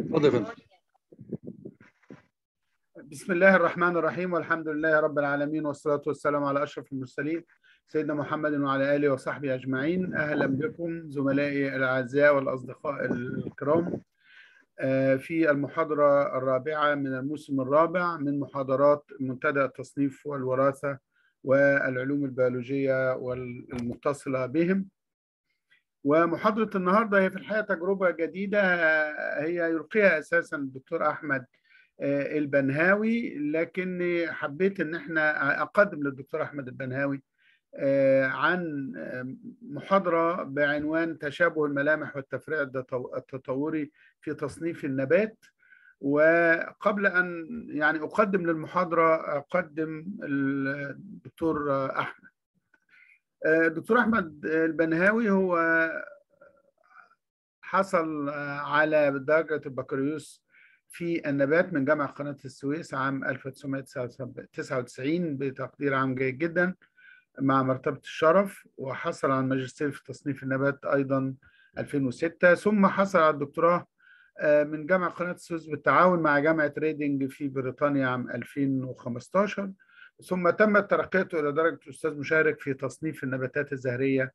اتفضل يا فندم بسم الله الرحمن الرحيم والحمد لله رب العالمين والصلاة والسلام على أشرف المرسلين سيدنا محمد وعلى آله وصحبه أجمعين أهلا بكم زملائي الأعزاء والأصدقاء الكرام في المحاضرة الرابعة من الموسم الرابع من محاضرات منتدى التصنيف والوراثة والعلوم البيولوجية والمتصلة بهم ومحاضرة النهاردة هي في الحقيقة تجربة جديدة هي يلقيها أساسا الدكتور أحمد البنهاوي لكن حبيت ان احنا اقدم للدكتور احمد البنهاوي عن محاضره بعنوان تشابه الملامح والتفريع التطوري في تصنيف النبات وقبل ان يعني اقدم للمحاضره اقدم الدكتور احمد الدكتور احمد البنهاوي هو حصل على درجه البكالوريوس في النبات من جامعة قناة السويس عام 1999 بتقدير عام جيد جدا مع مرتبة الشرف وحصل على الماجستير في تصنيف النبات أيضا 2006 ثم حصل على الدكتوراه من جامعة قناة السويس بالتعاون مع جامعة ريدنج في بريطانيا عام 2015 ثم تمت ترقيته إلى درجة أستاذ مشارك في تصنيف النباتات الزهرية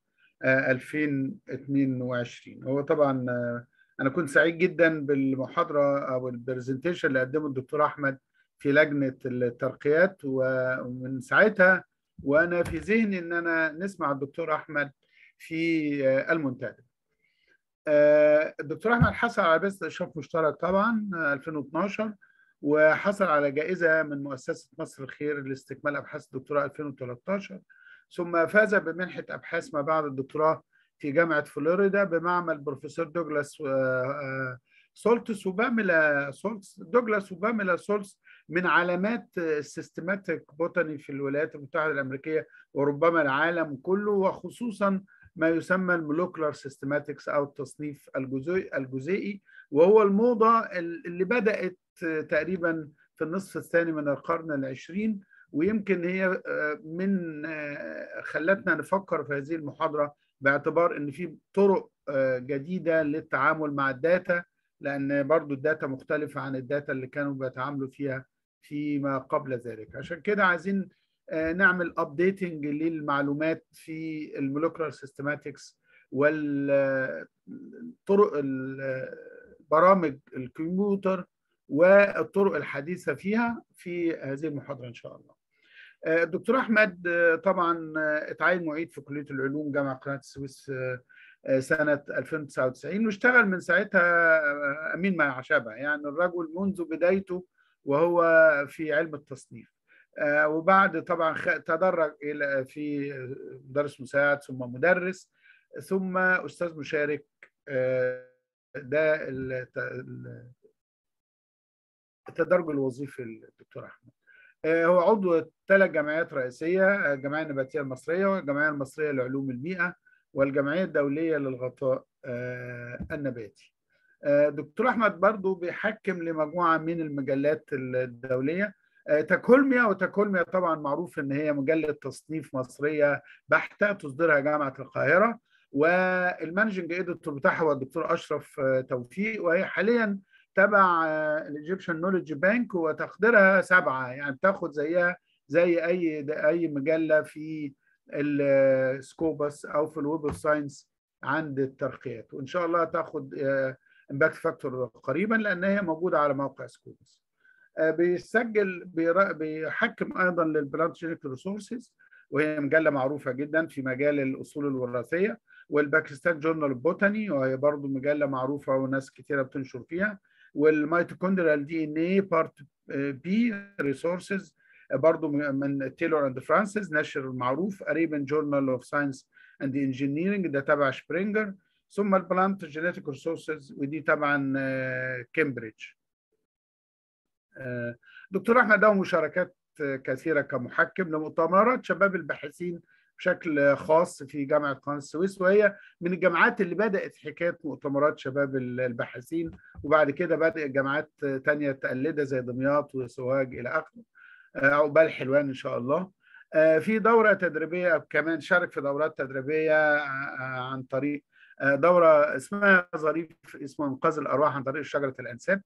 2022 هو طبعا انا كنت سعيد جدا بالمحاضره او البرزنتيشن اللي قدمه الدكتور احمد في لجنه الترقيات ومن ساعتها وانا في ذهني ان انا نسمع الدكتور احمد في المنتدى الدكتور احمد حصل على بث اشراف مشترك طبعا 2012 وحصل على جائزه من مؤسسه مصر الخير لاستكمال ابحاث الدكتوراه 2013 ثم فاز بمنحه ابحاث ما بعد الدكتوراه في جامعة فلوريدا بمعمل بروفيسور دوغلاس سولتس وباميلا سولتس دوغلاس وباميلا سولتس من علامات السيستماتيك بوتاني في الولايات المتحدة الأمريكية وربما العالم كله وخصوصا ما يسمى المولوكولار سيستماتكس أو التصنيف الجزيئي الجزيئي وهو الموضة اللي بدأت تقريبا في النصف الثاني من القرن العشرين ويمكن هي من خلتنا نفكر في هذه المحاضرة باعتبار ان في طرق جديده للتعامل مع الداتا لان برضو الداتا مختلفه عن الداتا اللي كانوا بيتعاملوا فيها فيما قبل ذلك عشان كده عايزين نعمل ابديتنج للمعلومات في المولكولار سيستماتكس والطرق برامج الكمبيوتر والطرق الحديثه فيها في هذه المحاضره ان شاء الله الدكتور احمد طبعا اتعين معيد في كليه العلوم جامعه قناه السويس سنه 2099 واشتغل من ساعتها امين مع عشبه يعني الرجل منذ بدايته وهو في علم التصنيف وبعد طبعا تدرج الى في مدرس مساعد ثم مدرس ثم استاذ مشارك ده التدرج الوظيفي الدكتور احمد هو عضو ثلاث جمعيات رئيسية الجمعية النباتية المصرية والجمعية المصرية لعلوم البيئة والجمعية الدولية للغطاء النباتي دكتور أحمد برضو بيحكم لمجموعة من المجلات الدولية تكولميا وتكولميا طبعا معروف ان هي مجلة تصنيف مصرية بحتة تصدرها جامعة القاهرة والمانجنج اديتور بتاعها هو الدكتور اشرف توفيق وهي حاليا تبع الايجيبشن نوليدج بانك وتقديرها سبعه يعني بتاخد زيها زي اي اي مجله في السكوبس او في الويب اوف ساينس عند الترقيات وان شاء الله تاخد امباكت فاكتور قريبا لان هي موجوده على موقع سكوبس بيسجل بيحكم ايضا للبلانت جينيك ريسورسز وهي مجله معروفه جدا في مجال الاصول الوراثيه والباكستان جورنال بوتاني وهي برضو مجله معروفه وناس كثيره بتنشر فيها والميتوكوندريال دي ان اي بارت بي ريسورسز برضه من تايلور اند فرانسيس نشر معروف اريبن جورنال اوف ساينس اند انجينيرنج ده تبع شبرينجر ثم البلانت جينيتيك ريسورسز ودي طبعا كامبريدج دكتور احمد له مشاركات كثيره كمحكم لمؤتمرات شباب الباحثين بشكل خاص في جامعة قناة السويس وهي من الجامعات اللي بدأت حكاية مؤتمرات شباب الباحثين وبعد كده بدأت جامعات تانية تقلدها زي دمياط وسوهاج إلى آخره عقبال حلوان إن شاء الله في دورة تدريبية كمان شارك في دورات تدريبية عن طريق دوره اسمها ظريف اسمه انقاذ الارواح عن طريق شجره الانساب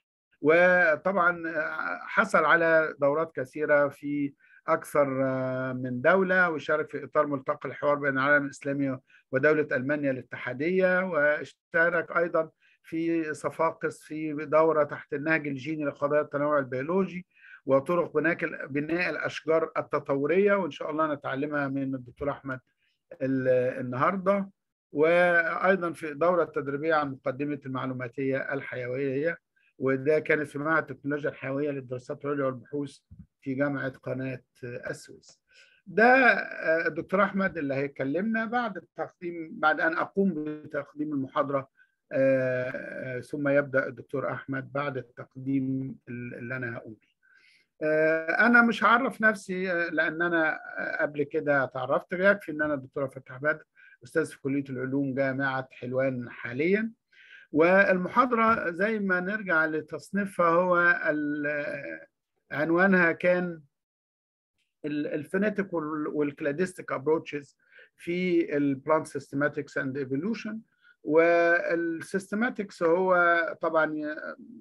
وطبعا حصل على دورات كثيره في اكثر من دوله وشارك في اطار ملتقى الحوار بين العالم الاسلامي ودوله المانيا الاتحاديه واشترك ايضا في صفاقس في دوره تحت النهج الجيني لقضايا التنوع البيولوجي وطرق بناء بناء الاشجار التطوريه وان شاء الله نتعلمها من الدكتور احمد النهارده وايضا في دوره تدريبيه عن مقدمه المعلوماتيه الحيويه وده كانت في معهد التكنولوجيا الحيويه للدراسات العليا والبحوث في جامعه قناه السويس. ده الدكتور احمد اللي هيكلمنا بعد التقديم بعد ان اقوم بتقديم المحاضره ثم يبدا الدكتور احمد بعد التقديم اللي انا هقوم بيه. انا مش هعرف نفسي لان انا قبل كده تعرفت يكفي ان انا الدكتور فتح بدر استاذ في كليه العلوم جامعه حلوان حاليا والمحاضره زي ما نرجع لتصنيفها هو عنوانها كان الفينيتيك والكلاديستيك ابروتشز في البلانت سيستماتكس اند ايفولوشن والسيستماتكس هو طبعا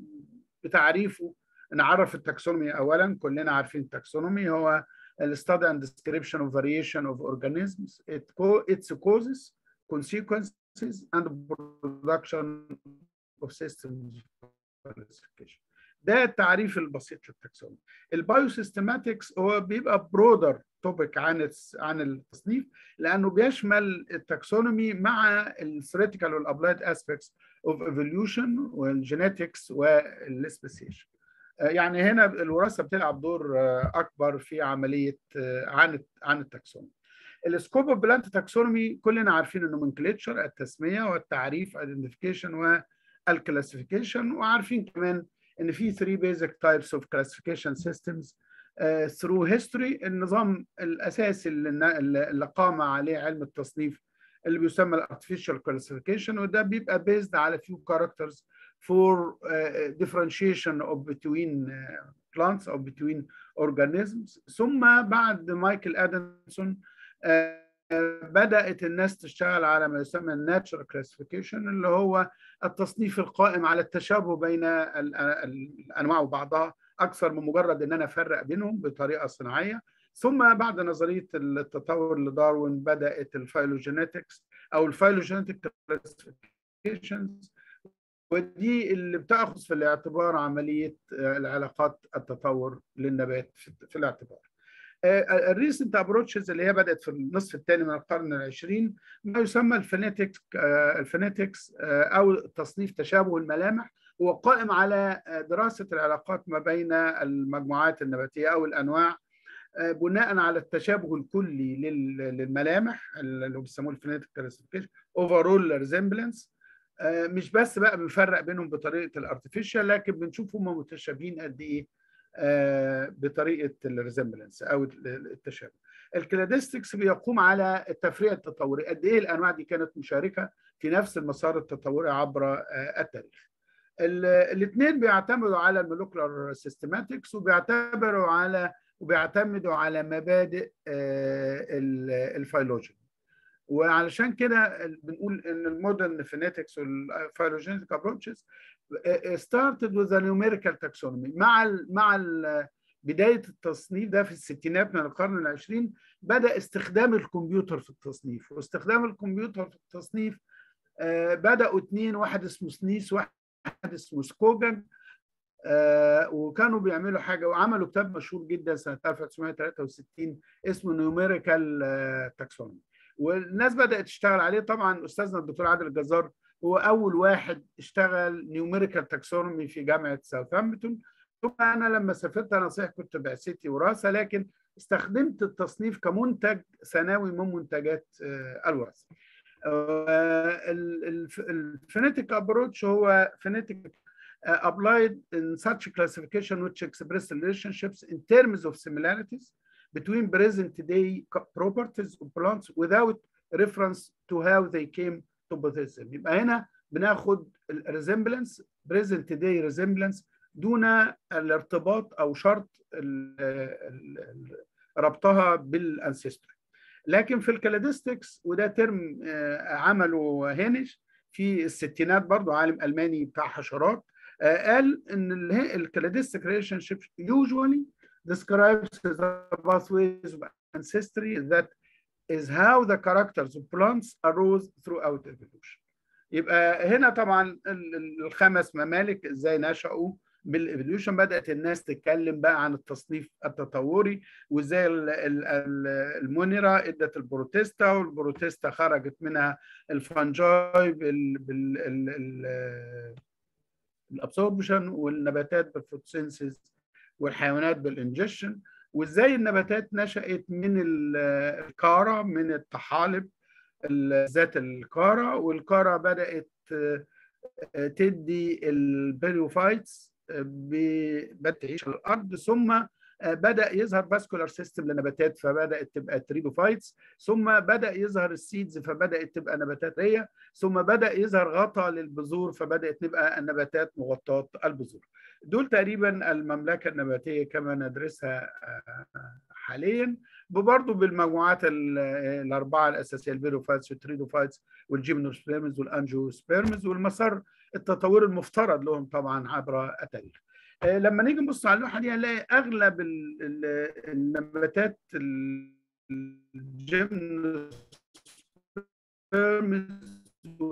بتعريفه نعرف التاكسونومي اولا كلنا عارفين التاكسونومي هو study and description of variation of organisms its causes consequences and production of systems classification ده التعريف البسيط للتاكسونومي البايوسيستماتكس هو بيبقى برودر توبيك عن عن التصنيف لانه بيشمل التاكسونومي مع الثيوريتيكال والابلايد اسبيكتس اوف ايفوليوشن والجينيتكس والسبيسيشن يعني هنا الوراثه بتلعب دور اكبر في عمليه عن عن التاكسونومي السكوب اوف بلانت تاكسونومي كلنا عارفين النومنكليتشر التسميه والتعريف ايدنتيفيكيشن والكلاسيفيكيشن وعارفين كمان ان في 3 بيزك تايبس اوف كلاسيفيكيشن سيستمز ثرو هيستوري النظام الاساسي اللي قام عليه علم التصنيف اللي بيسمى الارتفيشال كلاسيفيكيشن وده بيبقى بيزد على فيو كاركترز for uh, differentiation of between uh, plants or between organisms ثم بعد مايكل ادمسون uh, بدات الناس تشتغل على ما يسمى الناتشرال كلاسيفيكيشن اللي هو التصنيف القائم على التشابه بين الانواع وبعضها اكثر من مجرد ان انا افرق بينهم بطريقه صناعيه ثم بعد نظريه التطور لداروين بدات الفايلوجينيتكس او الفايلوجينيتك كلاسيفيكيشنز ودي اللي بتاخذ في الاعتبار عمليه العلاقات التطور للنبات في الاعتبار. الريسنت ابروتشز اللي هي بدات في النصف الثاني من القرن العشرين ما يسمى الفينيتكس الفينيتكس او تصنيف تشابه الملامح هو قائم على دراسه العلاقات ما بين المجموعات النباتيه او الانواع بناء على التشابه الكلي للملامح اللي بيسموه الفينيتك كلاسيفيكيشن اوفرول ريزمبلنس مش بس بقى بنفرق بينهم بطريقه الارتفيشال لكن بنشوف هم متشابهين قد ايه بطريقه الريزمبلنس او التشابه. الكلاديستكس بيقوم على التفريع التطوري قد ايه الانواع دي كانت مشاركه في نفس المسار التطوري عبر التاريخ. الاثنين بيعتمدوا على المولكولار سيستماتكس وبيعتبروا على وبيعتمدوا على مبادئ الفيلوجي. وعلشان كده بنقول ان المودرن فينيتكس والفايلوجينيتك ابروتشز started with a numerical taxonomy مع ال مع ال بدايه التصنيف ده في الستينات من القرن العشرين بدا استخدام الكمبيوتر في التصنيف واستخدام الكمبيوتر في التصنيف بداوا اثنين واحد اسمه سنيس واحد اسمه سكوجن وكانوا بيعملوا حاجه وعملوا كتاب مشهور جدا سنه 1963 اسمه نيوميريكال تاكسونومي والناس بدات تشتغل عليه طبعا استاذنا الدكتور عادل الجزار هو اول واحد اشتغل نيوميريكال تاكسونومي في جامعه ساوثهامبتون ثم انا لما سافرت انا صحيح كنت بعثتي وراثه لكن استخدمت التصنيف كمنتج ثانوي من منتجات الوراثه. الفينيتيك ابروتش هو فينيتيك applied in such classification which express relationships in terms of similarities between present day properties of plants without reference to how they came to possess them. يبقى هنا بناخد الريزمبلنس present day resemblance دون الارتباط او شرط ربطها بالانسيستوري. لكن في الكلاديستكس وده ترم عمله هينش في الستينات برضو عالم الماني بتاع حشرات قال ان الكلاديستيك ريليشن شيب usually describes the pathways of ancestry that is how the characters of plants arose throughout evolution. يبقى هنا طبعا الخمس ممالك ازاي نشأوا بالايفوليوشن بدات الناس تتكلم بقى عن التصنيف التطوري وازاي المونيرا ادت البروتيستا والبروتيستا خرجت منها الفانجاي بال بال الابسوربشن والنباتات بالفوتوسينسيس والحيوانات بالانجكشن وازاي النباتات نشأت من الكارة من الطحالب ذات الكارة والكارة بدأت تدي البيريوفايتس بدأت تعيش على الأرض ثم بدأ يظهر فاسكولار سيستم لنباتات فبدأت تبقى تريدوفايتس ثم بدأ يظهر السيدز فبدأت تبقى نباتات رية ثم بدأ يظهر غطاء للبذور فبدأت تبقى النباتات مغطاة البذور دول تقريبا المملكة النباتية كما ندرسها حاليا برضه بالمجموعات الأربعة الأساسية البيروفايتس والتريدوفايتس والجيمنوسبيرمز والأنجيوسبيرمز والمسار التطور المفترض لهم طبعا عبر التاريخ لما نيجي نبص على اللوحه دي هنلاقي اغلب النباتات الجيمنوسبيرمز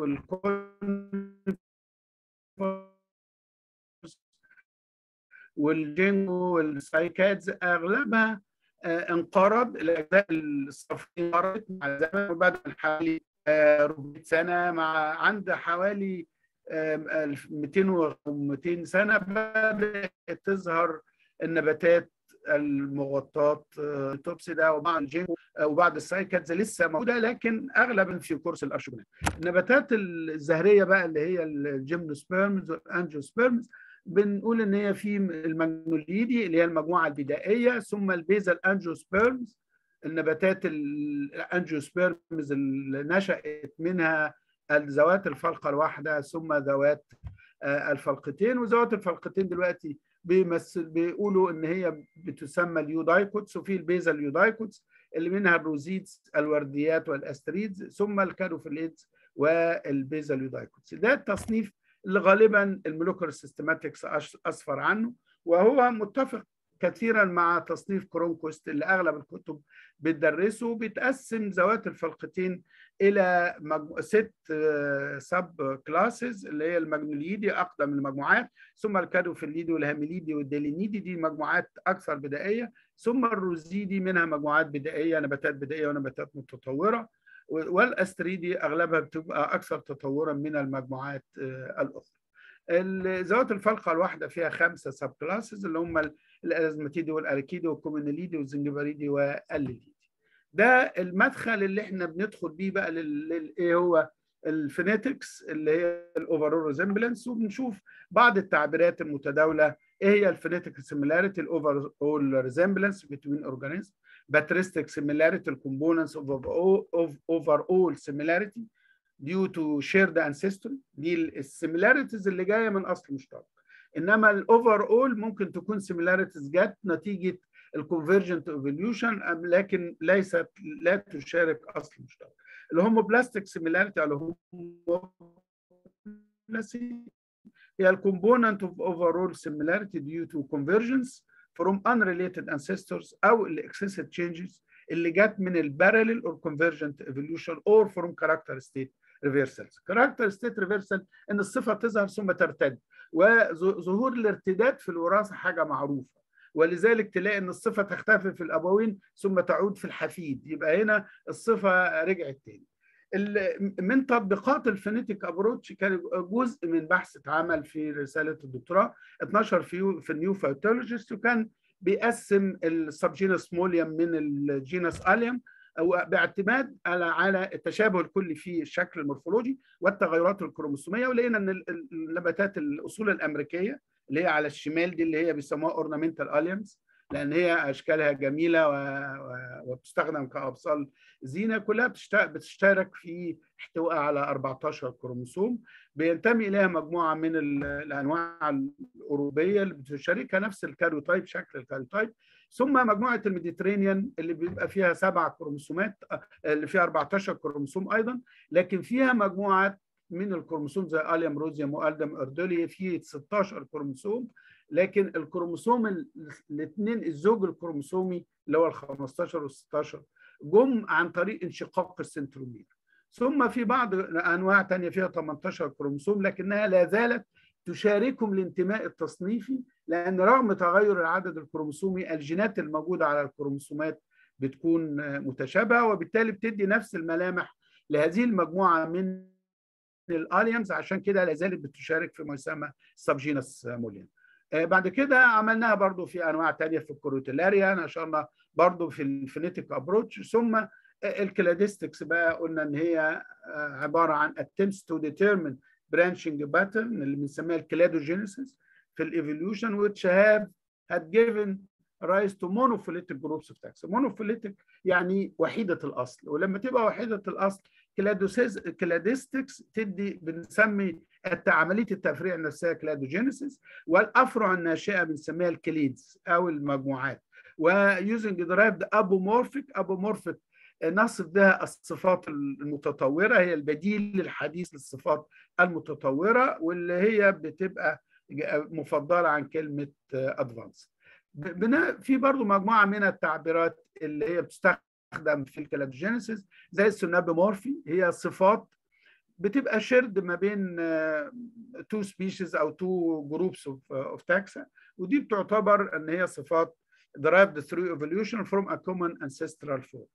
والجينجو والسايكادز اغلبها انقرض الاجزاء الصفريه انقرضت مع الزمن وبعد حوالي 400 سنه مع عند حوالي 200 و 200 سنه بدات تظهر النباتات المغطاة توبسيدا وبعض الجينجو وبعض السايكاتز لسه موجودة لكن أغلبا في كورس الأرشوجونات النباتات الزهرية بقى اللي هي الجيمنوسبيرمز والأنجيوسبيرمز بنقول ان هي في الماجنوليدي اللي هي المجموعه البدائيه ثم البيزل انجيوسبيرمز النباتات الانجيوسبيرمز اللي نشات منها ذوات الفلقه الواحده ثم ذوات الفلقتين وذوات الفلقتين دلوقتي بيمثل بيقولوا ان هي بتسمى اليودايكوتس وفي البيزل اليودايكوتس اللي منها الروزيتس الورديات والاستريدز ثم الكاروفيليدز والبيزل اليودايكوتس ده التصنيف اللي غالبا المولكولر سيستماتكس اسفر عنه وهو متفق كثيرا مع تصنيف كرونكوست اللي اغلب الكتب بتدرسه بتقسم ذوات الفلقتين الى مجمو... ست سب كلاسز اللي هي الماجنوليدي اقدم المجموعات ثم الكادوفيليدي والهاميليدي والديلينيدي دي مجموعات اكثر بدائيه ثم الروزيدي منها مجموعات بدائيه نباتات بدائيه ونباتات متطوره والاستريدي اغلبها بتبقى اكثر تطورا من المجموعات الاخرى. ذوات الفلقه الواحده فيها خمسه سب كلاسز اللي هم الازماتيدي والاركيدي والكومينيليدي والزنجباريدي والليدي. ده المدخل اللي احنا بندخل بيه بقى لل ايه هو الفينيتكس اللي هي الاوفرول ريزمبلنس وبنشوف بعض التعبيرات المتداوله ايه هي الفينيتيك سيميلاريتي الاوفرول ريزمبلنس بين اورجانيزم patristic similarity the components of, of overall similarity due to shared ancestry دي السيميلاريتيز اللي جايه من اصل مشترك انما الاوفر اول ممكن تكون سيميلاريتيز جت نتيجه الكونفرجنت ايفوليوشن لكن ليست لا تشارك اصل مشترك الهوموبلاستيك سيميلاريتي على هي الكومبوننت اوف overall similarity due to convergence from unrelated ancestors او الاكسسيف changes اللي جت من الباراليل or convergent evolution or from character state reversals. character state reversal ان الصفه تظهر ثم ترتد وظهور الارتداد في الوراثه حاجه معروفه ولذلك تلاقي ان الصفه تختفي في الابوين ثم تعود في الحفيد يبقى هنا الصفه رجعت تاني. من تطبيقات الفينيتيك ابروتش كان جزء من بحث اتعمل في رساله الدكتوراه اتنشر في في النيو فايتولوجيست وكان بيقسم السبجينس موليوم من الجينس اليوم باعتماد على على التشابه الكلي في الشكل المورفولوجي والتغيرات الكروموسوميه ولقينا ان النباتات الاصول الامريكيه اللي هي على الشمال دي اللي هي بيسموها اورنامنتال اليمز لان هي اشكالها جميله وبتستخدم كابصال زينه كلها بتشترك في احتواء على 14 كروموسوم بينتمي اليها مجموعه من الانواع الاوروبيه اللي بتشاركها نفس الكاريوتايب شكل الكاريوتايب ثم مجموعه الميديترينيان اللي بيبقى فيها سبع كروموسومات اللي فيها 14 كروموسوم ايضا لكن فيها مجموعه من الكروموسوم زي اليم روزيوم والدم اردولي في 16 كروموسوم لكن الكروموسوم الاثنين الزوج الكروموسومي اللي هو ال 15 وال 16 جم عن طريق انشقاق السنترومير ثم في بعض انواع ثانيه فيها 18 كروموسوم لكنها لا زالت تشاركهم الانتماء التصنيفي لان رغم تغير العدد الكروموسومي الجينات الموجوده على الكروموسومات بتكون متشابهه وبالتالي بتدي نفس الملامح لهذه المجموعه من الاليمز عشان كده لا زالت بتشارك في ما يسمى سبجينس مولين بعد كده عملناها برضو في انواع تانية في الكروتيلاريا نشرنا برضو في الفينيتيك ابروتش ثم الكلاديستكس بقى قلنا ان هي عباره عن attempts to determine branching pattern اللي بنسميها الكلادوجينيسيس في الايفوليوشن which have had given rise to monophyletic groups of taxa. monophyletic يعني وحيدة الأصل ولما تبقى وحيدة الأصل كلاديستكس تدي بنسمي عملية التفريع نفسها كلادوجينيسيس والأفرع الناشئة بنسميها الكليدز أو المجموعات ويوزنج درايفد أبومورفيك أبومورفيك نصف بها الصفات المتطورة هي البديل الحديث للصفات المتطورة واللي هي بتبقى مفضلة عن كلمة أدفانس في برضو مجموعة من التعبيرات اللي هي بتستخدم في الكلادوجينيسيس زي السونابيمورفي هي صفات بتبقى شرد ما بين تو سبيشيز او تو جروبس اوف تاكسا ودي بتعتبر ان هي صفات derived through evolution from a common ancestral form.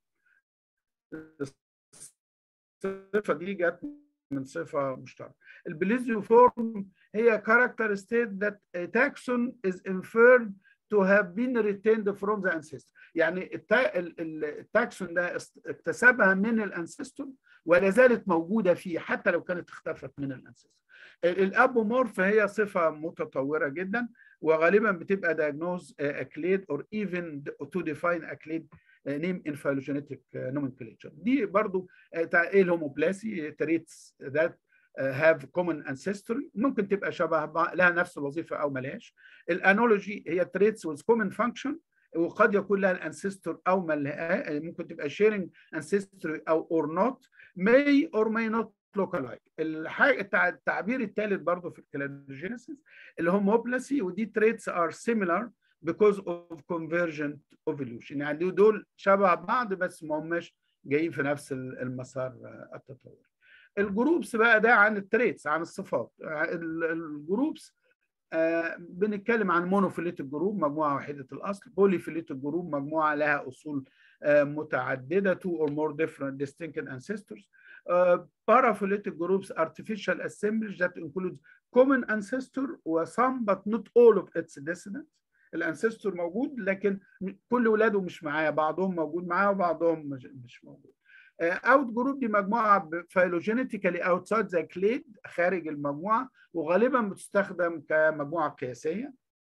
الصفة دي جت من صفة مشتركة. البليزيو فورم هي character state that a taxon is inferred to have been retained from the ancestor. يعني التاكسون ده اكتسبها من الانسستور ولا زالت موجودة فيه حتى لو كانت اختفت من الانسستور. الابومورف هي صفة متطورة جدا وغالبا بتبقى diagnose a clade or even to define a clade name in phylogenetic nomenclature. دي برضو ايه الهوموبلاسي traits that have common ancestry ممكن تبقى شبه لها نفس الوظيفة أو ملهاش. الانولوجي هي traits with common function وقد يكون لها الانسستور او ما ممكن تبقى sharing ancestry او or not may or may not look alike الحاجه التعبير الثالث برضه في الكلادوجينيسيس اللي هم هوبلاسي ودي traits are similar because of convergent evolution يعني دول شبه بعض بس ما هماش جايين في نفس المسار التطوري الجروبس بقى ده عن التريتس عن الصفات الجروبس آه بنتكلم عن مونوفيليتيك جروب مجموعه وحيده الاصل بوليفيليتيك جروب مجموعه لها اصول آه متعدده two or more different distinct ancestors uh, paraphyletic groups artificial assemblage that includes common ancestor و some but not all of its descendants الانسستور موجود لكن كل ولاده مش معاه بعضهم موجود معاه وبعضهم مش موجود اوت جروب دي مجموعه فيلوجينيتيكالي اوتسايد ذا كليد خارج المجموعه وغالبا بتستخدم كمجموعه قياسيه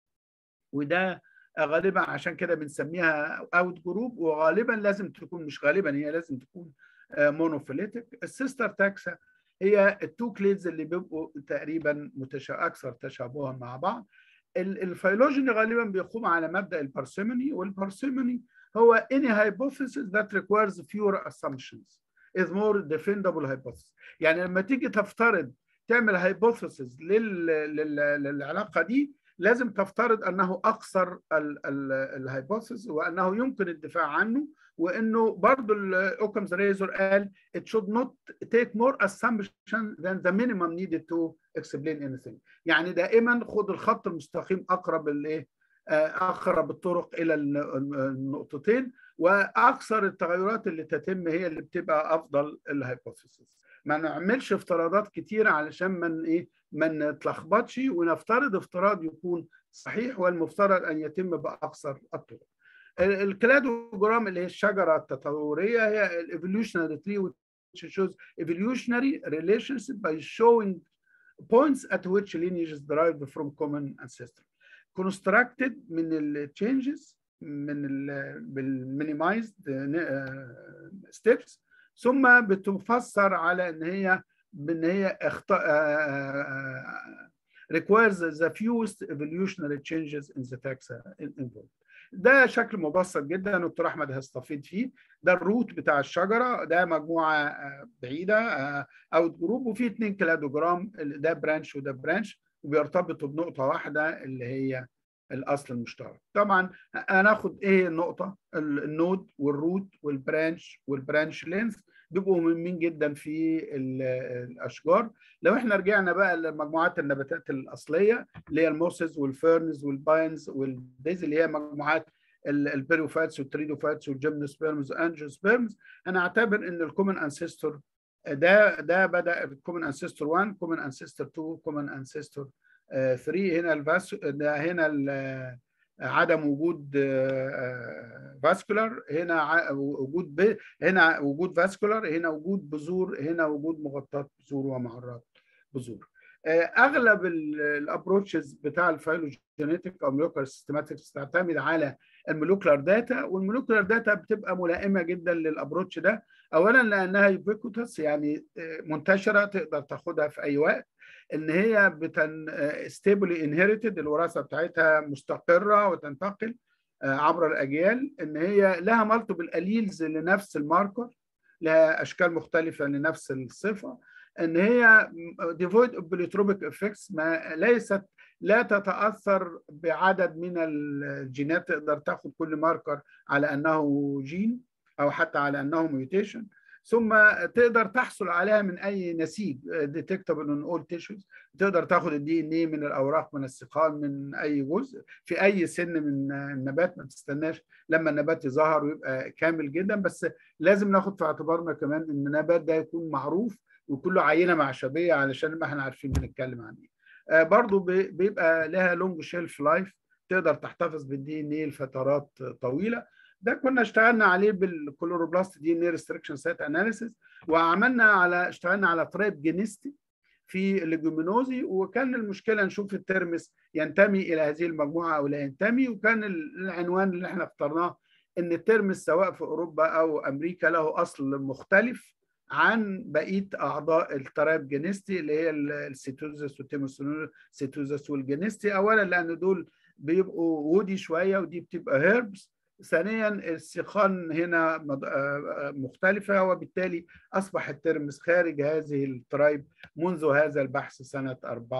وده غالبا عشان كده بنسميها اوت جروب وغالبا لازم تكون مش غالبا هي لازم تكون مونوفيليتك السيستر تاكسا هي التو كليدز اللي بيبقوا تقريبا متشا... اكثر تشابها مع بعض الفيلوجيني غالبا بيقوم على مبدا البارسيموني والبارسيموني هو any hypothesis that requires fewer assumptions is more defendable hypothesis يعني لما تيجي تفترض تعمل hypothesis لل... لل... للعلاقه دي لازم تفترض انه اقصر الهايبوثيسيس وانه يمكن الدفاع عنه وانه برضه اوكمز ريزور قال it should not take more assumption than the minimum needed to explain anything يعني دائما خد الخط المستقيم اقرب الايه اقرب الطرق الى النقطتين واكثر التغيرات اللي تتم هي اللي بتبقى افضل الهايبوثيسيس ما نعملش افتراضات كتيره علشان من ايه ما نتلخبطش ونفترض افتراض يكون صحيح والمفترض ان يتم باقصر الطرق الكلادوجرام اللي هي الشجره التطوريه هي الايفوليوشنري تري which shows evolutionary relationship by showing points at which lineage is derived from common ancestor constructed من ال changes من بالمينيمايزد ستيبس ثم بتفسر على ان هي بان هي اخت... requires the fewest evolutionary changes in the taxa involved. ده شكل مبسط جدا دكتور احمد هيستفيد فيه ده الروت بتاع الشجره ده مجموعه بعيده اوت جروب وفي اثنين كلادوجرام ده برانش وده برانش وبيرتبطوا بنقطه واحده اللي هي الاصل المشترك طبعا هناخد ايه النقطه النود والروت والبرانش والبرانش لينث بيبقوا مهمين جدا في الاشجار لو احنا رجعنا بقى لمجموعات النباتات الاصليه اللي هي الموسز والفيرنز والباينز والديز اللي هي مجموعات البيروفاتس والتريدوفاتس والجيمنوسبيرمز والانجيوسبيرمز انا اعتبر ان الكومن انسيستور ده ده بدا الكومن انسيستور 1 كومن انسيستور 2 كومن انسيستور 3 هنا الفاس ده هنا عدم وجود فاسكولار هنا وجود ب... هنا وجود فاسكولار هنا وجود بذور هنا وجود مغطاه بذور ومعرات بذور اغلب الابروتشز بتاع الفايلوجينيتك او مولكولار سيستماتكس تعتمد على المولكولار داتا والمولكولار داتا بتبقى ملائمه جدا للابروتش ده اولا لانها يوبيكوتس يعني منتشره تقدر تاخدها في اي وقت ان هي بتن ستيبلي انهيرتد الوراثه بتاعتها مستقره وتنتقل عبر الاجيال ان هي لها مالتيبل اليلز لنفس الماركر لها اشكال مختلفه لنفس الصفه ان هي ديفويد اوف بليتروبيك افكتس ما ليست لا تتاثر بعدد من الجينات تقدر تاخد كل ماركر على انه جين او حتى على انه ميوتيشن ثم تقدر تحصل عليها من اي نسيج ديتكتبل ان اول تيشوز تقدر تاخد الدي ان اي من الاوراق من السقال من اي جزء في اي سن من النبات ما تستناش لما النبات يظهر ويبقى كامل جدا بس لازم ناخد في اعتبارنا كمان ان النبات ده يكون معروف وكله عينه معشبيه علشان ما احنا عارفين بنتكلم عن ايه برضه بيبقى لها لونج شيلف لايف تقدر تحتفظ بالدي ان اي لفترات طويله ده كنا اشتغلنا عليه بالكلوروبلاست دي ان اي ريستريكشن سايت اناليسيس وعملنا على اشتغلنا على ترايب جينيستي في الليجومينوزي وكان المشكله نشوف الترمس ينتمي الى هذه المجموعه او لا ينتمي وكان العنوان اللي احنا اخترناه ان الترمس سواء في اوروبا او امريكا له اصل مختلف عن بقيه اعضاء الترايب جينيستي اللي هي السيتوزس والتيموسيتوزس والجينيستي اولا لان دول بيبقوا وودي شويه ودي بتبقى هيربس ثانيا السيقان هنا مختلفة وبالتالي أصبح الترمس خارج هذه الترايب منذ هذا البحث سنة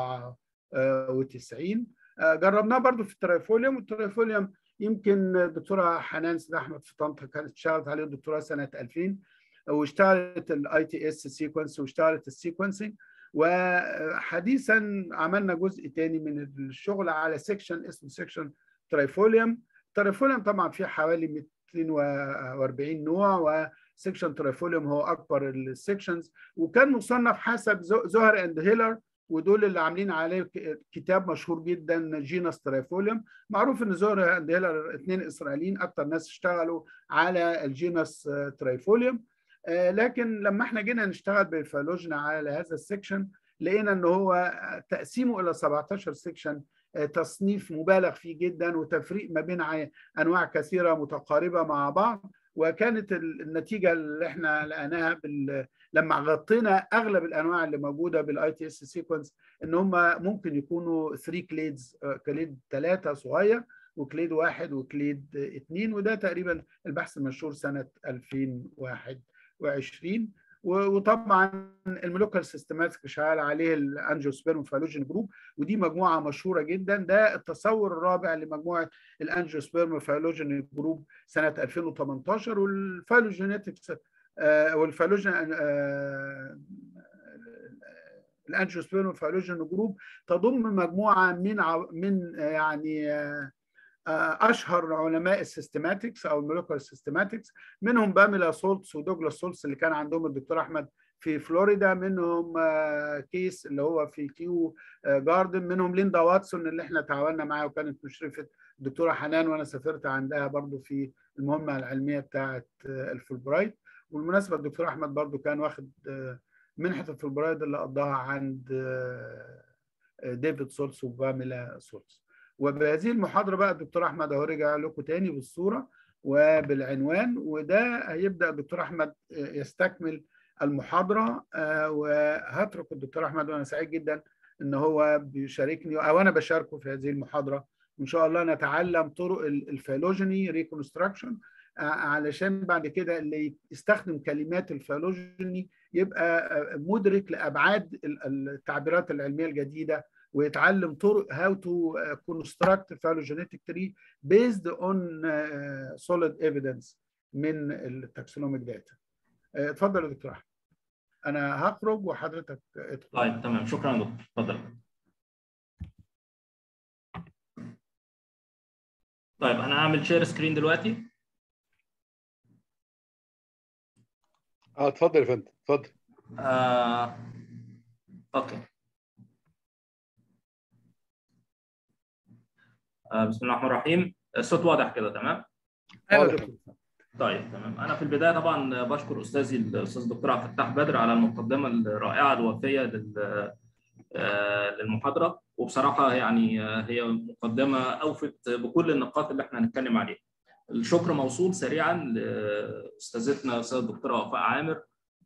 94 جربناه برضو في الترايفوليوم والترايفوليوم يمكن الدكتورة حنان سيد أحمد في طنطا كانت اشتغلت عليه الدكتوراه سنة 2000 واشتغلت الاي تي اس سيكونس واشتغلت السيكونسنج وحديثا عملنا جزء تاني من الشغل على سيكشن اسمه سيكشن ترايفوليوم ترايفوليوم طبعا فيه حوالي 240 نوع وسيكشن ترايفوليوم هو اكبر السيكشنز وكان مصنف حسب زهر اند هيلر ودول اللي عاملين عليه كتاب مشهور جدا جينس ترايفوليوم معروف ان زهر اند هيلر اثنين اسرائيليين اكتر ناس اشتغلوا على الجينس ترايفوليوم لكن لما احنا جينا نشتغل بالفيولوجينا على هذا السيكشن لقينا ان هو تقسيمه الى 17 سيكشن تصنيف مبالغ فيه جدا وتفريق ما بين انواع كثيره متقاربه مع بعض وكانت النتيجه اللي احنا لقيناها بال... لما غطينا اغلب الانواع اللي موجوده بالاي تي اس سيكونس ان هم ممكن يكونوا 3 كليدز كليد ثلاثه صغير وكليد واحد وكليد اثنين وده تقريبا البحث المنشور سنه 2021 وطبعا المولوكال سيستماتيك شغال عليه الانجيوسبيرم فالوجين جروب ودي مجموعه مشهوره جدا ده التصور الرابع لمجموعه الانجيوسبيرم فالوجين جروب سنه 2018 والفالوجينيتكس آه والفالوجين آه الانجيوسبيرم فالوجين جروب تضم مجموعه من من يعني آه اشهر علماء السيستماتكس او المولكيولر سيستماتكس منهم باميلا سولتس ودوجلاس سولتس اللي كان عندهم الدكتور احمد في فلوريدا منهم كيس اللي هو في كيو جاردن منهم ليندا واتسون اللي احنا تعاوننا معاها وكانت مشرفه الدكتوره حنان وانا سافرت عندها برضو في المهمه العلميه بتاعه الفولبرايت والمناسبه الدكتور احمد برضو كان واخد منحه الفولبرايت اللي قضاها عند ديفيد سولتس وباميلا سولتس وبهذه المحاضره بقى الدكتور احمد اهو رجع لكم تاني بالصوره وبالعنوان وده هيبدا الدكتور احمد يستكمل المحاضره وهترك الدكتور احمد وانا سعيد جدا ان هو بيشاركني او انا بشاركه في هذه المحاضره وان شاء الله نتعلم طرق الفيلوجيني ريكونستراكشن علشان بعد كده اللي يستخدم كلمات الفيلوجيني يبقى مدرك لابعاد التعبيرات العلميه الجديده ويتعلم طرق how to construct phylogenetic tree based on solid evidence من التاكسونوميك داتا. اتفضل يا دكتور احمد. انا هخرج وحضرتك ادخل. طيب تمام شكرا يا دكتور اتفضل. طيب انا هعمل شير سكرين دلوقتي. اه اتفضل يا فندم اتفضل. آه... اوكي. آه بسم الله الرحمن الرحيم الصوت واضح كده تمام ايوه دكتور طيب تمام انا في البدايه طبعا بشكر استاذي الاستاذ الدكتور عبد الفتاح بدر على المقدمه الرائعه الوافيه للمحاضره وبصراحه يعني هي مقدمه اوفت بكل النقاط اللي احنا هنتكلم عليها الشكر موصول سريعا لاستاذتنا الاستاذه الدكتوره وفاء عامر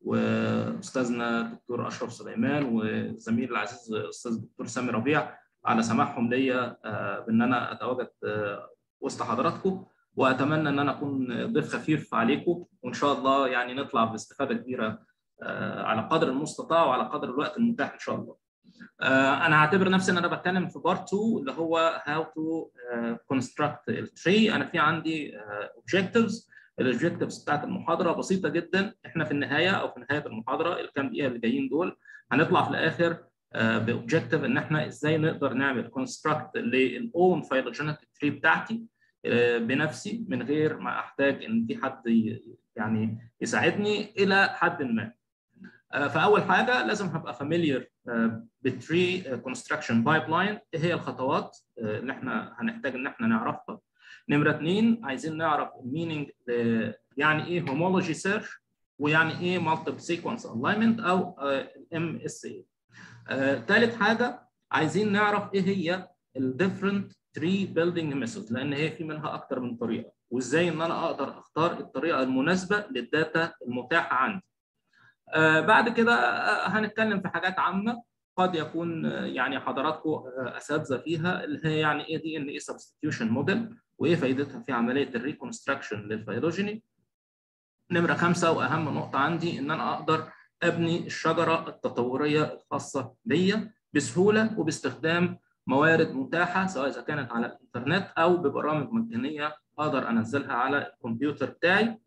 واستاذنا الدكتور اشرف سليمان والزميل العزيز الاستاذ الدكتور سامي ربيع على سماحهم ليا بان انا اتواجد وسط حضراتكم واتمنى ان انا اكون ضيف خفيف عليكم وان شاء الله يعني نطلع باستفاده كبيره على قدر المستطاع وعلى قدر الوقت المتاح ان شاء الله. انا هعتبر نفسي ان انا بتكلم في بارت 2 اللي هو هاو تو كونستراكت التري انا في عندي اوبجكتيفز الاوبجكتيفز بتاعت المحاضره بسيطه جدا احنا في النهايه او في نهايه المحاضره الكام دقيقه اللي جايين دول هنطلع في الاخر باوبجكتيف ان احنا ازاي نقدر نعمل كونستراكت للاون فايلوجينيك تري بتاعتي بنفسي من غير ما احتاج ان في حد يعني يساعدني الى حد ما. فاول حاجه لازم هبقى فاميليار بالتري كونستراكشن بايب لاين ايه هي الخطوات اللي احنا هنحتاج ان احنا نعرفها. نمره اثنين عايزين نعرف الميننج يعني ايه هومولوجي سيرش ويعني ايه مالتيبل سيكونس الاينمنت او ام اس اي. ثالث uh, حاجه عايزين نعرف ايه هي الديفرنت تري بيلدينج ميثود لان هي في منها اكتر من طريقه وازاي ان انا اقدر اختار الطريقه المناسبه للداتا المتاحه عندي. uh, بعد كده uh, هنتكلم في حاجات عامه قد يكون يعني حضراتكم اساتذه فيها اللي هي يعني ايه دي ان ايه سبستيوشن موديل وايه فائدتها في عمليه الريكونستراكشن للفيلوجيني. نمره خمسه واهم نقطه عندي ان انا اقدر ابني الشجره التطوريه الخاصه بيا بسهوله وباستخدام موارد متاحه سواء اذا كانت على الانترنت او ببرامج مجانيه اقدر انزلها على الكمبيوتر بتاعي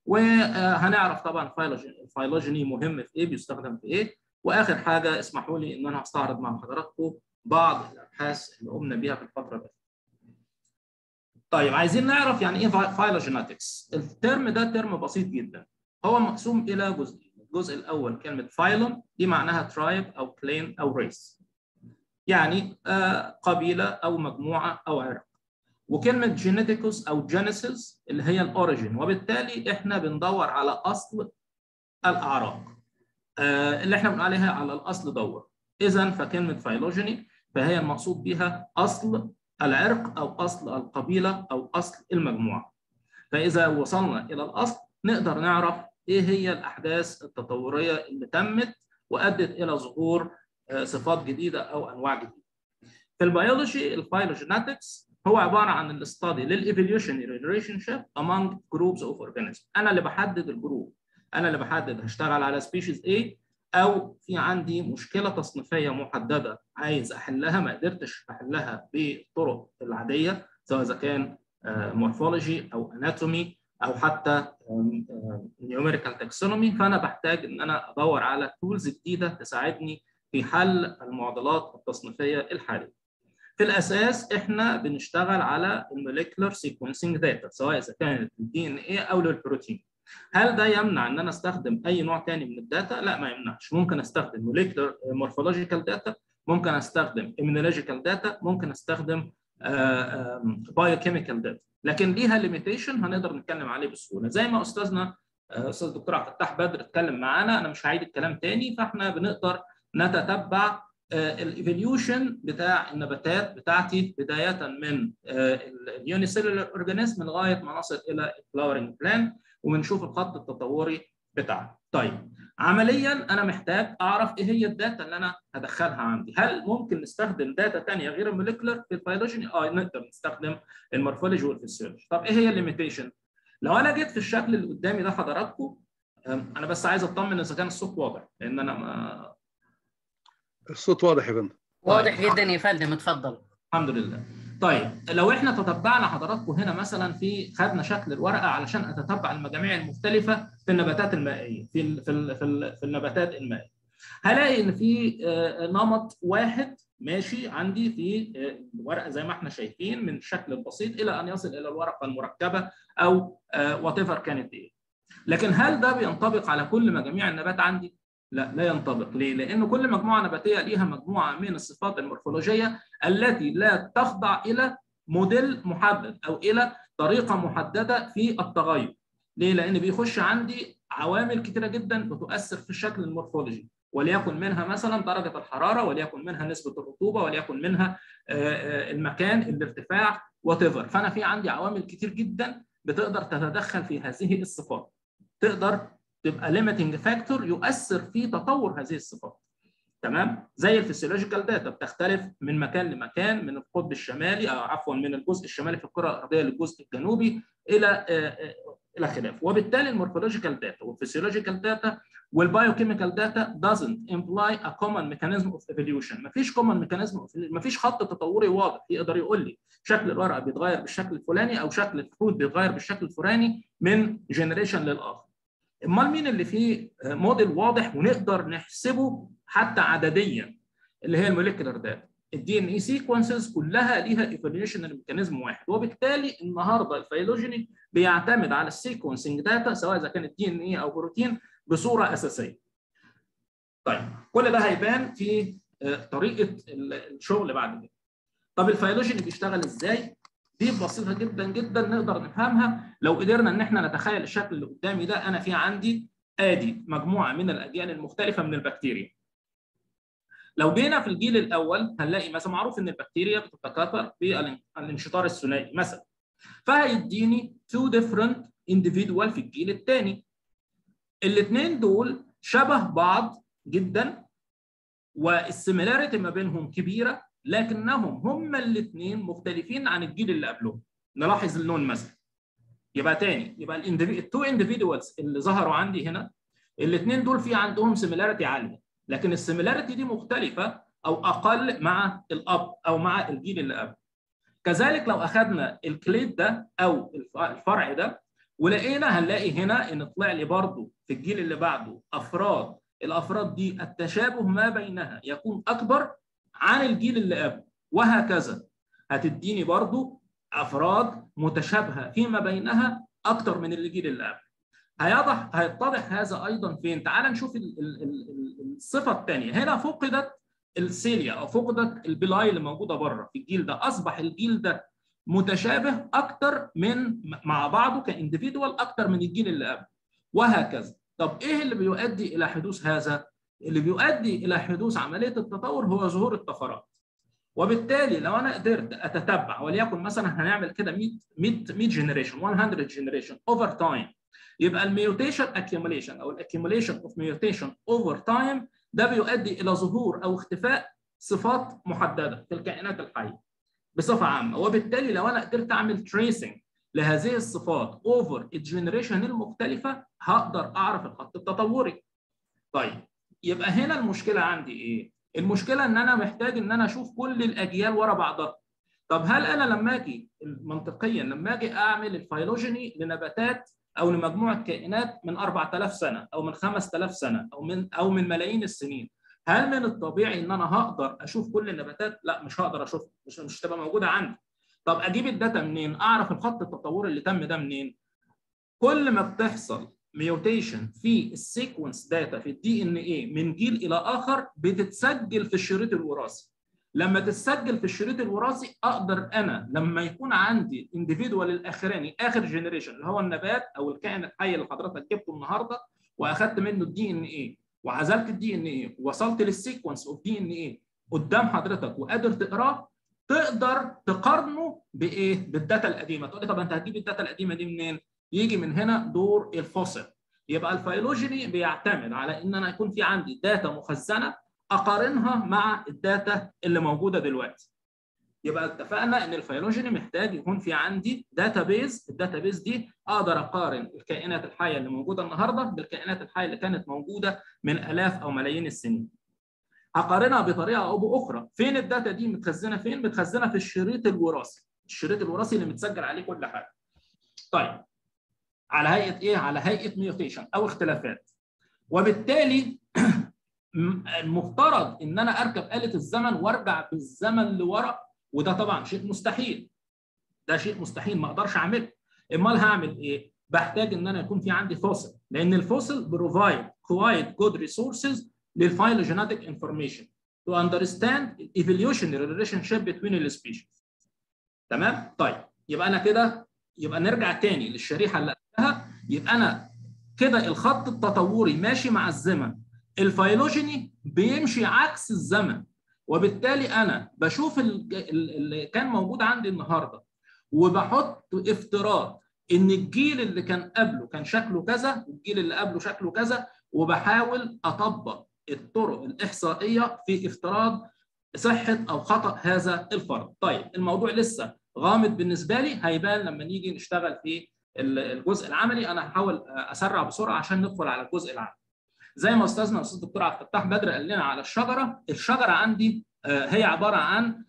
وهنعرف طبعا الفيلوجيني مهم في ايه بيستخدم في ايه واخر حاجه اسمحوا لي ان انا هستعرض مع حضراتكم بعض الابحاث اللي قمنا بيها في الفتره دي. طيب عايزين نعرف يعني ايه فايلوجينetics الترم ده ترم بسيط جدا هو مقسوم الى جزئين الجزء الاول كلمه فايلوم دي معناها ترايب او كلين او ريس يعني قبيله او مجموعه او عرق وكلمه جينيتيكوس او جينيسيس اللي هي الاوريجين وبالتالي احنا بندور على اصل الاعراق اللي احنا بنقول عليها على الاصل دور اذا فكلمه فايلوجيني فهي المقصود بها اصل العرق او اصل القبيله او اصل المجموعه فاذا وصلنا الى الاصل نقدر نعرف ايه هي الاحداث التطوريه اللي تمت وادت الى ظهور صفات جديده او انواع جديده. في البيولوجي الفايلوجينetics هو عباره عن الاستادي للايفوليوشنري ريليشن شيب among groups of organisms انا اللي بحدد الجروب انا اللي بحدد هشتغل على سبيشيز ايه او في عندي مشكله تصنيفيه محدده عايز احلها ما قدرتش احلها بالطرق العاديه سواء اذا كان مورفولوجي او اناتومي او حتى نيوميريكال تاكسونومي فانا بحتاج ان انا ادور على تولز جديده تساعدني في حل المعضلات التصنيفيه الحاليه. في الاساس احنا بنشتغل على الموليكولر سيكونسنج داتا سواء اذا كانت الدي ان اي او للبروتين. هل ده يمنع ان انا استخدم اي نوع ثاني من الداتا؟ لا ما يمنعش، ممكن استخدم موليكولر مورفولوجيكال داتا، ممكن استخدم immunological داتا، ممكن استخدم بايوكيميكال داتا. لكن ليها ليميتيشن هنقدر نتكلم عليه بسهوله زي ما استاذنا استاذ الدكتور عبد الفتاح بدر اتكلم معانا انا مش هعيد الكلام تاني فاحنا بنقدر نتتبع الايفوليوشن بتاع النباتات بتاعتي بدايه من اليونيسيلولار اورجانيزم لغايه ما نصل الى الفلاورنج بلان وبنشوف الخط التطوري بتاعها. طيب عمليا انا محتاج اعرف ايه هي الداتا اللي انا هدخلها عندي، هل ممكن نستخدم داتا ثانيه غير الموليكولر في الفيولوجي؟ اه نقدر نستخدم المورفولوجي والفسيولوجي. طب ايه هي الليميتيشن؟ لو انا جيت في الشكل اللي قدامي ده حضراتكم انا بس عايز اطمن اذا كان الصوت واضح لان انا ما الصوت واضح يا فندم واضح جدا يا فندم اتفضل الحمد لله طيب لو احنا تتبعنا حضراتكم هنا مثلا في خدنا شكل الورقه علشان اتتبع المجاميع المختلفه في النباتات المائيه في ال في ال في, ال في النباتات المائيه هلاقي ان في نمط واحد ماشي عندي في الورقه زي ما احنا شايفين من الشكل البسيط الى ان يصل الى الورقه المركبه او وات ايفر كانت ايه لكن هل ده بينطبق على كل مجاميع النبات عندي لا لا ينطبق ليه؟ لأن كل مجموعة نباتية ليها مجموعة من الصفات المورفولوجية التي لا تخضع إلى موديل محدد أو إلى طريقة محددة في التغير. ليه؟ لأن بيخش عندي عوامل كثيرة جدا بتؤثر في الشكل المورفولوجي وليكن منها مثلا درجة الحرارة وليكن منها نسبة الرطوبة وليكن منها المكان الارتفاع وات فأنا في عندي عوامل كتير جدا بتقدر تتدخل في هذه الصفات. تقدر تبقى ليميتنج فاكتور يؤثر في تطور هذه الصفات تمام زي الفسيولوجيكال داتا بتختلف من مكان لمكان من القطب الشمالي او عفوا من الجزء الشمالي في الكره الارضيه للجزء الجنوبي الى الى خلافه وبالتالي المورفولوجيكال داتا والفسيولوجيكال داتا والبايوكيميكال داتا doesn't imply a common mechanism of evolution مفيش common mechanism مفيش خط تطوري واضح يقدر يقول لي شكل الورقه بيتغير بالشكل الفلاني او شكل الفروت بيتغير بالشكل الفلاني من جنريشن للاخر امال مين اللي فيه موديل واضح ونقدر نحسبه حتى عدديا اللي هي الموليكولار داتا الدي ان اي سيكونسز كلها ليها ايفوليوشنال ميكانيزم واحد وبالتالي النهارده الفيلوجيني بيعتمد على السيكونسنج داتا سواء اذا كانت دي ان اي او بروتين بصوره اساسيه طيب كل ده هيبان في طريقه الشغل بعد كده طب الفيلوجيني بيشتغل ازاي دي بسيطه جدا جدا نقدر نفهمها لو قدرنا ان احنا نتخيل الشكل اللي قدامي ده انا في عندي ادي مجموعه من الاجيال المختلفه من البكتيريا لو جينا في الجيل الاول هنلاقي مثلا معروف ان البكتيريا بتتكاثر بالانشطار الثنائي مثلا فهيديني تو ديفرنت individual في الجيل الثاني الاثنين دول شبه بعض جدا والسيميلاريتي ما بينهم كبيره لكنهم هما الاثنين مختلفين عن الجيل اللي قبلهم نلاحظ اللون مثلا يبقى تاني يبقى التو اندفيدوالز اللي ظهروا عندي هنا الاثنين دول في عندهم سيميلاريتي عاليه لكن السيميلاريتي دي مختلفه او اقل مع الاب او مع الجيل اللي قبل كذلك لو اخذنا الكليد ده او الفرع ده ولقينا هنلاقي هنا ان طلع لي برضه في الجيل اللي بعده افراد الافراد دي التشابه ما بينها يكون اكبر عن الجيل اللي قبله وهكذا هتديني برضو افراد متشابهه فيما بينها اكتر من الجيل اللي قبله هيضح هيتضح هذا ايضا فين تعال نشوف ال ال ال الصفه الثانيه هنا فقدت السيليا او فقدت البلاي اللي موجوده بره في الجيل ده اصبح الجيل ده متشابه اكتر من مع بعضه كانديفيدوال اكتر من الجيل اللي قبله وهكذا طب ايه اللي بيؤدي الى حدوث هذا اللي بيؤدي الى حدوث عمليه التطور هو ظهور الطفرات وبالتالي لو انا قدرت اتتبع وليكن مثلا هنعمل كده 100 100 100 جنريشن 100 جنريشن اوفر تايم يبقى الميوتيشن اكيوميليشن او الاكيوميليشن اوف ميوتيشن اوفر تايم ده بيؤدي الى ظهور او اختفاء صفات محدده في الكائنات الحيه بصفه عامه وبالتالي لو انا قدرت اعمل تريسنج لهذه الصفات اوفر الجنريشن المختلفه هقدر اعرف الخط التطوري طيب يبقى هنا المشكله عندي ايه المشكله ان انا محتاج ان انا اشوف كل الاجيال ورا بعضها طب هل انا لما اجي منطقيا لما اجي اعمل الفيلوجيني لنباتات او لمجموعه كائنات من 4000 سنه او من 5000 سنه او من او من ملايين السنين هل من الطبيعي ان انا هقدر اشوف كل النباتات لا مش هقدر اشوفها مش مش هتبقى موجوده عندي طب اجيب الداتا منين اعرف الخط التطوري اللي تم ده منين كل ما بتحصل ميوتيشن في السيكونس داتا في الدي ان اي من جيل الى اخر بتتسجل في الشريط الوراثي لما تتسجل في الشريط الوراثي اقدر انا لما يكون عندي الانديفيدوال الاخراني اخر جنريشن اللي هو النبات او الكائن الحي اللي حضرتك جبته النهارده واخدت منه الدي ان اي وعزلت الدي ان اي ووصلت للسيكونس اوف دي ان اي قدام حضرتك وقادر تقراه تقدر تقارنه بايه؟ بالداتا القديمه، تقول لي طب انت هتجيب الداتا القديمه دي منين؟ يجي من هنا دور الفصل. يبقى الفيلوجيني بيعتمد على ان انا يكون في عندي داتا مخزنه اقارنها مع الداتا اللي موجوده دلوقتي. يبقى اتفقنا ان الفيلوجيني محتاج يكون في عندي داتا بيز، الداتا بيز دي اقدر اقارن الكائنات الحيه اللي موجوده النهارده بالكائنات الحيه اللي كانت موجوده من الاف او ملايين السنين. هقارنها بطريقه او باخرى، فين الداتا دي متخزنه فين؟ متخزنه في الشريط الوراثي، الشريط الوراثي اللي متسجل عليه كل حاجه. طيب على هيئه ايه؟ على هيئه ميوتيشن او اختلافات. وبالتالي المفترض ان انا اركب آلة الزمن وارجع بالزمن لورا وده طبعا شيء مستحيل. ده شيء مستحيل ما اقدرش اعمله. امال هعمل ايه؟ بحتاج ان انا يكون في عندي فوسل لان الفوسل بروفايد كوايت جود ريسورسز للفايلوجينيتك انفورميشن to understand evolutionary relationship between the species تمام طيب يبقى انا كده يبقى نرجع تاني للشريحه اللي قبلها يبقى انا كده الخط التطوري ماشي مع الزمن الفيلوجيني بيمشي عكس الزمن وبالتالي انا بشوف اللي كان موجود عندي النهارده وبحط افتراض ان الجيل اللي كان قبله كان شكله كذا والجيل اللي قبله شكله كذا وبحاول اطبق الطرق الاحصائيه في افتراض صحه او خطا هذا الفرض. طيب الموضوع لسه غامض بالنسبه لي هيبان لما نيجي نشتغل في الجزء العملي انا هحاول اسرع بسرعه عشان ندخل على الجزء العملي. زي ما استاذنا الاستاذ الدكتور عبد الفتاح بدر قال لنا على الشجره، الشجره عندي هي عباره عن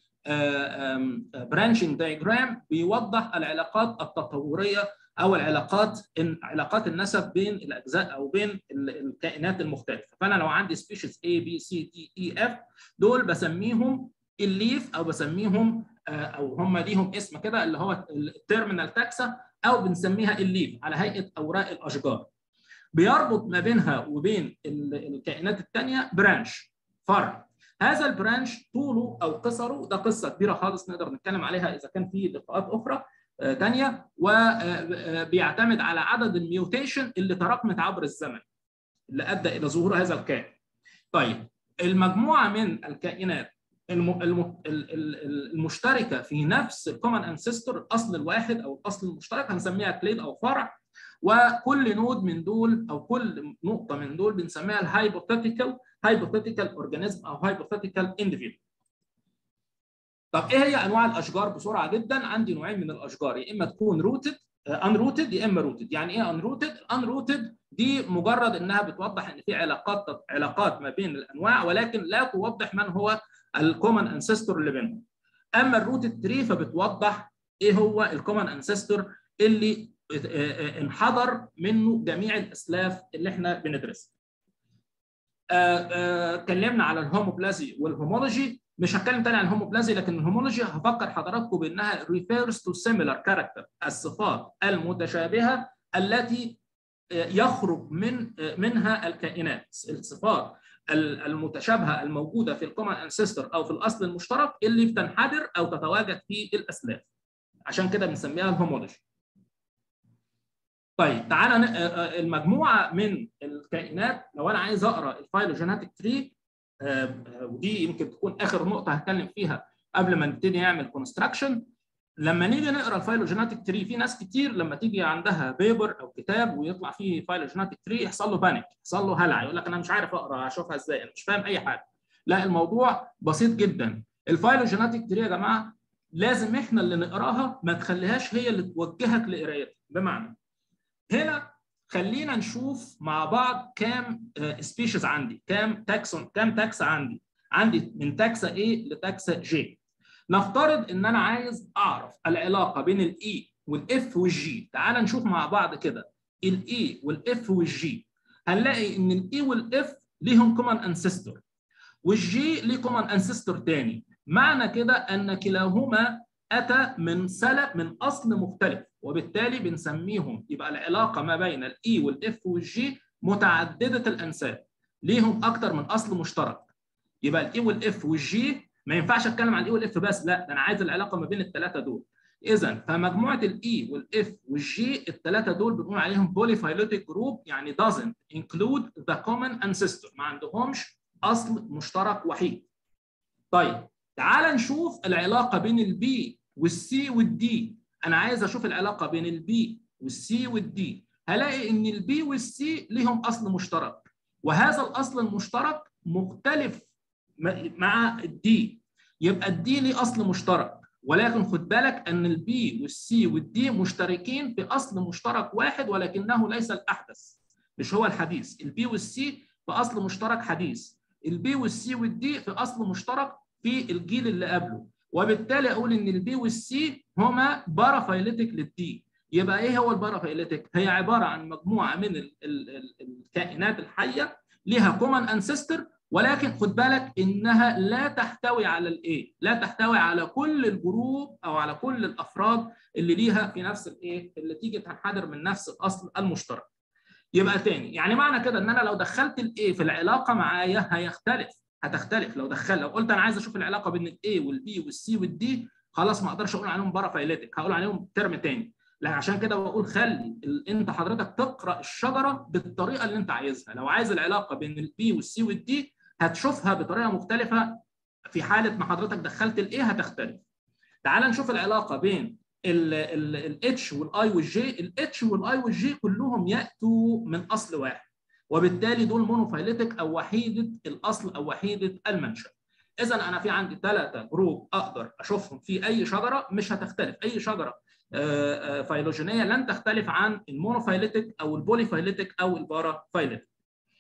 برانشنج دايجرام بيوضح العلاقات التطوريه او العلاقات علاقات النسب بين الاجزاء او بين الكائنات المختلفه فانا لو عندي سبيشيز A B C D E F دول بسميهم الليف او بسميهم او هم ليهم اسم كده اللي هو التيرمينال تاكسا او بنسميها الليف على هيئه اوراق الاشجار بيربط ما بينها وبين الكائنات الثانيه برانش فرع هذا البرانش طوله او قصره ده قصه كبيره خالص نقدر نتكلم عليها اذا كان في لقاءات اخرى ثانيه وبيعتمد على عدد الميوتيشن اللي تراكمت عبر الزمن اللي ادى الى ظهور هذا الكائن. طيب المجموعه من الكائنات المشتركه في نفس الكومن انسيستور الاصل الواحد او الاصل المشترك هنسميها كليد او فرع وكل نود من دول او كل نقطه من دول بنسميها الهايبوثيتيكال هايبوثيتيكال اورجانيزم او هايبوثيتيكال انديفيدو طب ايه هي انواع الاشجار بسرعه جدا عندي نوعين من الاشجار يا اما تكون روتد ان روتد يا اما روتد يعني ايه ان روتد ان روتد دي مجرد انها بتوضح ان في علاقات علاقات ما بين الانواع ولكن لا توضح من هو الكومن انسيستور اللي بينهم اما الروتد تري فبتوضح ايه هو الكومن انسيستور اللي انحدر منه جميع الاسلاف اللي احنا بندرسها اتكلمنا على الهوموبلازي والهومولوجي مش هتكلم تاني عن الهوموبلازي لكن الهومولوجي هفكر حضراتكم بانها refers to similar character الصفات المتشابهه التي يخرج من منها الكائنات الصفات المتشابهه الموجوده في الكومن انسيستور او في الاصل المشترك اللي بتنحدر او تتواجد في الاسلاف عشان كده بنسميها الهومولوجي طيب تعالى المجموعه من الكائنات لو انا عايز اقرا الفايلوجينيتك تري ودي يمكن تكون اخر نقطه هتكلم فيها قبل ما نبتدي نعمل كونستراكشن لما نيجي نقرا الفايلوجينيتك تري في ناس كتير لما تيجي عندها بيبر او كتاب ويطلع فيه فايلوجينيتك تري يحصل له بانيك يحصل له هلع يقول لك انا مش عارف اقرا اشوفها ازاي انا مش فاهم اي حاجه لا الموضوع بسيط جدا الفايلوجينيتك تري يا جماعه لازم احنا اللي نقراها ما تخليهاش هي اللي توجهك لقرايتها بمعنى هنا خلينا نشوف مع بعض كام سبيشيز عندي كام تاكسون كام تاكسا عندي عندي من تاكسا A لتاكسا J نفترض ان انا عايز اعرف العلاقه بين الاي والاف والجي تعال نشوف مع بعض كده الاي والاف والجي هنلاقي ان الاي والاف ليهم كومن انسيستور والجي ليه كومن انسيستور تاني معنى كده ان كلاهما اتى من سلب من اصل مختلف وبالتالي بنسميهم يبقى العلاقه ما بين الاي والاف والجي متعدده الانساب ليهم اكتر من اصل مشترك يبقى الاي والاف والجي ما ينفعش اتكلم عن الاي والاف بس لا ده انا عايز العلاقه ما بين الثلاثه دول اذا فمجموعه الاي والاف والجي الثلاثه دول بنقول عليهم بوليفايلوتيك جروب يعني doesn't include the common ancestor ما عندهمش اصل مشترك وحيد طيب تعال نشوف العلاقه بين البي والسي والدي انا عايز اشوف العلاقه بين البي والسي والدي هلاقي ان البي والسي ليهم اصل مشترك وهذا الاصل المشترك مختلف مع الدي يبقى الدي ليه اصل مشترك ولكن خد بالك ان البي والسي والدي مشتركين في اصل مشترك واحد ولكنه ليس الاحدث مش هو الحديث البي والسي في اصل مشترك حديث البي والسي والدي في اصل مشترك في الجيل اللي قبله وبالتالي اقول ان البي والسي هما بارافايليتك للدي يبقى ايه هو البارافايليتك هي عباره عن مجموعه من ال ال ال الكائنات الحيه ليها كومن انسيستر ولكن خد بالك انها لا تحتوي على الايه لا تحتوي على كل الجروب او على كل الافراد اللي ليها في نفس الايه اللي تيجي تنحدر من نفس الاصل المشترك يبقى تاني يعني معنى كده ان انا لو دخلت الايه في العلاقه معايا هيختلف هتختلف لو دخل لو قلت انا عايز اشوف العلاقه بين الاي والبي والسي والدي خلاص ما اقدرش اقول عليهم بارافايليتك هقول عليهم ترم تاني لا عشان كده بقول خلي انت حضرتك تقرا الشجره بالطريقه اللي انت عايزها لو عايز العلاقه بين البي والسي والدي هتشوفها بطريقه مختلفه في حاله ما حضرتك دخلت الايه هتختلف تعال نشوف العلاقه بين الاتش والاي والجي الاتش والاي والجي كلهم ياتوا من اصل واحد وبالتالي دول مونوفايليتك او وحيده الاصل او وحيده المنشا اذا انا في عندي ثلاثه جروب اقدر اشوفهم في اي شجره مش هتختلف اي شجره فيلوجينيه لن تختلف عن المونوفايليتك او البوليفايليتك او البارافايليتك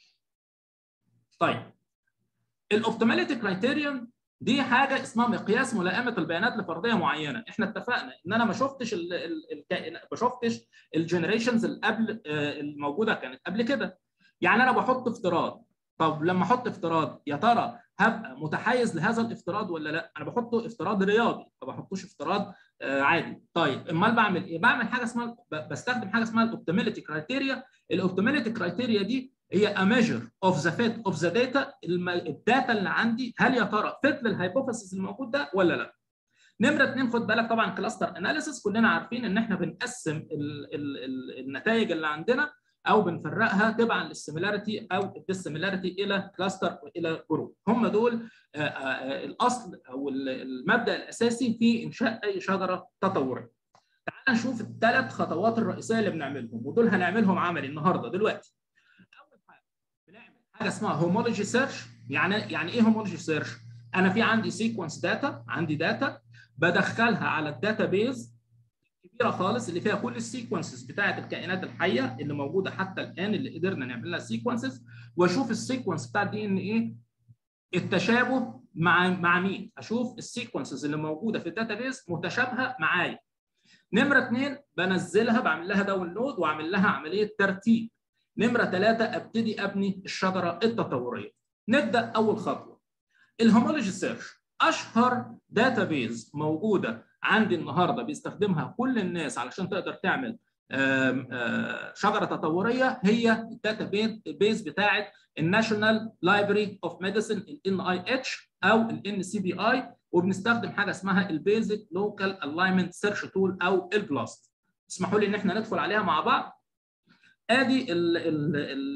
طيب الاوبتيماليتي كرايتيريون دي حاجه اسمها مقياس ملائمه البيانات لفرضيه معينه احنا اتفقنا ان انا ما شفتش الكائنات ما شفتش الجنريشنز اللي قبل الموجوده كانت قبل كده يعني انا بحط افتراض طب لما احط افتراض يا ترى هبقى متحيز لهذا الافتراض ولا لا انا بحطه افتراض رياضي ما بحطوش افتراض عادي طيب امال بعمل ايه بعمل حاجه اسمها بستخدم حاجه اسمها الاوبتيماليتي كرايتيريا الاوبتيماليتي كرايتيريا دي هي a measure of the fit of the data الداتا اللي عندي هل يا ترى فيت للهايبوثيسيس الموجود ده ولا لا نمره اثنين خد بالك طبعا كلاستر اناليسيس كلنا عارفين ان احنا بنقسم ال ال ال النتائج اللي عندنا او بنفرقها تبعا للسيميلاريتي او الديسيميلاريتي الى كلاستر والى جروب هم دول الاصل او المبدا الاساسي في انشاء اي شجره تطوريه تعال نشوف الثلاث خطوات الرئيسيه اللي بنعملهم ودول هنعملهم عملي النهارده دلوقتي اول حاجه بنعمل حاجه اسمها هومولوجي سيرش يعني يعني ايه هومولوجي سيرش انا في عندي سيكونس داتا عندي داتا بدخلها على الداتا بيز كبيره خالص اللي فيها كل السيكونسز بتاعه الكائنات الحيه اللي موجوده حتى الان اللي قدرنا نعمل لها سيكونسز واشوف السيكونس بتاع الدي ان ايه التشابه مع مع مين اشوف السيكونسز اللي موجوده في الداتا بيز متشابهه معايا نمره اثنين بنزلها بعمل لها داونلود واعمل لها عمليه ترتيب نمره ثلاثه ابتدي ابني الشجره التطوريه نبدا اول خطوه الهومولوجي سيرش اشهر داتا بيز موجوده عندي النهارده بيستخدمها كل الناس علشان تقدر تعمل شجره تطوريه هي الداتا بيز بتاعه الناشونال لايبرري اوف ميديسن الان اي اتش او الان سي بي اي وبنستخدم حاجه اسمها البيزك لوكال الاينمنت سيرش تول او البلاست اسمحوا لي ان احنا ندخل عليها مع بعض ادي ال ال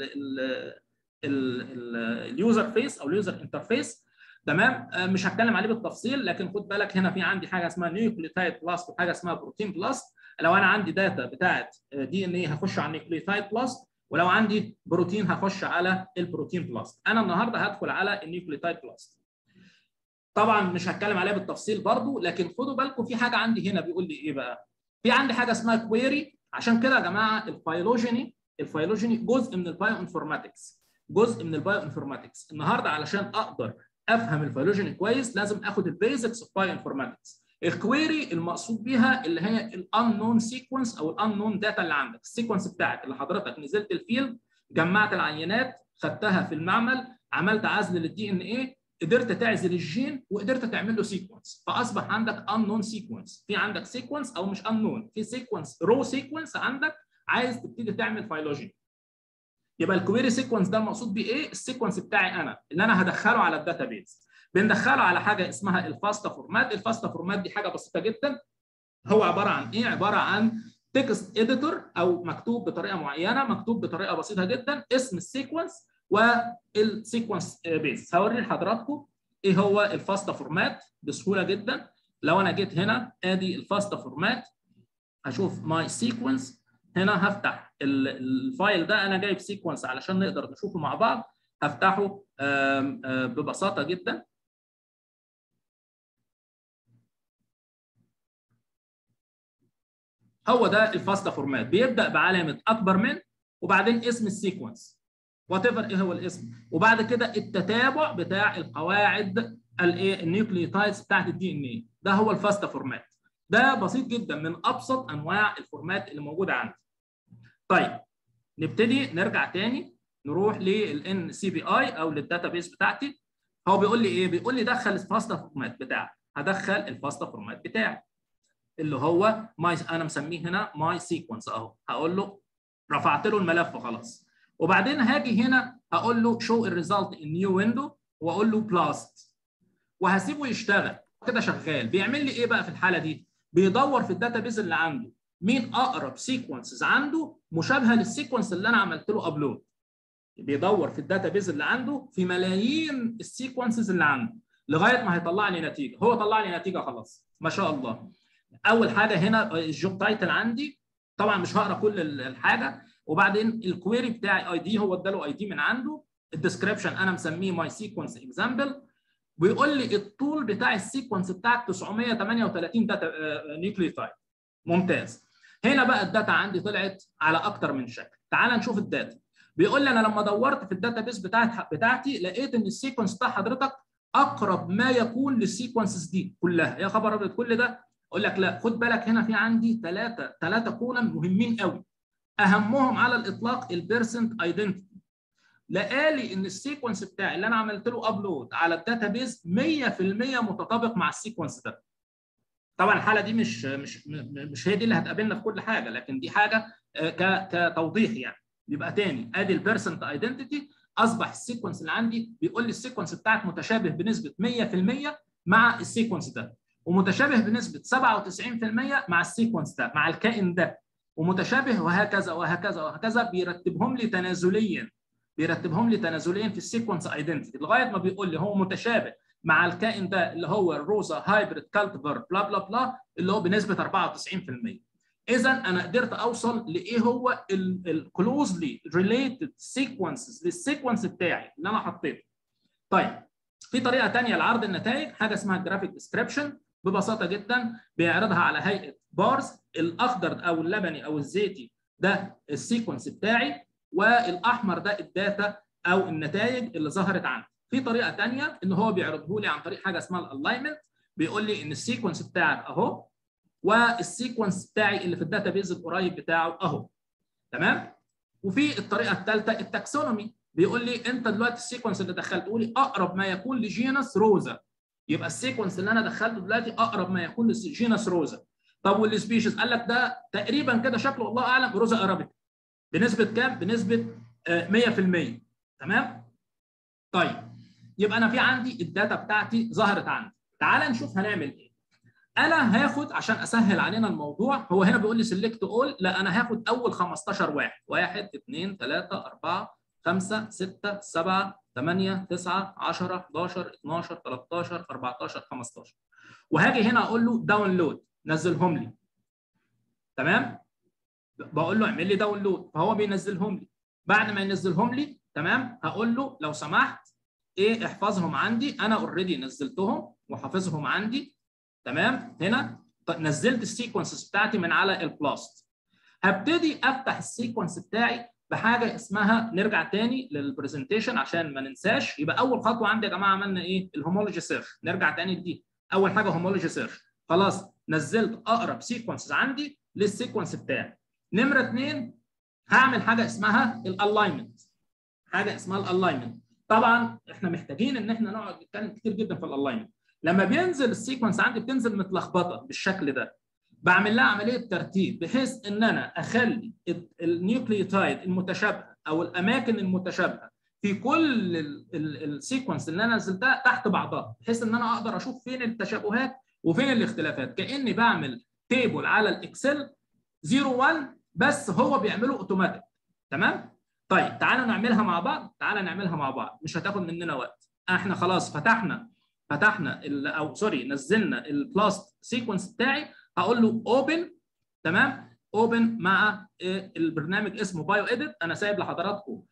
ال اليوزر فيس او اليوزر انترفيس تمام مش هتكلم عليه بالتفصيل لكن خد بالك هنا في عندي حاجه اسمها نيوكليوتايد بلاست وحاجه اسمها بروتين بلاست لو انا عندي داتا بتاعت دي ان ايه هخش على النيوكليوتايد بلاست ولو عندي بروتين هخش على البروتين بلاست انا النهارده هدخل على النيوكليوتايد بلاست طبعا مش هتكلم عليها بالتفصيل برضو لكن خدوا بالكم في حاجه عندي هنا بيقول لي ايه بقى في عندي حاجه اسمها كويري عشان كده يا جماعه الفايلوجيني الفايلوجيني جزء من البايو انفورماتكس جزء من البايو انفورماتكس النهارده علشان اقدر افهم الفيلوجيني كويس لازم اخد البيزكس اوف بايو انفورماتكس الكويري المقصود بيها اللي هي الانون سيكونس او الانون داتا اللي عندك السيكونس بتاعك اللي حضرتك نزلت الفيلد جمعت العينات خدتها في المعمل عملت عزل للدي ان ايه قدرت تعزل الجين وقدرت تعمل له سيكونس فاصبح عندك انون سيكونس في عندك سيكونس او مش انون في سيكونس رو سيكونس عندك عايز تبتدي تعمل فيلوجيني يبقى الكويري سيكونس ده المقصود بيه ايه؟ السيكونس بتاعي انا اللي انا هدخله على الداتا بيز. بندخله على حاجه اسمها الفاستا فورمات، الفاستا فورمات دي حاجه بسيطه جدا هو عباره عن ايه؟ عباره عن تكست اديتور او مكتوب بطريقه معينه، مكتوب بطريقه بسيطه جدا، اسم السيكونس والسيكونس بيز. هوري لحضراتكم ايه هو الفاستا فورمات بسهوله جدا لو انا جيت هنا ادي الفاستا فورمات هشوف ماي سيكونس هنا هفتح الفايل ده انا جايب سيكونس علشان نقدر نشوفه مع بعض هفتحه ببساطه جدا هو ده الفاستا فورمات بيبدا بعلامه اكبر من وبعدين اسم السيكونس وات ايفر ايه هو الاسم وبعد كده التتابع بتاع القواعد الايه النيوكليوتايدز بتاعت الدي ان ايه ده هو الفاستا فورمات ده بسيط جدا من ابسط انواع الفورمات اللي موجوده عندي طيب نبتدي نرجع تاني نروح للان سي بي اي او للداتابيس بتاعتي هو بيقول لي ايه بيقول لي دخل الفاستا فورمات بتاعك هدخل الفاستا فورمات بتاعي اللي هو ماي انا مسميه هنا ماي سيكونس اهو هقول له رفعت له الملف خلاص وبعدين هاجي هنا هقول له شو الريزلت ان نيو ويندو واقول له بلاست وهسيبه يشتغل كده شغال بيعمل لي ايه بقى في الحاله دي بيدور في الداتابيز اللي عنده مين اقرب سيكونسز عنده مشابهه للسيكونس اللي انا عملت له ابلود بيدور في الداتابيز اللي عنده في ملايين السيكونسز اللي عنده لغايه ما هيطلع لي نتيجه هو طلع لي نتيجه خلاص ما شاء الله اول حاجه هنا الجوب تايتل عندي طبعا مش هقرا كل الحاجه وبعدين الكويري بتاعي اي دي هو اداله اي دي من عنده الديسكربشن انا مسميه ماي سيكونس اكزامبل ويقول لي الطول بتاع السيكونس بتاعك 938 داتا نيوكليوتايد ممتاز هنا بقى الداتا عندي طلعت على اكتر من شكل تعال نشوف الداتا بيقول لي انا لما دورت في الداتا بيس بتاعت بتاعتي لقيت ان السيكونس بتاع حضرتك اقرب ما يكون للسيكونسز دي كلها يا خبر ابيض كل ده اقول لك لا خد بالك هنا في عندي ثلاثه ثلاثه كولم مهمين قوي اهمهم على الاطلاق البيرسنت ايدنتيتي لقالي ان السيكونس بتاعي اللي انا عملت له ابلود على الداتا بيز 100% متطابق مع السيكونس ده طبعا الحاله دي مش مش مش هي دي اللي هتقابلنا في كل حاجه لكن دي حاجه كتوضيح يعني يبقى تاني ادي البيرسنت ايدنتيتي اصبح السيكونس اللي عندي بيقول لي السيكونس بتاعك متشابه بنسبه 100% مع السيكونس ده ومتشابه بنسبه 97% مع السيكونس ده مع الكائن ده ومتشابه وهكذا وهكذا وهكذا بيرتبهم لي تنازليا بيرتبهم لي تنازليا في السيكونس ايدنتيتي لغايه ما بيقول لي هو متشابه مع الكائن ده اللي هو الروزا هايبريد كالتفر بلا بلا بلا اللي هو بنسبه 94% اذا انا قدرت اوصل لايه هو الكلوزلي ريليتد سيكونسز للسيكونس بتاعي اللي انا حطيته طيب في طريقه ثانيه لعرض النتائج حاجه اسمها جرافيك ديسكريبشن ببساطه جدا بيعرضها على هيئه بارز الاخضر او اللبني او الزيتي ده السيكونس بتاعي والاحمر ده الداتا او النتائج اللي ظهرت عندي في طريقه ثانيه ان هو بيعرضه لي عن طريق حاجه اسمها الالاينمنت بيقول لي ان السيكونس بتاعك اهو والسيكونس بتاعي اللي في الداتا بيز القريب بتاعه اهو تمام وفي الطريقه الثالثه التاكسونومي بيقول لي انت دلوقتي السيكونس اللي دخلته لي اقرب ما يكون لجينس روزا يبقى السيكونس اللي انا دخلته دلوقتي اقرب ما يكون لجينس روزا طب والسبيشيز قال لك ده تقريبا كده شكله الله اعلم روزا ارابيك بنسبه كام؟ بنسبه 100% تمام؟ طيب يبقى انا في عندي الداتا بتاعتي ظهرت عندي تعال نشوف هنعمل ايه انا هاخد عشان اسهل علينا الموضوع هو هنا بيقول لي سيلكت اول لا انا هاخد اول 15 واحد 1 2 3 4 5 6 7 8 9 10 11 12 13 14 15 وهاجي هنا اقول له داونلود نزلهم لي تمام بقول له اعمل لي داونلود فهو بينزلهم لي بعد ما ينزلهم لي تمام هقول له لو سمحت ايه احفظهم عندي انا اوريدي نزلتهم وحافظهم عندي تمام هنا نزلت السيكونسز بتاعتي من على البلاست هبتدي افتح السيكونس بتاعي بحاجه اسمها نرجع تاني للبرزنتيشن عشان ما ننساش يبقى اول خطوه عندي يا جماعه عملنا ايه الهومولوجي سيرش نرجع تاني لدي اول حاجه هومولوجي سيرش خلاص نزلت اقرب سيكونسز عندي للسيكونس بتاعي نمره اثنين هعمل حاجه اسمها الالاينمنت حاجه اسمها الالاينمنت طبعا احنا محتاجين ان احنا نقعد نتكلم كتير جدا في الالاينمنت لما بينزل السيكونس عندي بتنزل متلخبطه بالشكل ده بعمل لها عمليه ترتيب بحيث ان انا اخلي النيوكليوتايد المتشابهه او الاماكن المتشابهه في كل السيكونس اللي انا نزلتها تحت بعضها بحيث ان انا اقدر اشوف فين التشابهات وفين الاختلافات كاني بعمل تيبل على الاكسل 0 1 بس هو بيعمله اوتوماتيك تمام طيب تعالى نعملها مع بعض تعالى نعملها مع بعض مش هتاخد مننا وقت احنا خلاص فتحنا فتحنا او سوري نزلنا البلاست سيكونس بتاعي هقول له اوبن تمام اوبن مع البرنامج اسمه بايو اديت انا سايب لحضراتكم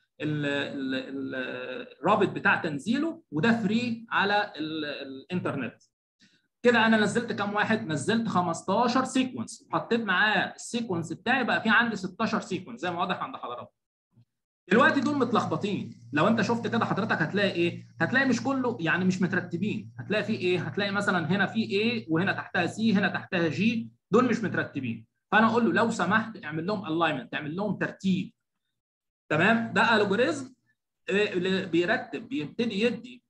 الرابط بتاع تنزيله وده فري على الانترنت كده انا نزلت كام واحد نزلت 15 سيكونس وحطيت معاه السيكونس بتاعي بقى في عندي 16 سيكونس زي ما واضح عند حضراتكم دلوقتي دول متلخبطين لو انت شفت كده حضرتك هتلاقي ايه هتلاقي مش كله يعني مش مترتبين هتلاقي في ايه هتلاقي مثلا هنا في ايه وهنا تحتها سي هنا تحتها جي دول مش مترتبين فانا اقول له لو سمحت اعمل لهم الاينمنت اعمل لهم ترتيب تمام ده الجوريزم بيرتب بيبتدي يدي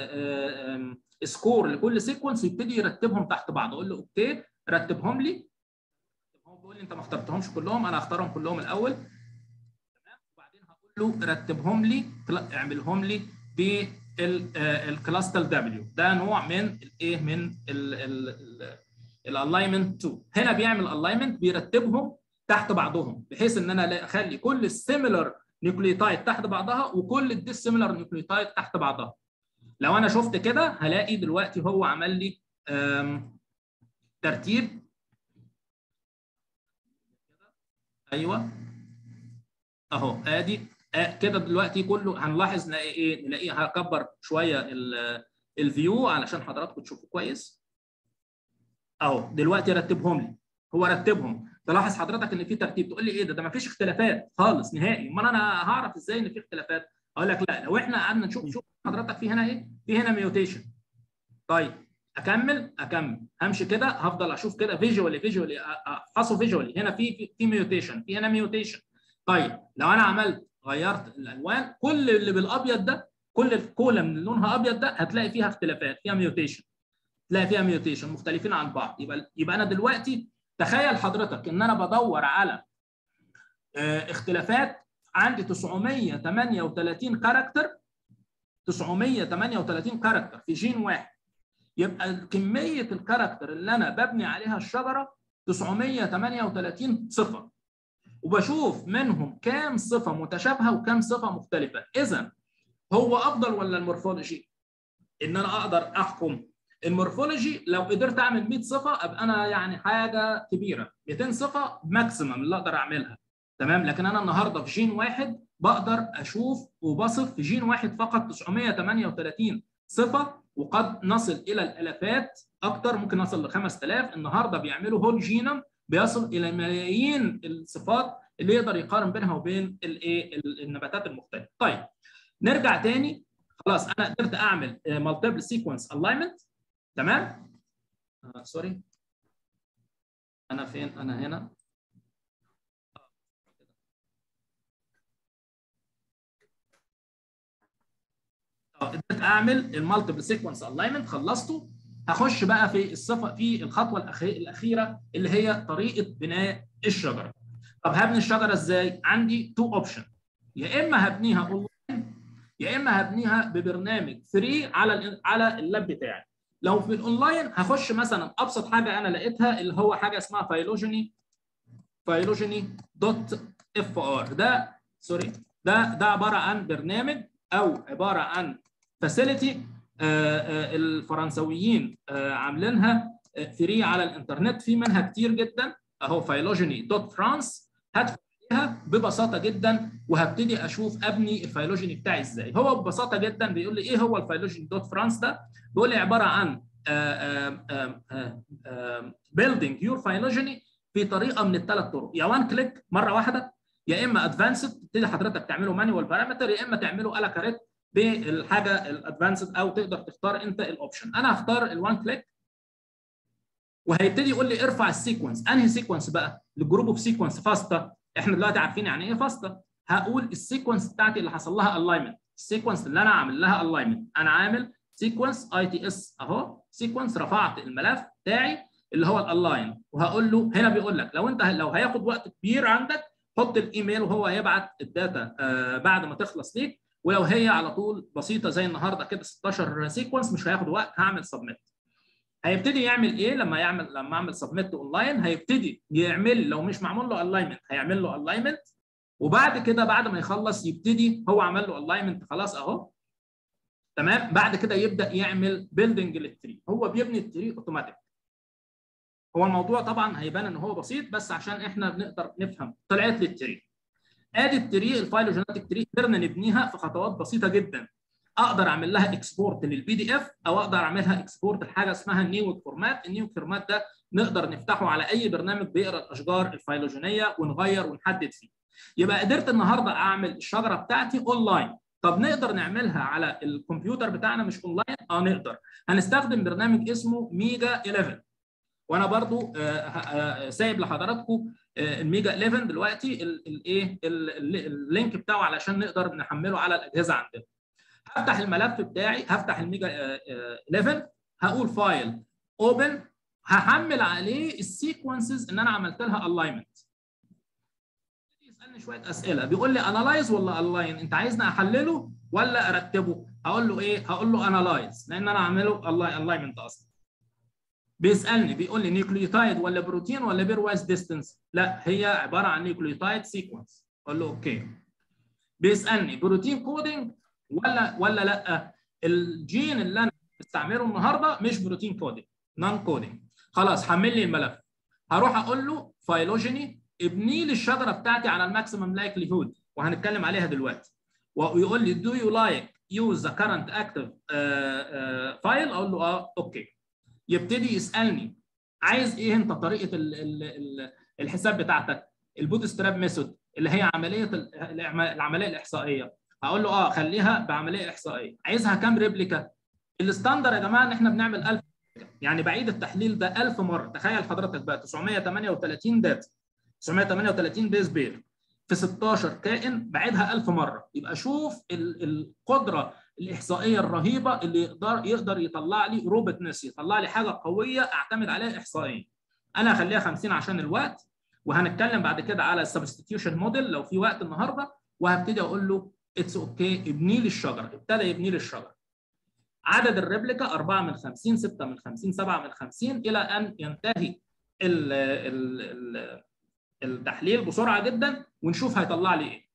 سكور لكل سيكونس يبتدي يرتبهم تحت بعض اقول له اوكي رتبهم لي هو بيقول لي انت ما اخترتهمش كلهم انا هختارهم كلهم الاول تمام وبعدين هقول له رتبهم لي اعملهم لي بالكلاستل دبليو ده نوع من الايه من الالاينمنت 2 هنا بيعمل الاينمنت بيرتبهم تحت بعضهم بحيث ان انا اخلي كل السيميلر نيوكليوتايد تحت بعضها وكل الديسيميلر نيوكليوتايد تحت بعضها لو انا شفت كده هلاقي دلوقتي هو عمل لي ترتيب ايوه اهو ادي آه كده دلوقتي كله هنلاحظ نلاقي ايه نلاقيه هكبر شويه الفيو علشان حضراتكم تشوفوا كويس اهو دلوقتي رتبهم لي هو رتبهم تلاحظ حضرتك ان في ترتيب تقول لي ايه ده ده ما فيش اختلافات خالص نهائي امال انا هعرف ازاي ان في اختلافات اقول لك لا لو احنا قعدنا نشوف شوف حضرتك في هنا ايه في هنا ميوتيشن طيب اكمل اكمل همشي كده هفضل اشوف كده فيجوالي فيجوالي افحصه فيجوالي هنا في في, في ميوتيشن في هنا ميوتيشن طيب لو انا عملت غيرت الالوان كل اللي بالابيض ده كل الكولم اللي لونها ابيض ده هتلاقي فيها اختلافات فيها ميوتيشن تلاقي فيها ميوتيشن مختلفين عن بعض يبقى يبقى انا دلوقتي تخيل حضرتك ان انا بدور على اختلافات عندي 938 كاركتر 938 كاركتر في جين واحد يبقى كميه الكاركتر اللي انا ببني عليها الشجره 938 صفه وبشوف منهم كام صفه متشابهه وكام صفه مختلفه اذا هو افضل ولا المورفولوجي ان انا اقدر احكم المورفولوجي لو قدرت اعمل 100 صفه ابقى انا يعني حاجه كبيره 200 صفه ماكسيمم اللي اقدر اعملها تمام لكن انا النهارده في جين واحد بقدر اشوف وبصف في جين واحد فقط 938 صفه وقد نصل الى الالافات اكتر ممكن نصل ل 5000 النهارده بيعملوا هول جينوم بيصل الى ملايين الصفات اللي يقدر يقارن بينها وبين الايه النباتات المختلفه. طيب نرجع تاني خلاص انا قدرت اعمل مالتيبل سيكونس الاينمنت تمام؟ آه سوري انا فين؟ انا هنا قدرت اعمل المالتيبل سيكونس الاينمنت خلصته هخش بقى في الصفه في الخطوه الاخيره اللي هي طريقه بناء الشجره. طب هبني الشجره ازاي؟ عندي تو اوبشن يا اما هبنيها اونلاين يا اما هبنيها ببرنامج فري على على اللاب بتاعي. لو في الاونلاين هخش مثلا ابسط حاجه انا لقيتها اللي هو حاجه اسمها فايلوجيني فايلوجيني دوت اف ار ده سوري ده ده عباره عن برنامج او عباره عن فاسيلتي الفرنسويين عاملينها فري على الانترنت في منها كتير جدا اهو فايلوجيني دوت فرانس هدخل عليها ببساطه جدا وهبتدي اشوف ابني الفايلوجيني بتاعي ازاي هو ببساطه جدا بيقول لي ايه هو الفايلوجيني دوت فرانس ده بيقول لي عباره عن بيلدينج يور فايلوجيني في طريقه من الثلاث طرق يا وان كليك مره واحده يا اما ادفانسد تبتدي حضرتك تعمله مانيوال بارامتر يا اما تعمله الا كاريت بالحاجه الادفانسد او تقدر تختار انت الاوبشن انا هختار الوان كليك وهيبتدي يقول لي ارفع السيكونس انهي سيكونس بقى الجروب اوف سيكونس فاستا احنا دلوقتي عارفين يعني ايه فاستا هقول السيكونس بتاعتي اللي حصل لها الاينمنت السيكونس اللي انا عامل لها الاينمنت انا عامل سيكونس اي تي اس اهو سيكونس رفعت الملف بتاعي اللي هو الالاين وهقول له هنا بيقول لك لو انت لو هياخد وقت كبير عندك حط الايميل وهو هيبعت الداتا آه بعد ما تخلص ليك ولو هي على طول بسيطه زي النهارده كده 16 سيكونس مش هياخد وقت هعمل سبميت هيبتدي يعمل ايه لما يعمل لما اعمل سبميت اونلاين هيبتدي يعمل لو مش معمول له الاينمنت هيعمل له الاينمنت وبعد كده بعد ما يخلص يبتدي هو عمل له الاينمنت خلاص اهو تمام بعد كده يبدا يعمل بيلدنج للتري هو بيبني التري اوتوماتيك هو الموضوع طبعا هيبان ان هو بسيط بس عشان احنا بنقدر نفهم طلعت لي التري ادي التري الفايلوجينيتك تري قدرنا نبنيها في خطوات بسيطه جدا اقدر اعمل لها اكسبورت للبي دي اف او اقدر اعملها اكسبورت لحاجه اسمها النيوك فورمات النيوك فورمات ده نقدر نفتحه على اي برنامج بيقرا الاشجار الفيلوجينيه ونغير ونحدد فيه يبقى قدرت النهارده اعمل الشجره بتاعتي اونلاين طب نقدر نعملها على الكمبيوتر بتاعنا مش اونلاين اه نقدر هنستخدم برنامج اسمه ميجا 11 وانا برضو سايب لحضراتكم الميجا 11 دلوقتي الايه اللينك بتاعه علشان نقدر نحمله على الاجهزه عندنا هفتح الملف بتاعي هفتح الميجا 11 هقول فايل اوبن هحمل عليه السيكونسز ان انا عملت لها الاينمنت يسالني شويه اسئله بيقول لي انالايز ولا الاين انت عايزني احلله ولا ارتبه هقول له ايه هقول له انالايز لان انا اعمله الاينمنت اصلا بيسالني بيقول لي نيوكليوتايد ولا بروتين ولا بير وايز ديستنس لا هي عباره عن نيوكليوتايد سيكونس اقول له اوكي بيسالني بروتين كودنج ولا ولا لا الجين اللي انا بستعمله النهارده مش بروتين كودنج نون كودنج خلاص حمل لي الملف هروح اقول له فايلوجيني ابني لي الشجره بتاعتي على الماكسيمم لايكليهود وهنتكلم عليها دلوقتي ويقول لي دو يو لايك يوز ذا كرنت اكتف فايل اقول له اه اوكي يبتدي يسالني عايز ايه انت طريقه ال ال ال الحساب بتاعتك البوت ستراب ميثود اللي هي عمليه العمليه الاحصائيه هقول له اه خليها بعمليه احصائيه عايزها كام ريبليكا الستاندر يا جماعه ان احنا بنعمل 1000 يعني بعيد التحليل ده 1000 مره تخيل حضرتك بقى 938 داتا 938 بيز بير في 16 كائن بعيدها 1000 مره يبقى شوف القدره الاحصائيه الرهيبه اللي يقدر يقدر يطلع لي روبوتنس يطلع لي حاجه قويه اعتمد عليها احصائيا انا هخليها 50 عشان الوقت وهنتكلم بعد كده على السبستيتيوشن موديل لو في وقت النهارده وهبتدي اقول له اتس اوكي okay. ابني لي الشجره ابتدى يبني لي الشجره عدد الريبليكا 4 من 50 6 من 50 7 من 50 الى ان ينتهي ال ال ال التحليل بسرعه جدا ونشوف هيطلع لي ايه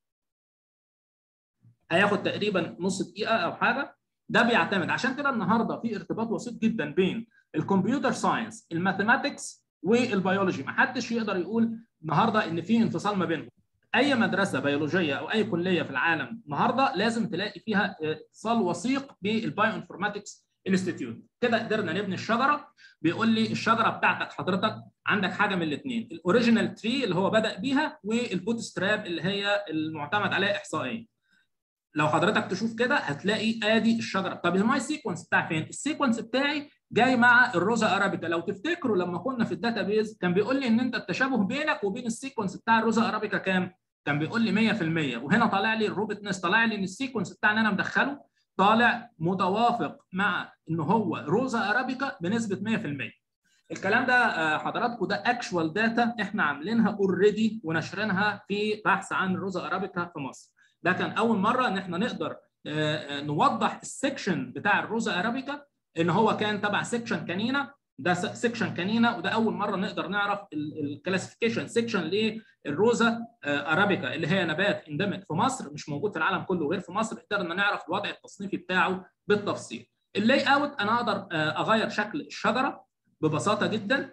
هياخد تقريبا نص دقيقه او حاجه ده بيعتمد عشان كده النهارده في ارتباط وسيط جدا بين الكمبيوتر ساينس الماثيماتكس والبيولوجي ما حدش يقدر يقول النهارده ان في انفصال ما بينهم اي مدرسه بيولوجيه او اي كليه في العالم النهارده لازم تلاقي فيها اتصال وثيق بالبايو انفورماتكس انستيتيوت كده قدرنا نبني الشجره بيقول لي الشجره بتاعتك حضرتك عندك حاجه من الاثنين الاوريجينال تري اللي هو بدا بيها والبوت ستراب اللي هي المعتمد عليها احصائيا لو حضرتك تشوف كده هتلاقي ادي الشجره طب الماي سيكونس بتاعي فين السيكونس بتاعي جاي مع الروزا ارابيكا لو تفتكروا لما كنا في الداتابيز كان بيقول لي ان انت التشابه بينك وبين السيكونس بتاع الروزا ارابيكا كام كان بيقول لي 100% وهنا طالع لي الروبوتنس طالع لي ان السيكونس بتاعنا انا مدخله طالع متوافق مع ان هو روزا ارابيكا بنسبه 100% الكلام ده حضراتكم ده اكشوال داتا احنا عاملينها اوريدي ونشرينها في بحث عن الروزا ارابيكا في مصر ده كان اول مره ان احنا نقدر نوضح السكشن بتاع الروزا ارابيكا ان هو كان تبع سكشن كانينا ده سكشن كانينا وده اول مره نقدر نعرف الكلاسيفيكيشن سكشن للروزا ارابيكا اللي هي نبات اندمج في مصر مش موجود في العالم كله غير في مصر قدرنا نعرف الوضع التصنيفي بتاعه بالتفصيل اللاي اوت انا اقدر اغير شكل الشجره ببساطه جدا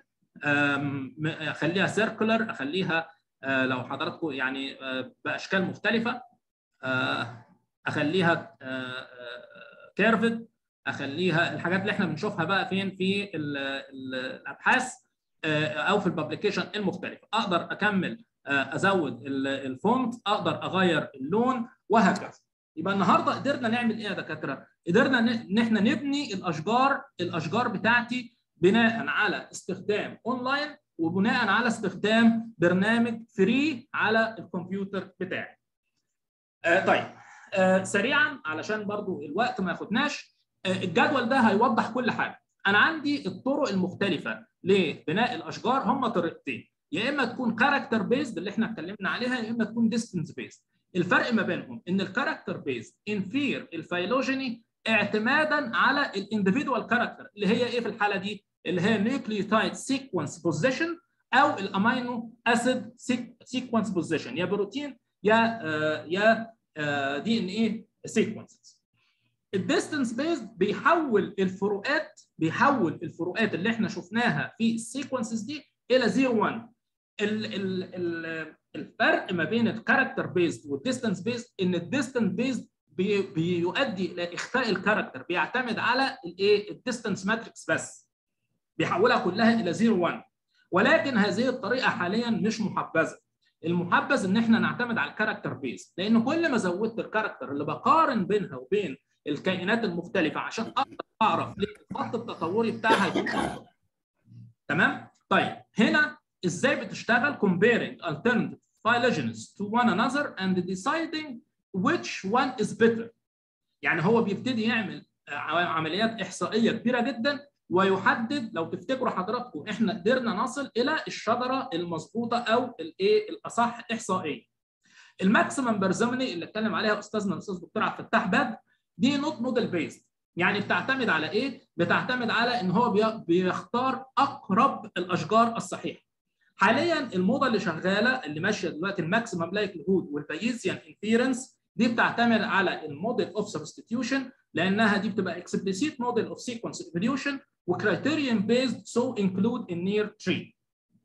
اخليها سيركولر اخليها لو حضراتكم يعني باشكال مختلفه اخليها كيرفد اخليها الحاجات اللي احنا بنشوفها بقى فين في الابحاث او في الببليكيشن المختلفه اقدر اكمل ازود الفونت اقدر اغير اللون وهكذا يبقى النهارده قدرنا نعمل ايه يا دكاتره قدرنا ان احنا نبني الاشجار الاشجار بتاعتي بناء على استخدام اونلاين وبناء على استخدام برنامج فري على الكمبيوتر بتاعي آه طيب آه سريعا علشان برضو الوقت ما ياخدناش الجدول ده هيوضح كل حاجه انا عندي الطرق المختلفه لبناء الاشجار هم طريقتين يا اما تكون كاركتر بيزد اللي احنا اتكلمنا عليها يا اما تكون ديستنس بيزد الفرق ما بينهم ان الكاركتر بيزد انفير الفيلوجيني اعتمادا على الانديفيدوال كاركتر اللي هي ايه في الحاله دي اللي هي نيوكليوتايد سيكونس بوزيشن او الامينو اسيد سيكونس بوزيشن يا بروتين يا آه يا آه دي ان ايه سيكونسز الديستنس بيزد بيحول الفروقات بيحول الفروقات اللي احنا شفناها في السيكونسز دي الى 0 1 ال ال ال الفرق ما بين الكاركتر بيزد والديستنس بيزد ان الديستنس بيزد بي بيؤدي الى اخفاء الكاركتر بيعتمد على الايه الديستنس ماتريكس بس بيحولها كلها الى 0 1 ولكن هذه الطريقه حاليا مش محبذه المحبذ ان احنا نعتمد على الكاركتر بيز لان كل ما زودت الكاركتر اللي بقارن بينها وبين الكائنات المختلفه عشان اقدر اعرف الخط التطوري بتاعها تمام طيب هنا ازاي بتشتغل comparing alternative phylogenies to one another and deciding which one is better يعني هو بيبتدي يعمل عمليات احصائيه كبيره جدا ويحدد لو تفتكروا حضراتكم احنا قدرنا نصل الى الشجره المظبوطه او الايه الاصح احصائيا. الماكسيمم بارزمني اللي اتكلم عليها استاذنا الاستاذ دكتور عبد الفتاح بدر دي نوت موديل بيست يعني بتعتمد على ايه؟ بتعتمد على ان هو بيختار اقرب الاشجار الصحيحه. حاليا الموضه اللي شغاله اللي ماشيه دلوقتي الماكسيمم لايكليهود والبايزيان انفيرنس دي بتعتمد على الموديل اوف سبستيتيوشن لانها دي بتبقى explicit model of sequence evolution وcriterion based so include a near tree.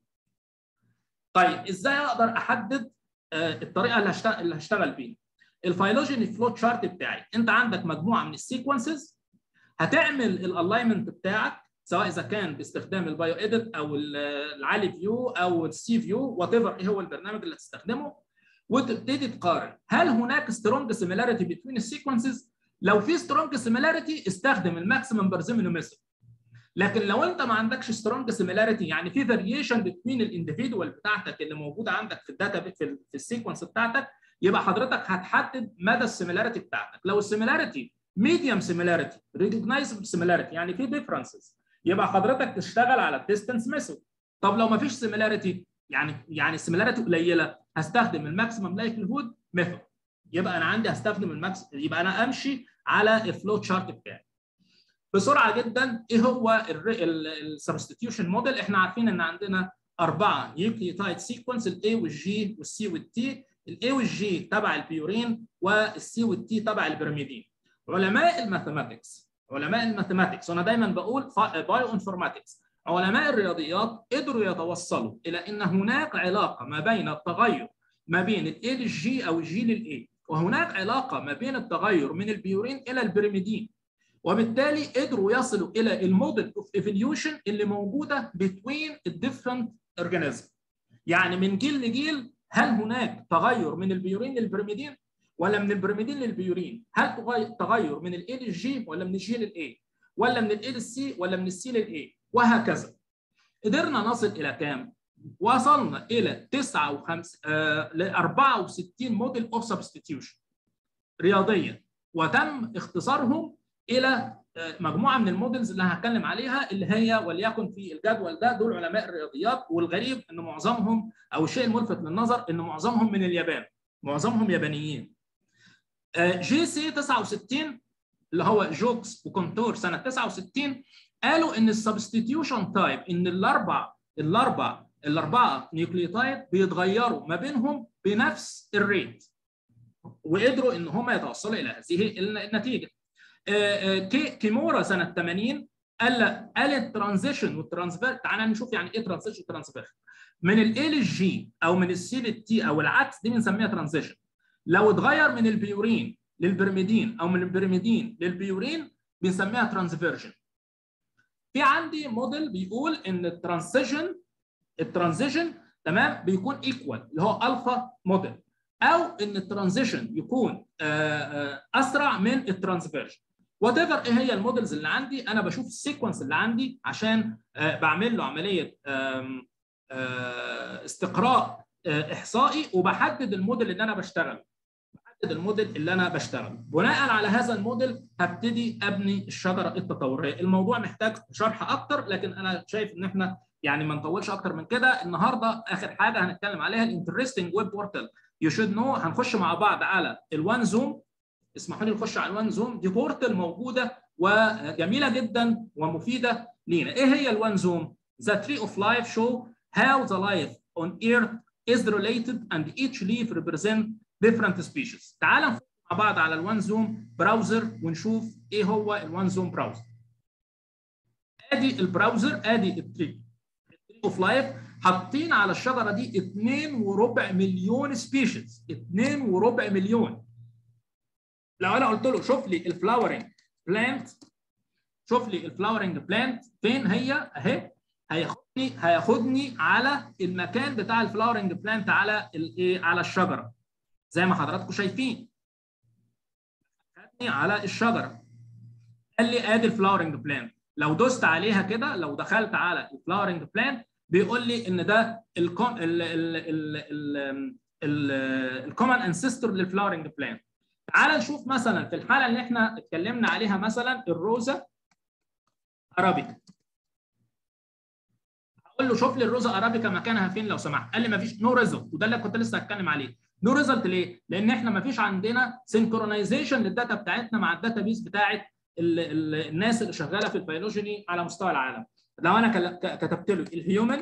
طيب ازاي اقدر احدد الطريقه اللي هشتغل اللي هشتغل بيها؟ الفايلوجيني فلو تشارت بتاعي انت عندك مجموعه من السيكونسز هتعمل الالاينمنت بتاعك سواء اذا كان باستخدام البايو اديت او العالي فيو او السي فيو وات ايفر ايه هو البرنامج اللي هتستخدمه وتبتدي تقارن هل هناك سترونج سيميلاريتي بين السيكونسز لو في سترونج سيميلاريتي استخدم الماكسيمم بارزيمينو ميثود لكن لو انت ما عندكش سترونج سيميلاريتي يعني في فاريشن بين الانديفيدوال بتاعتك اللي موجوده عندك في الداتا في, في السيكونس بتاعتك يبقى حضرتك هتحدد مدى السيميلاريتي بتاعتك لو السيميلاريتي ميديوم سيميلاريتي ريكوجنايزبل سيميلاريتي يعني في ديفرنسز يبقى حضرتك تشتغل على الديستنس ميثود طب لو ما فيش سيميلاريتي يعني يعني السيميلاريتي قليله هستخدم الماكسيمم لايكليهود ميثود يبقى انا عندي هستخدم الماكس يبقى انا امشي على الفلو تشارت بتاعي بسرعه جدا ايه هو السبستيتيوشن موديل احنا عارفين ان عندنا اربعه نيوكليوتايد سيكونس الاي والجي والسي والتي الاي والجي تبع البيورين والسي والتي تبع البرميدين علماء الماثيماتكس علماء الماثيماتكس وانا دايما بقول بايو انفورماتكس علماء الرياضيات قدروا يتوصلوا الى ان هناك علاقه ما بين التغير ما بين الاي للجي او الجي للاي وهناك علاقه ما بين التغير من البيورين الى البريميدين وبالتالي قدروا يصلوا الى الموديل اوف ايفوليوشن اللي موجوده بين الديفرنت اورجانيزم يعني من جيل لجيل هل هناك تغير من البيورين للبريميدين ولا من البريميدين للبيورين هل تغير من الاي للجي ولا من الجي للاي ولا من الاي للسي ولا من السي للاي وهكذا قدرنا نصل الى كام وصلنا الى 59 آه ل 64 موديل اوف سبستيتيوشن رياضيا وتم اختصارهم الى مجموعه من المودلز اللي هتكلم عليها اللي هي وليكن في الجدول ده دول علماء الرياضيات والغريب ان معظمهم او الشيء الملفت للنظر ان معظمهم من اليابان معظمهم يابانيين جي سي 69 اللي هو جوكس وكونتور سنه 69 قالوا ان السبستيتيوشن تايب ان الاربع الاربع الاربعه نيوكليوتايد بيتغيروا ما بينهم بنفس الريت وقدروا ان هم يتوصلوا الى هذه النتيجه كيمورا سنه 80 قال قال الترانزيشن والترانسفير تعالى نشوف يعني ايه ترانزيشن وترانسفير من الاي للجي او من السي للتي او العكس دي بنسميها ترانزيشن لو اتغير من البيورين للبرميدين او من البرميدين للبيورين بنسميها ترانسفيرجن في عندي موديل بيقول ان الترانزيشن الترانزيشن تمام بيكون ايكوال اللي هو الفا موديل او ان الترانزيشن يكون اسرع من الترانسفيرجن وات ايفر ايه هي المودلز اللي عندي انا بشوف السيكونس اللي عندي عشان بعمل له عمليه استقراء احصائي وبحدد الموديل اللي انا بشتغل بحدد الموديل اللي انا بشتغل بناء على هذا الموديل هبتدي ابني الشجره التطوريه الموضوع محتاج شرح اكتر لكن انا شايف ان احنا يعني ما نطولش اكتر من كده النهارده اخر حاجه هنتكلم عليها الانترستنج ويب بورتال يو شود نو هنخش مع بعض على الوان زوم اسمحوا لي نخش على الوان زوم دي بورتال موجوده وجميله جدا ومفيده لينا ايه هي الوان زوم The tree of life show how the life on earth is related and each leaf represent different species تعال نخش مع بعض على الوان زوم براوزر ونشوف ايه هو الوان زوم براوزر ادي البراوزر ادي التري اوف لايف حاطين على الشجره دي 2 وربع مليون سبيشيز 2 وربع مليون لو انا قلت له شوف لي الفلاورنج بلانت شوف لي الفلاورنج بلانت فين هي اهي هياخدني هياخدني على المكان بتاع الفلاورنج بلانت على الايه على الشجره زي ما حضراتكم شايفين خدني على الشجره قال لي ادي الفلاورنج بلانت لو دوست عليها كده لو دخلت على الفلاورنج بلانت بيقول لي ان ده الكومن انسيستور للفلاورنج بلانت تعال نشوف مثلا في الحاله اللي احنا اتكلمنا عليها مثلا الروزا ارابيكا هقول له شوف لي الروزا ارابيكا مكانها فين لو سمحت قال لي مفيش نو ريزلت وده اللي كنت لسه هتكلم عليه نو ريزلت ليه لان احنا مفيش عندنا سينكرونايزيشن للداتا بتاعتنا مع الداتا بيس بتاعت ال ال الناس اللي شغاله في الفيلوجيني على مستوى العالم لو انا كتبت له الهيومن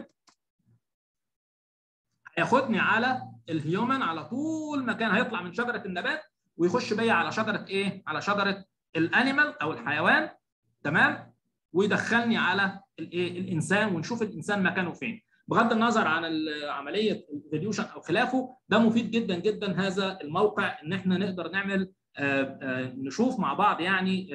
هياخدني على الهيومن على طول مكان هيطلع من شجره النبات ويخش بيا على شجره ايه؟ على شجره الانيمال او الحيوان تمام؟ ويدخلني على الايه؟ الانسان ونشوف الانسان مكانه فين. بغض النظر عن عمليه الفيديوشن او خلافه ده مفيد جدا جدا هذا الموقع ان احنا نقدر نعمل آآ آآ نشوف مع بعض يعني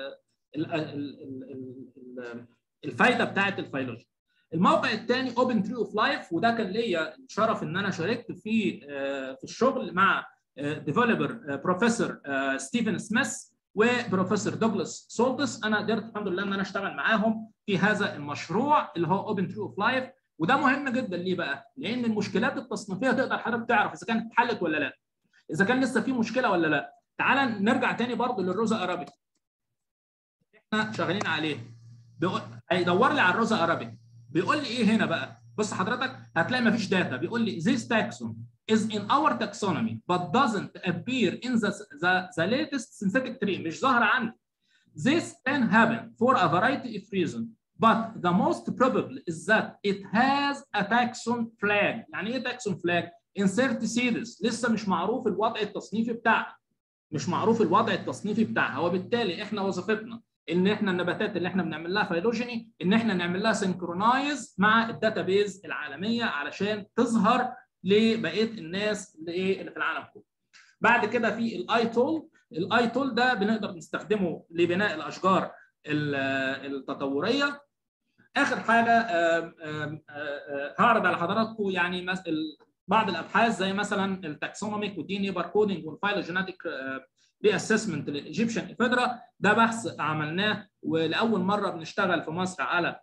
الفايده بتاعت الفيلوجي. الموقع الثاني اوبن تري اوف لايف وده كان ليا الشرف ان انا شاركت فيه في الشغل مع ديفلوبر بروفيسور ستيفن سميث وبروفيسور دوغلاس سولدس انا قدرت الحمد لله ان انا اشتغل معاهم في هذا المشروع اللي هو اوبن تري اوف لايف وده مهم جدا ليه بقى؟ لان المشكلات التصنيفيه تقدر حضرتك تعرف اذا كانت اتحلت ولا لا. اذا كان لسه في مشكله ولا لا. تعال نرجع تاني برضه للروزا ارابيك. احنا شغالين عليه. بيقول هيدور لي على الروزا ارابيك. بيقول لي ايه هنا بقى؟ بص حضرتك هتلاقي مفيش داتا بيقول لي this taxon is in our taxonomy but doesn't appear in the, the, the latest synthetic tree مش ظاهرة عندي. This can happen for a variety of reasons but the most probable is that it has a taxon flag. يعني ايه taxon flag؟ insert series لسه مش معروف الوضع التصنيفي بتاعها. مش معروف الوضع التصنيفي بتاعها وبالتالي احنا وظيفتنا ان احنا النباتات اللي احنا بنعمل لها فيلوجيني ان احنا نعمل لها سنكرونايز مع الداتابيز العالميه علشان تظهر لبقيه الناس اللي في العالم كله. بعد كده في الاي تول، الاي تول ده بنقدر نستخدمه لبناء الاشجار التطوريه. اخر حاجه هعرض على حضراتكم يعني بعض الابحاث زي مثلا التاكسونوميك والدي ان اي باركودنج والفايلوجيناتيك ري اسسمنت للايجيبشن افيدرا ده بحث عملناه ولاول مره بنشتغل في مصر على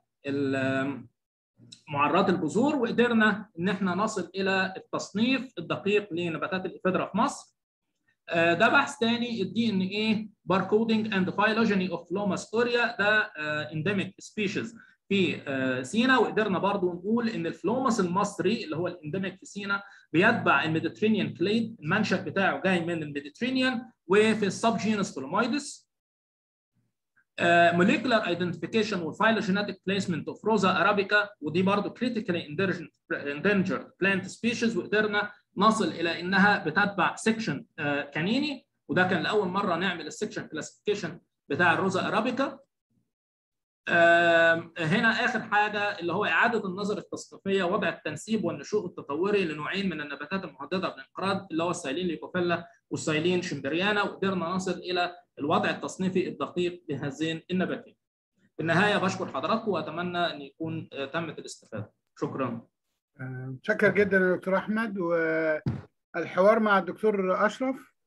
معرات البذور وقدرنا ان احنا نصل الى التصنيف الدقيق لنباتات الافيدرا في مصر. ده بحث تاني الدي ان اي باركودنج اند فايلوجيني اوف لوماس اوريا ده انديميك سبيشيز في سينا وقدرنا برضو نقول ان الفلوماس المصري اللي هو الانديميك في سينا بيتبع الميديترينيان كليد المنشا بتاعه جاي من الميديترينيان وفي السب جينس فلومايدس molecular identification والphylogenetic placement of Rosa arabica ودي برضه critically endangered plant species وقدرنا نصل الى انها بتتبع سكشن كانيني وده كان لاول مره نعمل السكشن كلاسيفيكيشن بتاع الروزا ارابيكا هنا اخر حاجه اللي هو اعاده النظر التصنيفيه وضع التنسيب والنشوء التطوري لنوعين من النباتات المهدده بالانقراض اللي هو السايلين ليكوفيلا والسايلين شمبريانا وقدرنا نصل الى الوضع التصنيفي الدقيق لهذين النباتين. في النهايه بشكر حضراتكم واتمنى ان يكون تمت الاستفاده. شكرا. شكرا جدا يا دكتور احمد والحوار مع الدكتور اشرف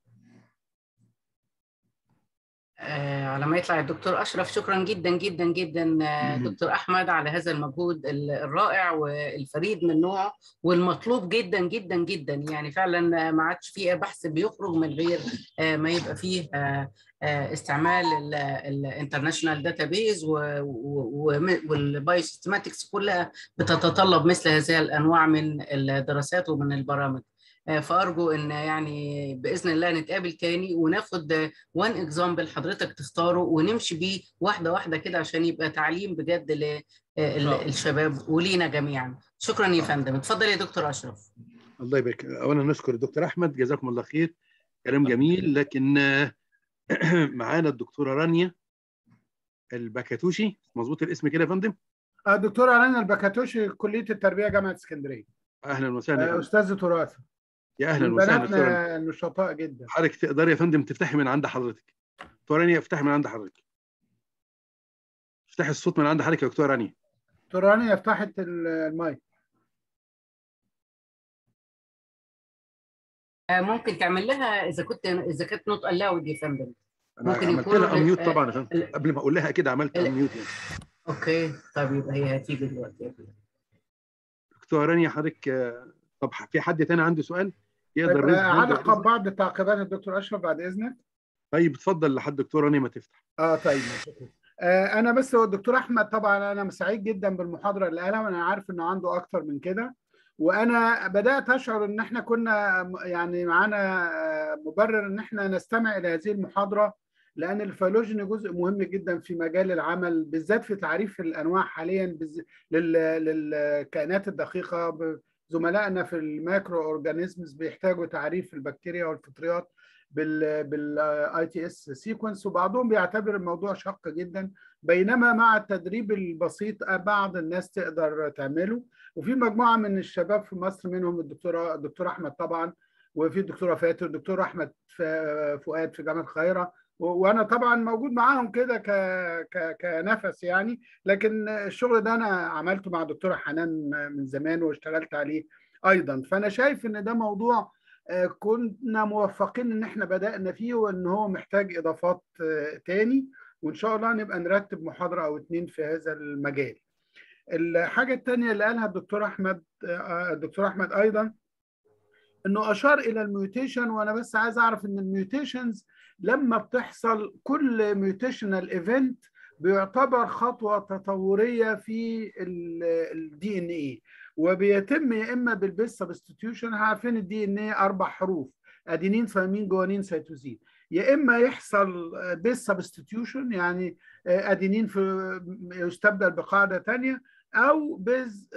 آه على ما يطلع الدكتور اشرف شكرا جدا جدا جدا دكتور احمد على هذا المجهود الرائع والفريد من نوعه والمطلوب جدا جدا جدا يعني فعلا ما عادش فيه بحث بيخرج من غير آه ما يبقى فيه آه استعمال الانترناشونال داتابيز والبايوسيستماتكس كلها بتتطلب مثل هذه الانواع من الدراسات ومن البرامج فارجو ان يعني باذن الله نتقابل تاني وناخد وان اكزامبل حضرتك تختاره ونمشي بيه واحده واحده كده عشان يبقى تعليم بجد للشباب ولينا جميعا شكرا يا فندم اتفضل يا دكتور اشرف الله يبارك اولا نشكر الدكتور احمد جزاكم الله خير كلام جميل لكن آه، معانا الدكتوره رانيا البكاتوشي مظبوط الاسم كده يا فندم آه، دكتورة رنا البكاتوشي كلية التربية جامعة اسكندرية اهلا وسهلا يا آه، فندم. أستاذة تراث يا اهلا من وسهلا دكتورة رانيا. بناتنا النشطاء جدا حضرتك تقدري يا فندم تفتحي من عند حضرتك دكتوره رانيا افتحي من عند حضرتك افتحي الصوت من عند حضرتك يا دكتوره رانيا دكتورة رانيا فتحت ال- المايك آه، ممكن تعمل لها اذا كنت اذا كانت نوت الاود يا فندم انا ممكن عملت يكون لها ال- اميوت آه، طبعا يا فندم ال- قبل ما اقول لها كده عملت ال- اميوت يعني اوكي طيب يبقى هي هتيجي دلوقتي دكتوره رانيا حضرتك آه، طب في حد تاني عنده سؤال يقدر طيب، raise آه، hand علق ويحط- بعض تعقيبات الدكتور أشرف بعد إذنك طيب اتفضل لحد دكتوره رانيا ما تفتح اه طيب ماشي آه انا بس هو الدكتور احمد طبعا انا سعيد جدا بالمحاضره اللي قالها وانا عارف انه عنده اكتر من كده وانا بدات اشعر ان احنا كنا م- يعني معانا آه، مبرر ان احنا نستمع الى هذه المحاضره لان الفيولوجي جزء مهم جدا في مجال العمل بالذات في تعريف الانواع حاليا بالز- لل- للكائنات الدقيقه ب- زملائنا في المايكرو اورجانيزمز بيحتاجوا تعريف البكتيريا والفطريات بال بالاي تي اس سيكونس وبعضهم بيعتبر الموضوع شاق جدا بينما مع التدريب البسيط بعض الناس تقدر تعمله وفي مجموعه من الشباب في مصر منهم الدكتوره الدكتور احمد طبعا وفي الدكتوره فاتن الدكتور احمد ف- فؤاد في جامعه القاهره و- وانا طبعا موجود معاهم كده ك... ك... كنفس يعني لكن الشغل ده انا عملته مع الدكتوره حنان من زمان واشتغلت عليه ايضا فانا شايف ان ده موضوع آه، كنا موفقين ان احنا بدأنا فيه وان هو محتاج اضافات آه، تاني وان شاء الله نبقى نرتب محاضرة او اتنين في هذا المجال الحاجة التانية اللي قالها الدكتور احمد آه، الدكتور احمد ايضا انه اشار الى الميوتيشن وانا بس عايز اعرف ان الميوتيشنز لما بتحصل كل ميوتيشنال ايفنت بيعتبر خطوه تطوريه في الدي ان اي وبيتم يا اما بالبيس سبستيتيوشن عارفين الدي ان اي اربع حروف ادينين ثيامين جوانين سيتوزين يا اما يحصل بيس سبستيتيوشن يعني ادينين في يستبدل بقاعده ثانيه او بيز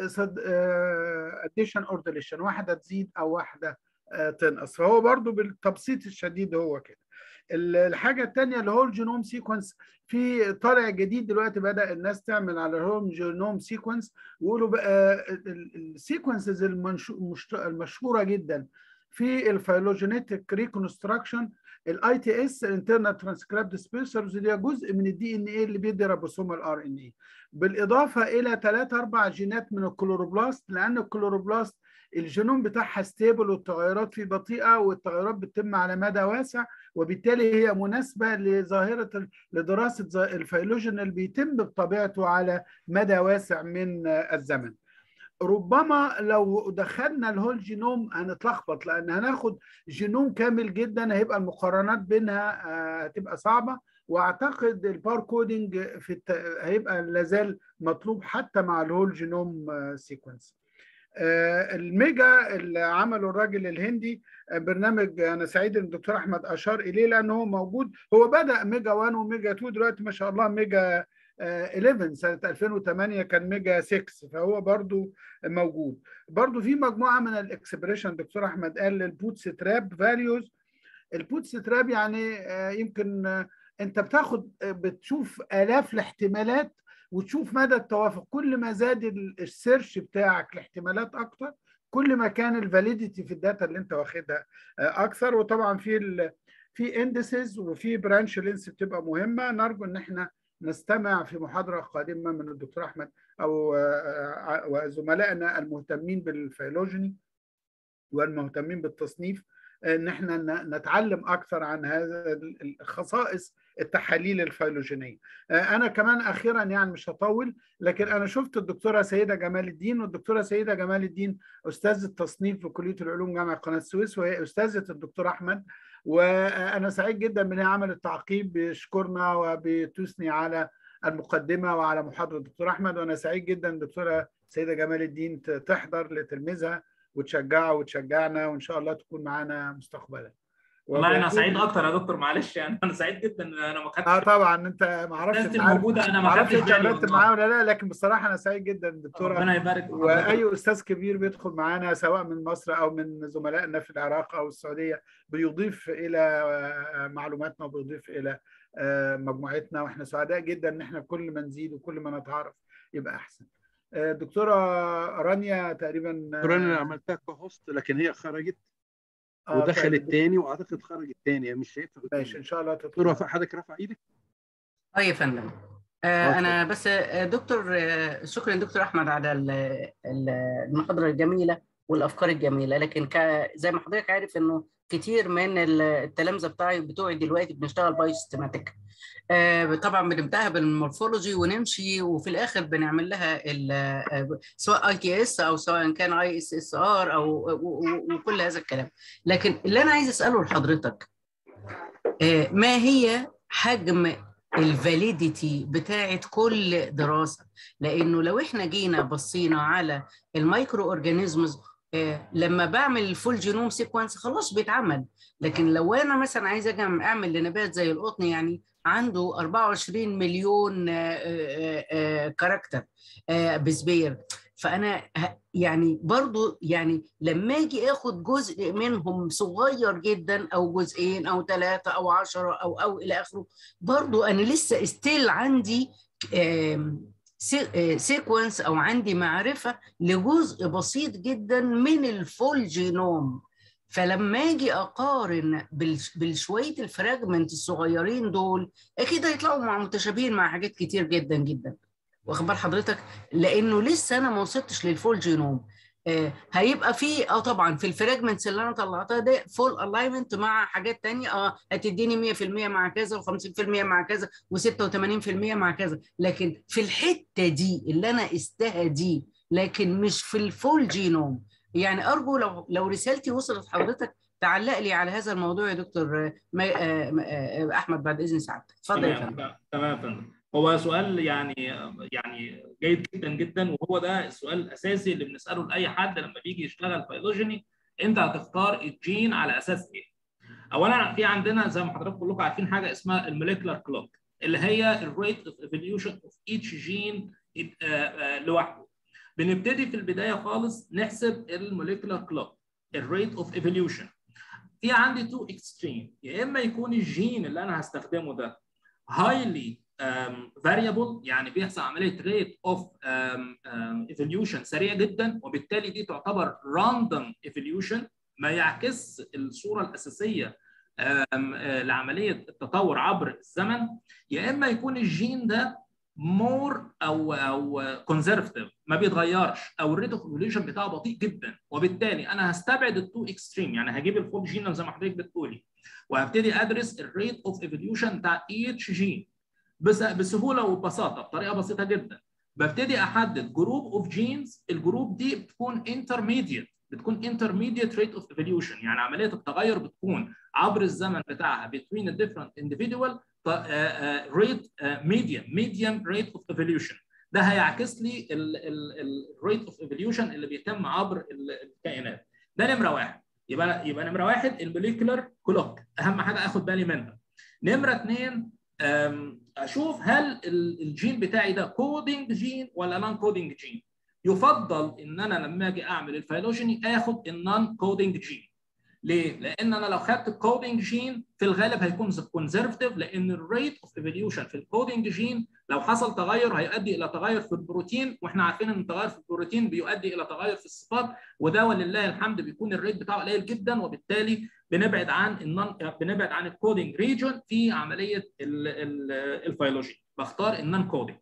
اديشن اور ديليشن واحده تزيد او واحده آه، تنقص فهو برضو بالتبسيط الشديد هو كده ال- الحاجه الثانيه اللي هو الجينوم سيكونس في طالع جديد دلوقتي بدا الناس تعمل على الهوم جينوم سيكونس ويقولوا بقى السيكونسز المشهوره جدا في الفيلوجينيتك ريكونستراكشن الاي تي اس الانترنال ترانسكريبت سبيسرز دي جزء من الدي ان اي اللي بيدي ريبوسوم الار ان اي بالاضافه الى ثلاث اربع جينات من الكلوروبلاست لان الكلوروبلاست الجينوم بتاعها ستيبل والتغيرات فيه بطيئه والتغيرات بتتم على مدى واسع وبالتالي هي مناسبه لظاهره ال- لدراسه ظا- الفيلوجين اللي بيتم بطبيعته على مدى واسع من آه، الزمن. ربما لو دخلنا الهول جينوم هنتلخبط لان هناخد جينوم كامل جدا هيبقى المقارنات بينها آه، هتبقى صعبه واعتقد الباركودنج في الت... هيبقى لازال مطلوب حتى مع الهول جينوم سيكونس الميجا اللي عمله الراجل الهندي آه، برنامج انا سعيد ان الدكتور احمد اشار اليه لانه هو موجود هو بدا ميجا 1 وميجا 2 دلوقتي ما شاء الله ميجا آه، 11 سنه 2008 كان ميجا 6 فهو برضو موجود برضو في مجموعه من الاكسبريشن دكتور احمد قال البوتس تراب فاليوز البوتس تراب يعني آه، يمكن آه، انت بتاخد آه، بتشوف الاف الاحتمالات وتشوف مدى التوافق كل ما زاد ال- السيرش بتاعك لاحتمالات اكتر كل ما كان الفاليديتي في الداتا اللي انت واخدها آه، اكثر وطبعا في ال في اندسز وفي برانش لينس بتبقى مهمه نرجو ان احنا نستمع في محاضره قادمه من الدكتور احمد او آه، آه، وزملائنا المهتمين بالفيلوجيني والمهتمين بالتصنيف ان احنا ن- نتعلم اكثر عن هذا ال- الخصائص التحاليل الفيلوجينيه. آه، انا كمان اخيرا يعني مش هطول لكن انا شفت الدكتوره سيده جمال الدين والدكتوره سيده جمال الدين استاذه تصنيف في كليه العلوم جامعه قناه السويس وهي استاذه الدكتور احمد وانا سعيد جدا بان هي عملت تعقيب بيشكرنا وبتثني على المقدمه وعلى محاضره الدكتور احمد وانا سعيد جدا الدكتوره سيده جمال الدين ت- تحضر لتلميذها وتشجعه وتشجعنا وان شاء الله تكون معانا مستقبلا والله انا وبيكون- سعيد اكتر يا دكتور معلش يعني انا سعيد جدا ان انا ما خدتش اه طبعا انت ما اعرفش الناس انت عارف- الموجوده انا ما ما اعرفش خدتش انت بالي مرتب والله. معاه ولا لا لكن بصراحه انا سعيد جدا دكتوره ربنا يبارك في واي حضرتك. استاذ كبير بيدخل معانا سواء من مصر او من زملائنا في العراق او السعوديه بيضيف الى آه، معلوماتنا وبيضيف الى آه، مجموعتنا واحنا سعداء جدا ان احنا كل ما نزيد وكل ما نتعرف يبقى احسن آه، دكتوره رانيا تقريبا دكتور انا عملتها كهوست لكن هي خرجت آه، ودخلت طيب، تاني واعتقد خرجت تاني مش شايفها ماشي قدامي. ان شاء الله دكتور تدخل وفاء حضرتك رفع ايدك اه يا فندم آه انا بس آه، دكتور آه، شكرا دكتور احمد على ال- ال- المحاضره الجميله والافكار الجميله لكن ك- زي ما حضرتك عارف انه كتير من ال- التلامذه بتاعي بتوعي دلوقتي بنشتغل بايو سيستماتيك آه، طبعا بنبداها بالمورفولوجي ونمشي وفي الاخر بنعمل لها ال- آه، سواء اي تي اس او سواء كان اي اس اس ار او و- و- وكل هذا الكلام لكن اللي انا عايز اساله لحضرتك آه، ما هي حجم الفاليديتي بتاعت كل دراسه لانه لو احنا جينا بصينا على المايكرو اورجانيزمز لما بعمل الفول جينوم سيكونس خلاص بيتعمل لكن لو انا مثلا عايز اجي اعمل لنبات زي القطن يعني عنده 24 مليون آه، آه، آه، كاركتر آه، بسبير فانا ه- يعني برضو يعني لما اجي اخد جزء منهم صغير جدا او جزئين او ثلاثه او عشرة او او الى اخره برضو انا لسه استيل عندي سيكونس او عندي معرفه لجزء بسيط جدا من الفول جينوم فلما اجي اقارن بالش- بالشويه الفراجمنت الصغيرين دول اكيد هيطلعوا مع متشابهين مع حاجات كتير جدا جدا واخد بال حضرتك لانه لسه انا ما وصلتش للفول جينوم آه هيبقى في اه طبعا في الفراجمنتس اللي انا طلعتها ده فول الاينمنت مع حاجات تانية اه هتديني 100% مع كذا و50% مع كذا و86% مع كذا لكن في الحته دي اللي انا قستها دي لكن مش في الفول جينوم يعني ارجو لو لو رسالتي وصلت حضرتك تعلق لي على هذا الموضوع يا دكتور آه، ما- آه، آه، احمد بعد اذن سعادتك اتفضل يا فندم تمام تمام يا فندم هو سؤال يعني يعني جيد جدا جدا وهو ده السؤال الاساسي اللي بنساله لاي حد لما بيجي يشتغل فيلوجيني انت هتختار الجين على اساس ايه؟ اولا في عندنا زي ما حضراتكم كلكم عارفين حاجه اسمها الموليكولار كلوك اللي هي الريت اوف ايفوليوشن اوف ايتش جين لوحده بنبتدي في البدايه خالص نحسب الموليكولار كلوك الريت اوف ايفوليوشن في عندي تو اكستريم يا اما يكون الجين اللي انا هستخدمه ده highly um, variable يعني بيحصل عمليه ريت اوف ايفوليوشن سريع جدا وبالتالي دي تعتبر random evolution ما يعكس الصوره الاساسيه um, آه، لعمليه التطور عبر الزمن يا اما يكون الجين ده مور او او كونزرفتيف ما بيتغيرش او الريت اوف ايفوليوشن بتاعه بطيء جدا وبالتالي انا هستبعد التو اكستريم يعني هجيب الفول جينوم زي ما حضرتك بتقولي وهبتدي ادرس الريت اوف ايفوليوشن بتاع ايتش جين بس بسهوله وببساطه بطريقه بسيطه جدا ببتدي احدد جروب اوف جينز الجروب دي بتكون انترميديت بتكون انترميديت ريت اوف ايفوليوشن يعني عمليه التغير بتكون عبر الزمن بتاعها between a different individual ريت ميديوم ميديوم ريت اوف ايفوليوشن ده هيعكس لي الريت اوف ايفوليوشن اللي بيتم عبر ال- الكائنات ده نمره واحد يبقى يبقى نمره واحد الموليكولر كلوك اهم حاجه اخد بالي منها نمره اثنين أم، اشوف هل ال- الجين بتاعي ده كودينج جين ولا نون كودينج جين يفضل ان انا لما اجي اعمل الفيلوجيني اخد النون كودينج جين ليه؟ لان انا لو خدت الكودينج جين في الغالب هيكون كونزرفتيف لان الريت اوف ايفوليوشن في الكودينج جين لو حصل تغير هيؤدي الى تغير في البروتين واحنا عارفين ان التغير في البروتين بيؤدي الى تغير في الصفات وده ولله الحمد بيكون الريت بتاعه قليل جدا وبالتالي بنبعد عن النون بنبعد عن الكودينج ريجون في عمليه الفيولوجي بختار النون كودينج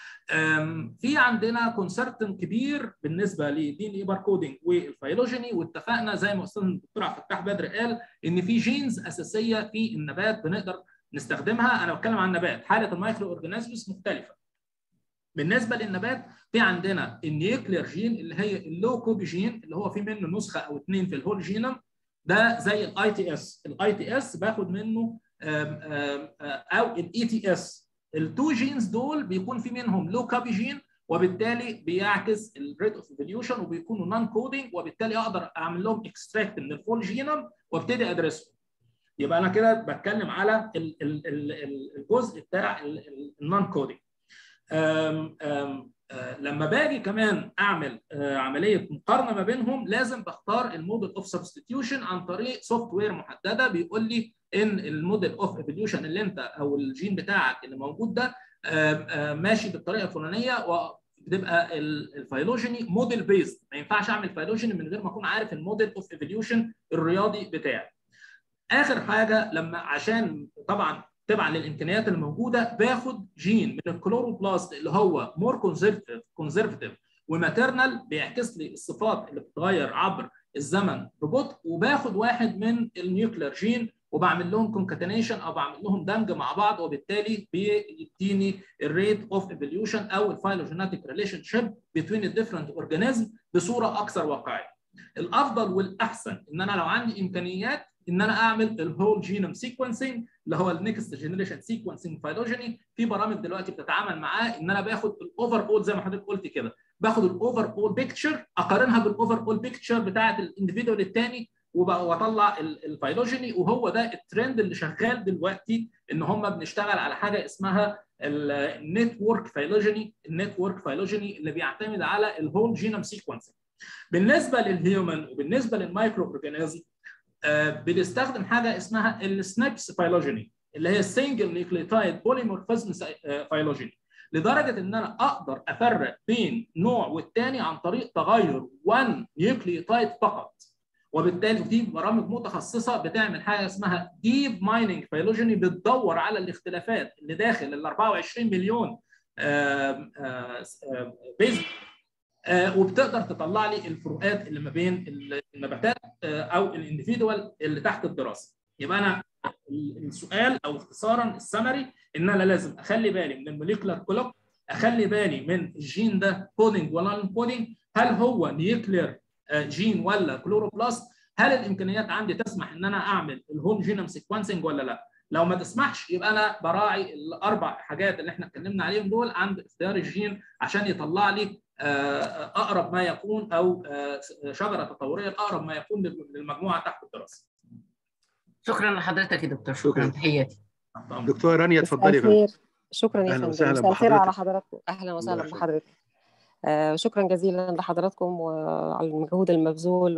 أم، في عندنا كونسرتن كبير بالنسبه لدي ان اي باركودنج والفيلوجيني واتفقنا زي ما استاذ الدكتور عبد الفتاح بدر قال ان في جينز اساسيه في النبات بنقدر نستخدمها انا بتكلم عن النبات حاله المايكرو اورجانيزمز مختلفه بالنسبه للنبات في عندنا النيوكلير جين اللي هي اللو كوبي جين اللي هو في منه نسخه او اثنين في الهول جينوم ده زي الاي تي اس الاي تي اس باخد منه أم، أم، او الاي تي اس التو جينز دول بيكون في منهم لو كوبي جين وبالتالي بيعكس الريت اوف ايفوليوشن وبيكونوا نون كودينج وبالتالي اقدر اعمل لهم اكستراكت من الفول جينوم وابتدي ادرسهم يبقى انا كده بتكلم على الجزء بتاع النون كودينج لما باجي كمان اعمل عمليه مقارنه ما بينهم لازم بختار الموديل اوف سبستيتيوشن عن طريق سوفت وير محدده بيقول لي ان الموديل اوف ايفوليوشن اللي انت او الجين بتاعك اللي موجود ده ماشي بالطريقه الفلانيه بتبقى الفيلوجيني موديل بيزد ما ينفعش اعمل فيلوجيني من غير ما اكون عارف الموديل اوف ايفوليوشن الرياضي بتاعي اخر حاجه لما عشان طبعا تبعا للامكانيات الموجوده باخد جين من الكلوروبلاست اللي هو مور كونزرفتيف كونزرفتيف وماتيرنال بيعكس لي الصفات اللي بتتغير عبر الزمن ببطء وباخد واحد من النيوكلير جين وبعمل لهم كونكاتينيشن او بعمل لهم دمج مع بعض وبالتالي بيديني الريت اوف ايفوليوشن او الفايلوجينيتك ريليشن شيب بين الديفرنت اورجانيزم بصوره اكثر واقعيه. الافضل والاحسن ان انا لو عندي امكانيات ان انا اعمل الهول جينوم سيكونسنج اللي هو النكست جنريشن سيكونسنج فايلوجيني في برامج دلوقتي بتتعامل معاه ان انا باخد الاوفر اول زي ما حضرتك قلت كده باخد الاوفر اول بيكتشر اقارنها بالاوفر اول بيكتشر بتاعه الانديفيدوال الثاني واطلع الفيلوجيني وهو ده الترند اللي شغال دلوقتي ان هم بنشتغل على حاجه اسمها النتورك فيلوجيني النتورك فيلوجيني اللي بيعتمد على الهول جينوم سيكونسنج بالنسبه للهيومن وبالنسبه للمايكرو اورجانيزم بنستخدم حاجه اسمها السنابس فيلوجيني اللي هي السنجل نيوكليوتايد بوليمورفيزم فيلوجيني لدرجه ان انا اقدر افرق بين نوع والتاني عن طريق تغير 1 نيوكليوتايد فقط وبالتالي في برامج متخصصه بتعمل حاجه اسمها ديب مايننج فيلوجيني بتدور على الاختلافات اللي داخل ال 24 مليون بيز وبتقدر تطلع لي الفروقات اللي ما بين النباتات او الانديفيدوال اللي تحت الدراسه يبقى انا السؤال او اختصارا السمري ان انا لازم اخلي بالي من الموليكولار كلوك اخلي بالي من الجين ده كودنج ولا نون كودنج هل هو نيوكلير جين ولا كلوروبلاست هل الامكانيات عندي تسمح ان انا اعمل الهوم جينوم سيكونسنج ولا لا لو ما تسمحش يبقى انا براعي الاربع حاجات اللي احنا اتكلمنا عليهم دول عند اختيار الجين عشان يطلع لي اقرب ما يكون او شجره تطوريه الاقرب ما يكون للمجموعه تحت الدراسه شكرا لحضرتك يا دكتور شكرا تحياتي دكتور رانيا اتفضلي خير شكرا يا فندم وسهلا مساء الخير بحضرتك. على حضراتكم اهلا وسهلا بحضرتك آه شكرا جزيلا لحضراتكم وعلى المجهود المبذول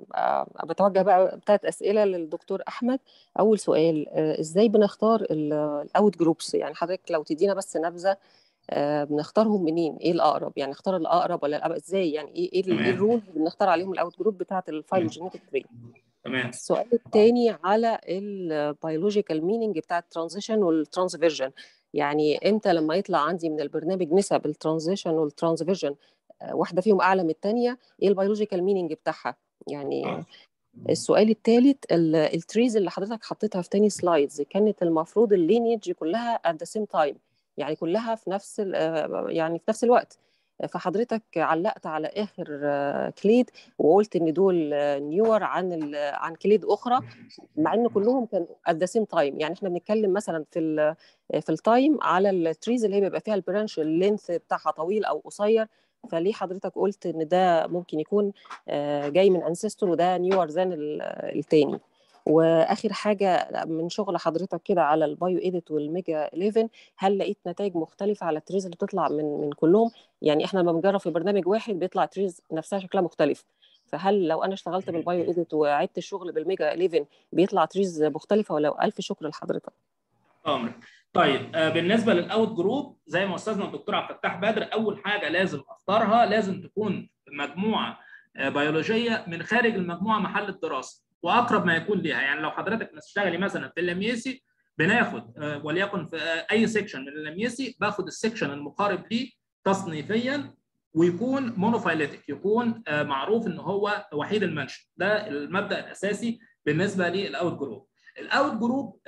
وبتوجه بقى بتاعت اسئله للدكتور احمد اول سؤال آه ازاي بنختار الاوت جروبس يعني حضرتك لو تدينا بس نبذه آه بنختارهم منين ايه الاقرب يعني نختار الاقرب ولا الأقرب ازاي يعني ايه ايه تمام. الرول اللي بنختار عليهم الاوت جروب بتاعت الفايلوجينيتك تري تمام السؤال الثاني على البيولوجيكال مينينج بتاع الترانزيشن والترانسفيرجن يعني امتى لما يطلع عندي من البرنامج نسب الترانزيشن والترانسفيرجن واحده فيهم اعلى من الثانيه ايه البيولوجيكال مينينج بتاعها يعني آه. السؤال الثالث التريز اللي حضرتك حطيتها في تاني سلايدز كانت المفروض اللينيج كلها at the same time يعني كلها في نفس ال- آه، يعني في نفس الوقت فحضرتك علقت على اخر آه، كليد وقلت ان دول نيور عن ال- عن كليد اخرى مع ان كلهم كانوا at the same time يعني احنا بنتكلم مثلا في ال في التايم على التريز اللي هي بيبقى فيها البرانش اللينث بتاعها طويل او قصير فليه حضرتك قلت ان ده ممكن يكون آه، جاي من انسيستور وده نيور ذان التاني واخر حاجه من شغل حضرتك كده على البايو ايديت والميجا 11 هل لقيت نتائج مختلفه على التريز اللي بتطلع من من كلهم يعني احنا لما بنجرب في برنامج واحد بيطلع تريز نفسها شكلها مختلف فهل لو انا اشتغلت بالبايو ايديت وعدت الشغل بالميجا 11 بيطلع تريز مختلفه ولا الف شكر لحضرتك امر طيب آه، بالنسبه للاوت جروب زي ما استاذنا الدكتور عبد الفتاح بدر اول حاجه لازم اختارها لازم تكون مجموعه آه، بيولوجيه من خارج المجموعه محل الدراسه واقرب ما يكون ليها يعني لو حضرتك بتشتغلي مثلا في اللميسي بناخد آه، وليكن في آه، اي سيكشن من اللميسي باخد السيكشن المقارب ليه تصنيفيا ويكون مونوفايليتك يكون آه، معروف ان هو وحيد المنشأ ده المبدا الاساسي بالنسبه للاوت جروب الاوت جروب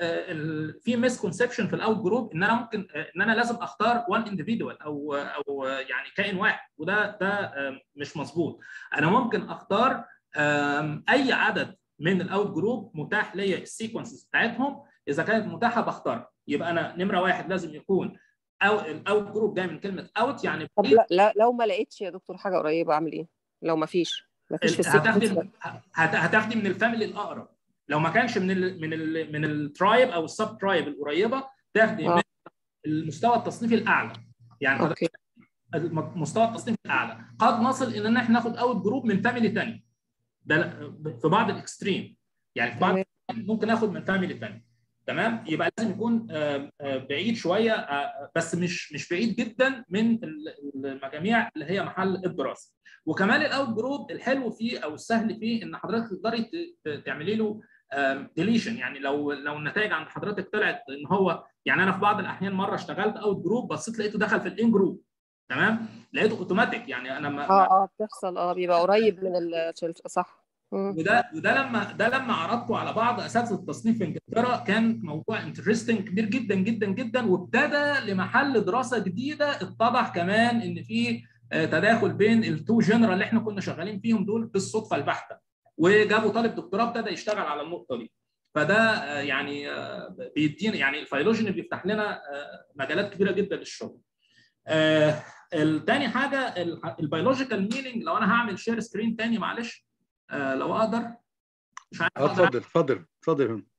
في مسكونسبشن في الاوت جروب ان انا ممكن آه، ان انا لازم اختار وان انديفيدوال او او آه، يعني كائن واحد وده ده آه، مش مظبوط انا ممكن اختار آم، اي عدد من الاوت جروب متاح ليا السيكونسز بتاعتهم اذا كانت متاحه بختار يبقى انا نمره واحد لازم يكون او الاوت جروب جاي من كلمه اوت يعني طب لا, لا لو ما لقيتش يا دكتور حاجه قريبه اعمل ايه لو ما فيش ما فيش في هتاخدي السيكونس هت- هتاخدي من الفاميلي الاقرب لو ما كانش من ال من ال من الترايب او السب ترايب القريبه تاخدي آه. من المستوى التصنيفي الاعلى يعني اوكي مستوى التصنيف الاعلى قد نصل ان احنا ناخد اوت جروب من فاميلي ثانيه ده في بعض الاكستريم يعني في بعض تمام. ممكن ناخد من فاميلي ثانيه تمام يبقى لازم يكون آه، آه، بعيد شويه آه، بس مش مش بعيد جدا من ال- المجاميع اللي هي محل الدراسه وكمان الاوت جروب الحلو فيه او السهل فيه ان حضرتك تقدري ت- ت- تعملي له ديليشن يعني لو لو النتائج عند حضرتك طلعت ان هو يعني انا في بعض الاحيان مره اشتغلت اوت جروب بصيت لقيته دخل في الان جروب تمام لقيته اوتوماتيك يعني انا ما اه اه بتحصل اه بيبقى قريب من ال صح مم. وده وده لما ده لما عرضته على بعض اساتذه التصنيف في انجلترا كان موضوع انترستنج كبير جدا جدا جدا وابتدى لمحل دراسه جديده اتضح كمان ان في آه، تداخل بين التو جنرال اللي احنا كنا شغالين فيهم دول بالصدفه البحته وجابوا طالب دكتوراه ابتدى يشتغل على النقطه دي فده آه، يعني آه، بيدينا يعني الفيلوجين بيفتح لنا آه، مجالات كبيره جدا للشغل. آه، التاني حاجه البيولوجيكال مينينج لو انا هعمل شير سكرين تاني معلش آه، لو اقدر مش عارف اه اقدر اتفضل اتفضل اتفضل هنا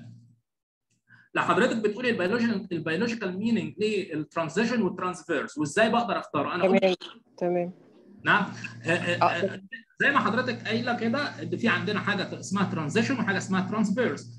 لا حضرتك بتقولي البيولوجيكال البيولوجيكال مينينج للترانزيشن والترانسفيرس وازاي بقدر اختاره انا قلت تمام تمام نعم آه، آه، آه. آه، زي ما حضرتك قايله كده ان في عندنا حاجه اسمها ترانزيشن وحاجه اسمها ترانسفيرس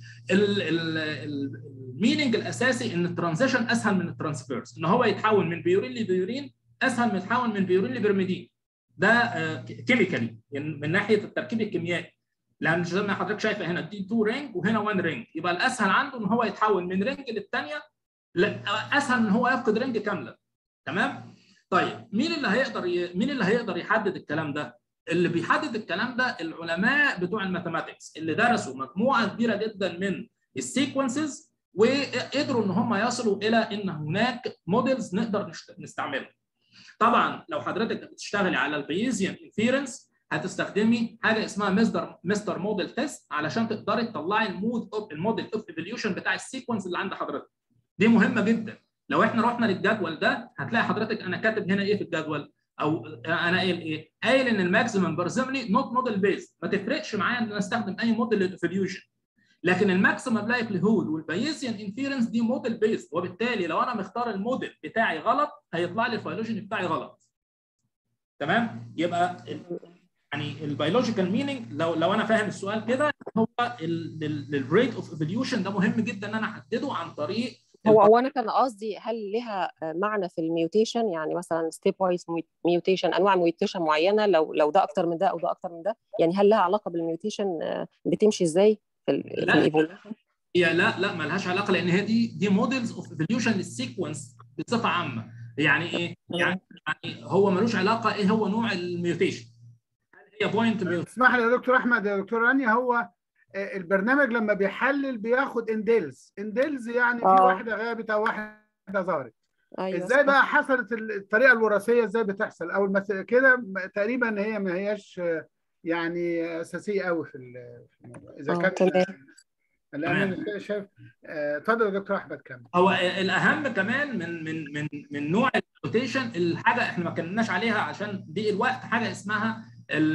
المينينج الاساسي ان الترانزيشن اسهل من الترانسفيرس ان هو يتحول من بيورين لبيورين اسهل من يتحول من بيورين لبرميدين ده كيميكالي من ناحيه التركيب الكيميائي لان زي ما حضرتك شايفه هنا دي 2 رينج وهنا 1 رينج يبقى الاسهل عنده ان هو يتحول من رينج للثانيه اسهل من هو يفقد رينج كامله تمام طيب مين اللي هيقدر ي... مين اللي هيقدر يحدد الكلام ده اللي بيحدد الكلام ده العلماء بتوع الماثيماتكس اللي درسوا مجموعه كبيره جدا من السيكونسز وقدروا ان هم يصلوا الى ان هناك موديلز نقدر نشت... نستعملها طبعا لو حضرتك بتشتغلي على البيزيان انفيرنس هتستخدمي حاجه اسمها مستر مستر موديل تيست علشان تقدري تطلعي المود اوف الموديل اوف ايفوليوشن بتاع السيكونس اللي عند حضرتك دي مهمه جدا لو احنا رحنا للجدول ده هتلاقي حضرتك انا كاتب هنا ايه في الجدول او انا قايل ايه قايل ان الماكسيمم بارزملي نوت موديل بيز ما تفرقش معايا ان انا استخدم اي موديل للايفوليوشن لكن الماكسيمم لايكليهود والبايزيان انفيرنس دي موديل بيز وبالتالي لو انا مختار الموديل بتاعي غلط هيطلع لي الفيلوجين بتاعي غلط تمام يبقى يعني البيولوجيكال مينينج لو لو انا فاهم السؤال كده هو الريت اوف ايفوليوشن ده مهم جدا ان انا احدده عن طريق هو هو انا كان قصدي هل لها معنى في الميوتيشن يعني مثلا ستيب وايز ميوتيشن انواع ميوتيشن معينه لو لو ده اكتر من ده او ده اكتر من ده يعني هل لها علاقه بالميوتيشن بتمشي ازاي في الايفولوشن هي لا لا ما لهاش علاقه لان هي دي دي موديلز اوف ايفوليوشن للسيكونس بصفه عامه يعني ايه يعني يعني هو ملوش علاقه ايه هو نوع الميوتيشن هي بوينت اسمح لي يا دكتور احمد يا دكتور رانيا هو البرنامج لما بيحلل بياخد انديلز انديلز يعني في آه. واحده غابت او واحده ظهرت ايوه ازاي بقى حصلت الطريقه الوراثيه ازاي بتحصل او المس... كده تقريبا هي ما هياش يعني اساسيه قوي في ال- في الموضوع اذا آه، كان تمام. لان انا شايف آه، اتفضل يا دكتور احمد كمل هو الاهم كمان من من من من نوع الروتيشن الحاجه احنا ما اتكلمناش عليها عشان دي الوقت حاجه اسمها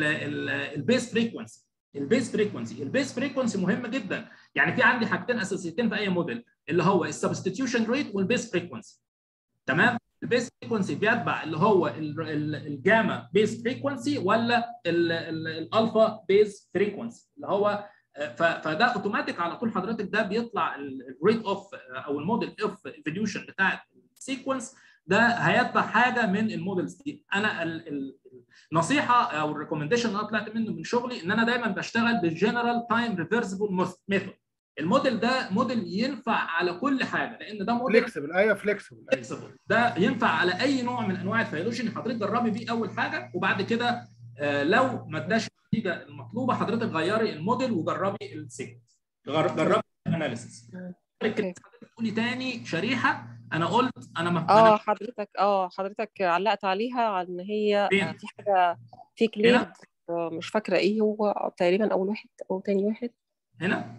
البيس فريكونسي البيس فريكونسي البيس فريكونسي مهمه جدا يعني في عندي حاجتين اساسيتين في اي موديل اللي هو السبستيتيوشن ريت والبيس فريكونسي تمام البيس فريكونسي بيتبع اللي هو ال- ال- الجاما بيس فريكونسي ولا ال- ال- الالفا بيس فريكونسي اللي هو ف- فده اوتوماتيك على طول حضرتك ده بيطلع الريت اوف او الموديل اوف ايفوليوشن بتاع السيكونس ده هيتبع حاجه من المودلز دي انا ال- ال- النصيحه او الريكومنديشن اللي انا طلعت منه من شغلي ان انا دايما بشتغل بالجنرال تايم ريفرسبل ميثود الموديل ده موديل ينفع على كل حاجه لان ده موديل فليكسبل ايوه فليكسبل فليكسبل ده ينفع على اي نوع من انواع الفيلوجين حضرتك جربي بيه اول حاجه وبعد كده آه، لو ما اداش النتيجه المطلوبه حضرتك غيري الموديل وجربي السيكونس جر- جربي الاناليسيس أوكي. حضرتك تقولي تاني شريحه انا قلت انا ما اه أنا حضرتك اه حضرتك علقت عليها على ان هي فين؟ آه، في حاجه في كليد هنا؟ آه، مش فاكره ايه هو تقريبا اول واحد او تاني واحد هنا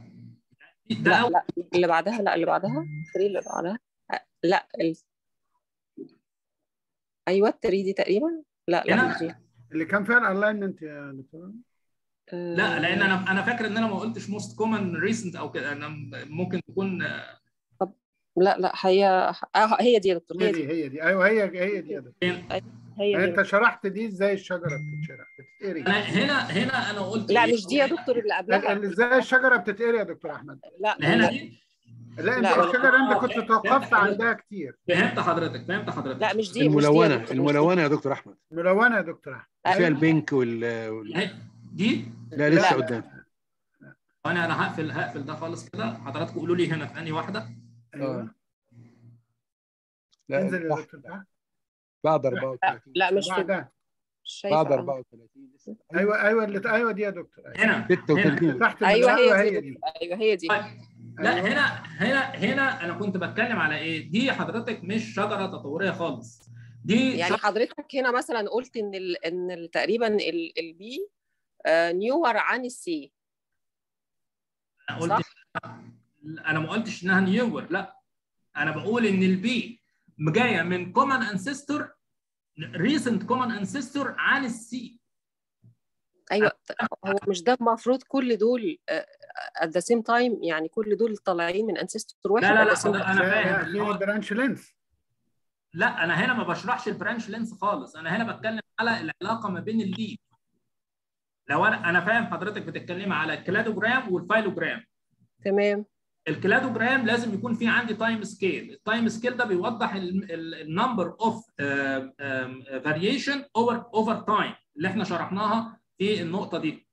ده لا أول لا اللي بعدها لا اللي بعدها التري اللي بعدها آه، لا ال... ايوه التري دي تقريبا لا لا هنا؟ مش دي اللي كان فيها الالاينمنت يا دكتور لا لان انا انا فاكر ان انا ما قلتش موست كومن ريسنت او كده انا ممكن تكون لا لا هي آه هي دي يا دكتور هي هي دي دي هي دي ايوه هي هي دي يا دكتور هي يعني دي انت شرحت دي ازاي الشجره بتتشرح بتتقري انا هنا هنا انا قلت لا إيه؟ مش دي يا دكتور اللي قبلها لا، ازاي الشجره بتتقري يا دكتور احمد لا هنا لا, دي لا انت لا. الشجره انت كنت توقفت عندها كتير فهمت حضرتك فهمت حضرتك لا مش دي مش دي يا الملونه دكتور، مش دي. الملونه يا دكتور احمد ملونه يا دكتور احمد فيها أيوة. البينك وال, وال... هي- دي لا لسه لا. قدام انا انا هقفل هقفل ده خالص كده حضراتكم قولوا لي هنا في انهي واحده ايوه لا انزل يا تحت دكتور تحت بعد 34 لا مش في بعدها مش بعد شايفه 34 لسه ايوه ايوه اللي ايوه دي يا دكتور أيوة. هنا هنا 36 تحت ايوه الملونه هي دي هي يا دي دكتور، ايوه هي دي طيب. لا أيوة. هنا هنا هنا انا كنت بتكلم على ايه دي حضرتك مش شجره تطوريه خالص دي يعني حضرتك هنا مثلا قلت ان ال ان ال تقريبا البي نيور عن السي انا قلت انا ما قلتش انها نيور لا انا بقول ان البي جايه من كومن انسيستور ريسنت كومن انسيستور عن السي ايوه هو مش ده المفروض كل دول ات ذا سيم تايم يعني كل دول طالعين من انسيستور واحد لا لا at لا the same حضرتك- time. انا لا، فاهم لا، في برانش لينس لا انا هنا ما بشرحش البرانش لينس خالص انا هنا بتكلم على العلاقه ما بين الليد لو انا انا فاهم حضرتك بتتكلمي على الكلادوجرام والفايلوجرام تمام الكلادوجرام لازم يكون في عندي تايم سكيل التايم سكيل ده بيوضح النمبر اوف فاريشن اوفر اوفر تايم اللي احنا شرحناها في النقطه دي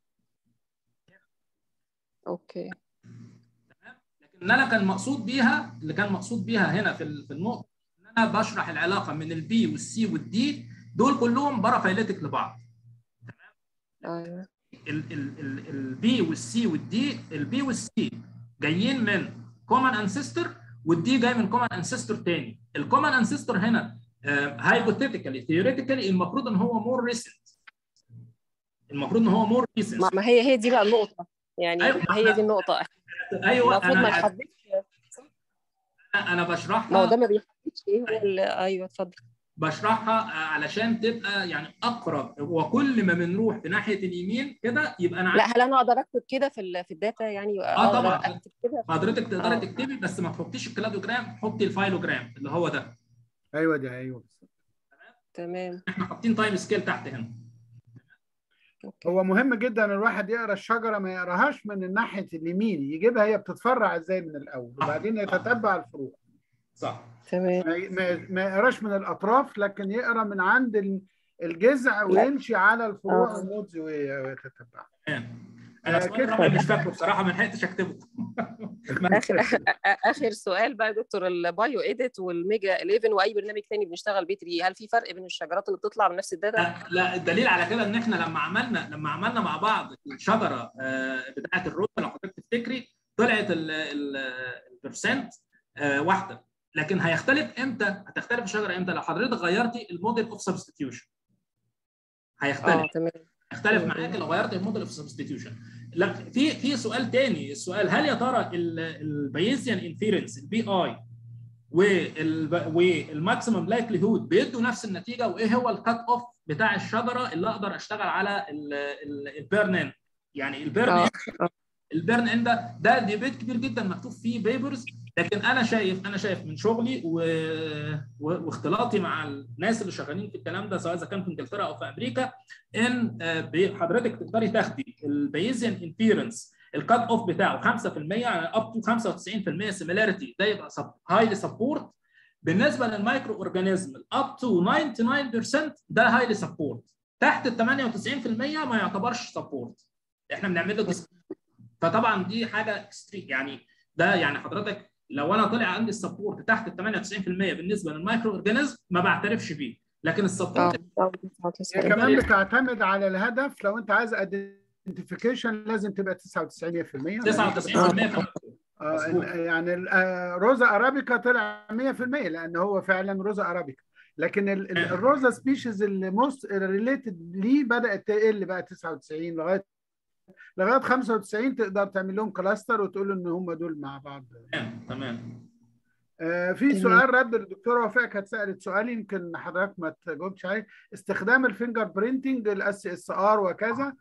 اوكي لكن انا كان مقصود بيها اللي كان مقصود بيها هنا في ال- في النقطه ان انا بشرح العلاقه من البي والسي والدي دول كلهم بارافايليتك لبعض ايوه البي والسي والدي البي والسي جايين من كومن انسيستور والدي جاي من كومن انسيستور تاني الكومن انسيستور هنا هايبوثيتيكالي ثيوريتيكالي المفروض ان هو مور ريسنت المفروض ان هو مور ريسنت ما ما هي هي دي بقى النقطه يعني أيوة، هي دي النقطه ايوه المفروض ما انا نحددش انا بشرحها ما هو ده ما بيحددش ايه هو ال- ايوه اتفضل بشرحها علشان تبقى يعني اقرب وكل ما بنروح في ناحيه اليمين كده يبقى انا لا هل انا اقدر اكتب كده في ال- في الداتا يعني اه اقدر طبعا اكتب كده حضرتك تقدري آه. تكتبي بس ما تحطيش الكلادوجرام حطي الفايلوجرام اللي هو ده ايوه دي ايوه تمام احنا حاطين تايم سكيل تحت هنا اوكي هو مهم جدا الواحد يقرا الشجره ما يقراهاش من ناحيه اليمين يجيبها هي بتتفرع ازاي من الاول وبعدين يتتبع الفروع صح تمام ما- ما ما يقراش من الاطراف لكن يقرا من عند ال- الجذع ويمشي على الفروع آه. والنودز وي- ويتتبع تمام انا آه، السؤال كده. الرابع مش فاكره بصراحه ما لحقتش اكتبه اخر اخر سؤال بقى يا دكتور البايو ايديت والميجا 11 واي برنامج تاني بنشتغل بيه 3 هل في فرق بين الشجرات اللي بتطلع من نفس الداتا؟ لا, لا الدليل على كده ان احنا لما عملنا لما عملنا مع بعض الشجره آه، بتاعه الروت لو حضرتك تفتكري طلعت ال- ال- البرسنت آه، واحده لكن هيختلف امتى؟ هتختلف الشجره امتى؟ لو حضرتك غيرتي الموديل اوف سبستيتيوشن هيختلف اه تمام اختلف مم. معاك لو غيرت الموديل اوف سبستيتيوشن لا في في سؤال تاني السؤال هل يا ترى البايزيان انفيرنس البي اي والماكسيمم لايكليهود بيدوا نفس النتيجه وايه هو الكات اوف بتاع الشجره اللي اقدر اشتغل على البيرن ان يعني البيرن اه ان البيرن ان ده ده ديبيت كبير جدا مكتوب فيه بيبرز لكن انا شايف انا شايف من شغلي و... و... واختلاطي مع الناس اللي شغالين في الكلام ده سواء اذا كان في انجلترا او في امريكا ان آه، ب- حضرتك تقدري تاخدي البيزيان انفيرنس الكات اوف بتاعه 5% يعني اب تو 95% سيميلاريتي ده يبقى هايلي سبورت بالنسبه للمايكرو اورجانيزم اب تو 99% ده هايلي سبورت تحت ال 98% ما يعتبرش سبورت احنا بنعمل له ديس- فطبعا دي حاجه اكستريم يعني ده يعني حضرتك لو انا طلع عندي السبورت تحت ال 98% بالنسبه للمايكرو اورجانيزم ما بعترفش بيه لكن اه السبورت آه، هي كمان بتعتمد على الهدف لو انت عايز ايدنتيفيكيشن لازم تبقى 99 100% 99% كمان. آه، مظبوط. يعني ال- آه، روزا ارابيكا طلع 100% لان هو فعلا روزا ارابيكا لكن ال- ال- الروزا سبيشيز اللي موست ريليتد ليه بدات تقل بقى 99 لغايه لغايه 95 تقدر تعمل لهم كلاستر وتقول ان هم دول مع بعض تمام تمام آه، في تمام. سؤال رد الدكتوره وفاء كانت سالت سؤال يمكن حضرتك ما تجاوبش عليه استخدام الفينجر برينتنج الاس اس ار وكذا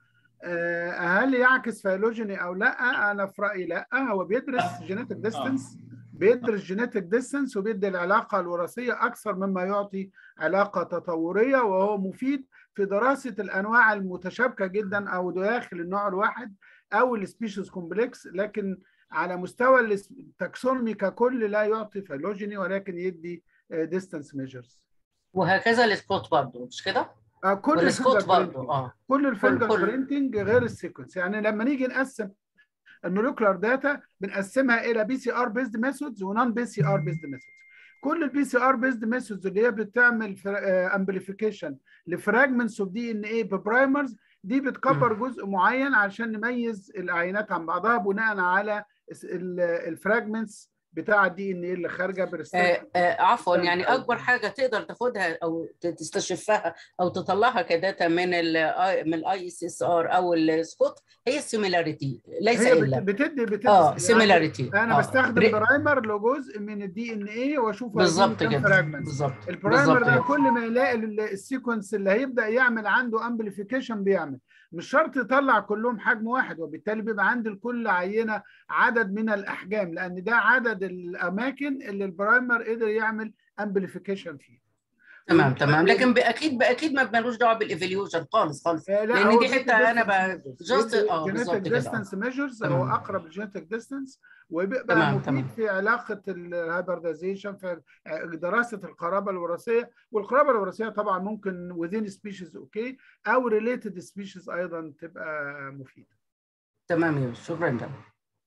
هل يعكس فيلوجيني او لا انا في رايي لا هو بيدرس جينيتك ديستنس بيدرس جينيتك ديستنس وبيدي العلاقه الوراثيه اكثر مما يعطي علاقه تطوريه وهو مفيد في دراسه الانواع المتشابكه جدا او داخل النوع الواحد او السبيشيز كومبلكس لكن على مستوى التاكسونومي ككل لا يعطي فيلوجيني ولكن يدي ديستانس ميجرز وهكذا السبوت برضه مش كده؟ آه كل والسبوت برضه اه كل الفينجر كل- برينتنج غير السيكونس يعني لما نيجي نقسم الموليكولار داتا بنقسمها الى بي سي ار بيزد ميثودز ونون بي سي ار بيزد ميثودز كل البي سي ار بيزد ميثودز اللي هي بتعمل امبليفيكيشن لفراجمنتس اوف دي ان اي ببرايمرز دي بتكبر جزء معين عشان نميز العينات عن بعضها بناء على الفراجمنتس بتاع الدي ان ايه اللي خارجه آه آه عفوا يعني اكبر حاجه تقدر تاخدها او تستشفها او تطلعها كداتا من ال من الاي اس اس ار او السكوت هي السيميلاريتي ليس هي الا بتدي بتدي اه سيميلاريتي انا آه. بستخدم بري- برايمر لجزء من الدي ان ايه واشوف بالظبط كده بالظبط البرايمر بالظبط ده كده. كل ما يلاقي ال- السيكونس اللي هيبدا يعمل عنده امبليفيكيشن بيعمل مش شرط يطلع كلهم حجم واحد وبالتالي بيبقى عند لكل عينه عدد من الاحجام لان ده عدد الاماكن اللي البرايمر قدر يعمل امبليفيكيشن فيه تمام تمام لكن اكيد اكيد ما مالوش دعوه بالايفوليوشن خالص خالص آه، لا، لأن هو دي حتة أنا ب- just- آه، جينيتك بالظبط كده، آه. ديستانس ميجرز تمام. هو اقرب للجينيتك ديستانس وبيبقى تمام، مفيد تمام. في علاقه الهايبردايزيشن في دراسه القرابه الوراثيه والقرابه الوراثيه طبعا ممكن within species اوكي او related species ايضا تبقى مفيده تمام يا يوسف شكرا جدا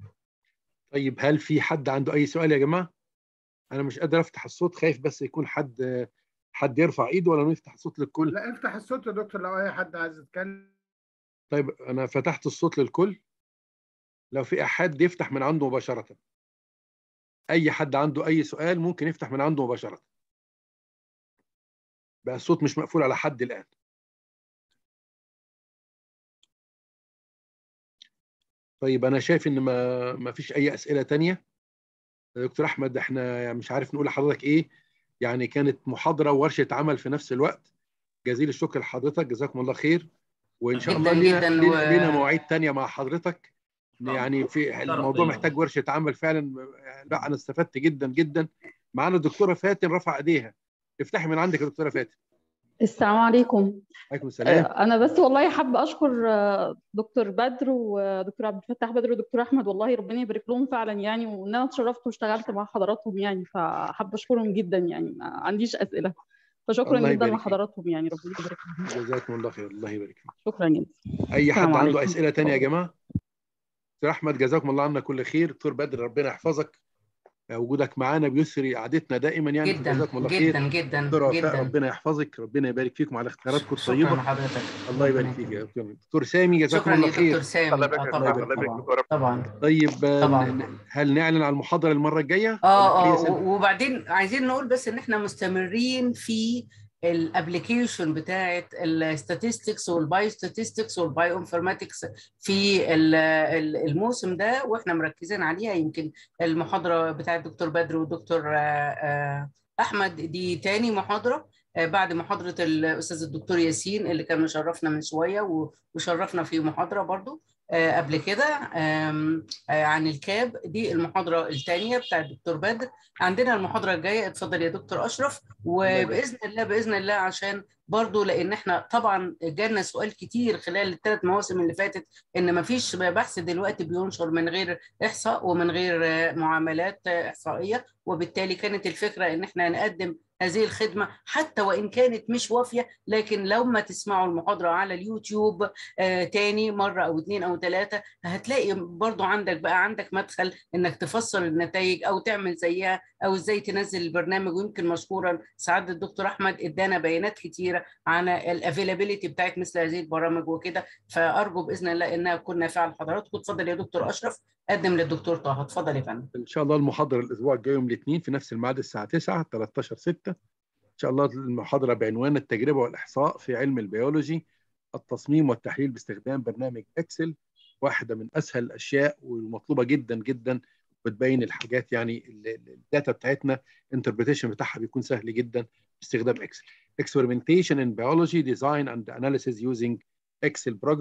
طيب هل في حد عنده اي سؤال يا جماعه انا مش قادر افتح الصوت خايف بس يكون حد حد يرفع ايده ولا نفتح الصوت للكل لا افتح الصوت يا دكتور لو اي حد عايز يتكلم طيب انا فتحت الصوت للكل لو في احد يفتح من عنده مباشره اي حد عنده اي سؤال ممكن يفتح من عنده مباشره بقى الصوت مش مقفول على حد الان طيب انا شايف ان ما ما فيش اي اسئله تانية يا دكتور احمد احنا يعني مش عارف نقول لحضرتك ايه يعني كانت محاضره وورشه عمل في نفس الوقت جزيل الشكر لحضرتك جزاكم الله خير وان شاء جداً الله لينا جداً لينا, و- لينا مواعيد تانية مع حضرتك طبعاً. يعني في شرف الموضوع ليا. محتاج ورشه عمل فعلا لا انا استفدت جدا جدا معانا الدكتوره فاتن رفع ايديها افتحي من عندك يا دكتوره فاتن السلام عليكم عليكم السلام آه، انا بس والله حابه اشكر آه، دكتور بدر ودكتور عبد الفتاح بدر ودكتور احمد والله ربنا يبارك لهم فعلا يعني وان انا اتشرفت واشتغلت مع حضراتهم يعني فحابه اشكرهم جدا يعني ما عنديش اسئله فشكرا الله جدا يبارك فيك. لحضراتهم يعني ربنا يبارك لهم جزاكم الله خير الله يبارك فيك شكرا جدا اي حد السلام عنده عليكم. اسئله تانية يا جماعه دكتور احمد جزاكم الله عنا كل خير دكتور بدر ربنا يحفظك وجودك معانا بيسري قعدتنا دائما يعني جدا جزاكم الله خير جدا جدا دكتور وفاء جدا ربنا يحفظك ربنا يبارك فيكم على اختياراتكم شكرا الطيبه لحضرتك الله يبارك فيك يا دكتور دكتور سامي جزاكم شكرا الله يا خير دكتور سامي الله آه، يبارك طبعا الله يبارك طبعا دكتور طبعا طيب آه، طبعاً. ن- هل نعلن عن المحاضره المره الجايه اه ولا اه هي سنة؟ و- وبعدين عايزين نقول بس ان احنا مستمرين في الابلكيشن بتاعه الستاتستكس والبايو ستاتستكس والبايو انفورماتكس في ال- ال- الموسم ده واحنا مركزين عليها يمكن المحاضره بتاعه الدكتور بدر والدكتور آه، آه، احمد دي تاني محاضره آه، بعد محاضره الاستاذ الدكتور ياسين اللي كان مشرفنا من شويه و- وشرفنا في محاضره برضو آه، قبل كده آم، آه، عن الكاب دي المحاضره الثانيه بتاع الدكتور بدر عندنا المحاضره الجايه اتفضل يا دكتور اشرف وباذن الله باذن الله عشان برضو لان احنا طبعا جالنا سؤال كتير خلال الثلاث مواسم اللي فاتت ان ما فيش بحث دلوقتي بينشر من غير احصاء ومن غير آه، معاملات آه، احصائيه وبالتالي كانت الفكره ان احنا نقدم هذه الخدمه حتى وان كانت مش وافيه لكن لو ما تسمعوا المحاضره على اليوتيوب آه تاني مره او اتنين او ثلاثه هتلاقي برضو عندك بقى عندك مدخل انك تفسر النتائج او تعمل زيها او ازاي تنزل البرنامج ويمكن مشكورا سعاده الدكتور احمد ادانا بيانات كتيره عن الافيلابيلتي بتاعت مثل هذه البرامج وكده فارجو باذن الله انها تكون نافعه لحضراتكم اتفضل يا دكتور اشرف قدم للدكتور طه اتفضل يا فندم ان شاء الله المحاضره الاسبوع الجاي يوم الاثنين في نفس الميعاد الساعه 9 13 6 ان شاء الله المحاضره بعنوان التجربه والاحصاء في علم البيولوجي التصميم والتحليل باستخدام برنامج اكسل واحده من اسهل الاشياء والمطلوبه جدا جدا بتبين الحاجات يعني ال- ال- الداتا بتاعتنا انتربريتيشن بتاعها بيكون سهل جدا باستخدام اكسل experimentation in biology design and analysis using excel program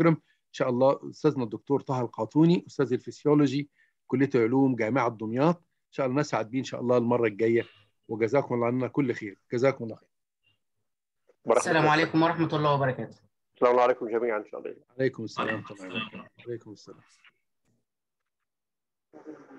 ان شاء الله استاذنا الدكتور طه القاطوني استاذ الفسيولوجي كليه علوم جامعه دمياط ان شاء الله نسعد بيه ان شاء الله المره الجايه وجزاكم الله عنا كل خير جزاكم الله خير السلام عليكم ورحمه الله وبركاته السلام عليكم جميعا ان شاء الله عليكم السلام ورحمه الله وبركاته عليكم السلام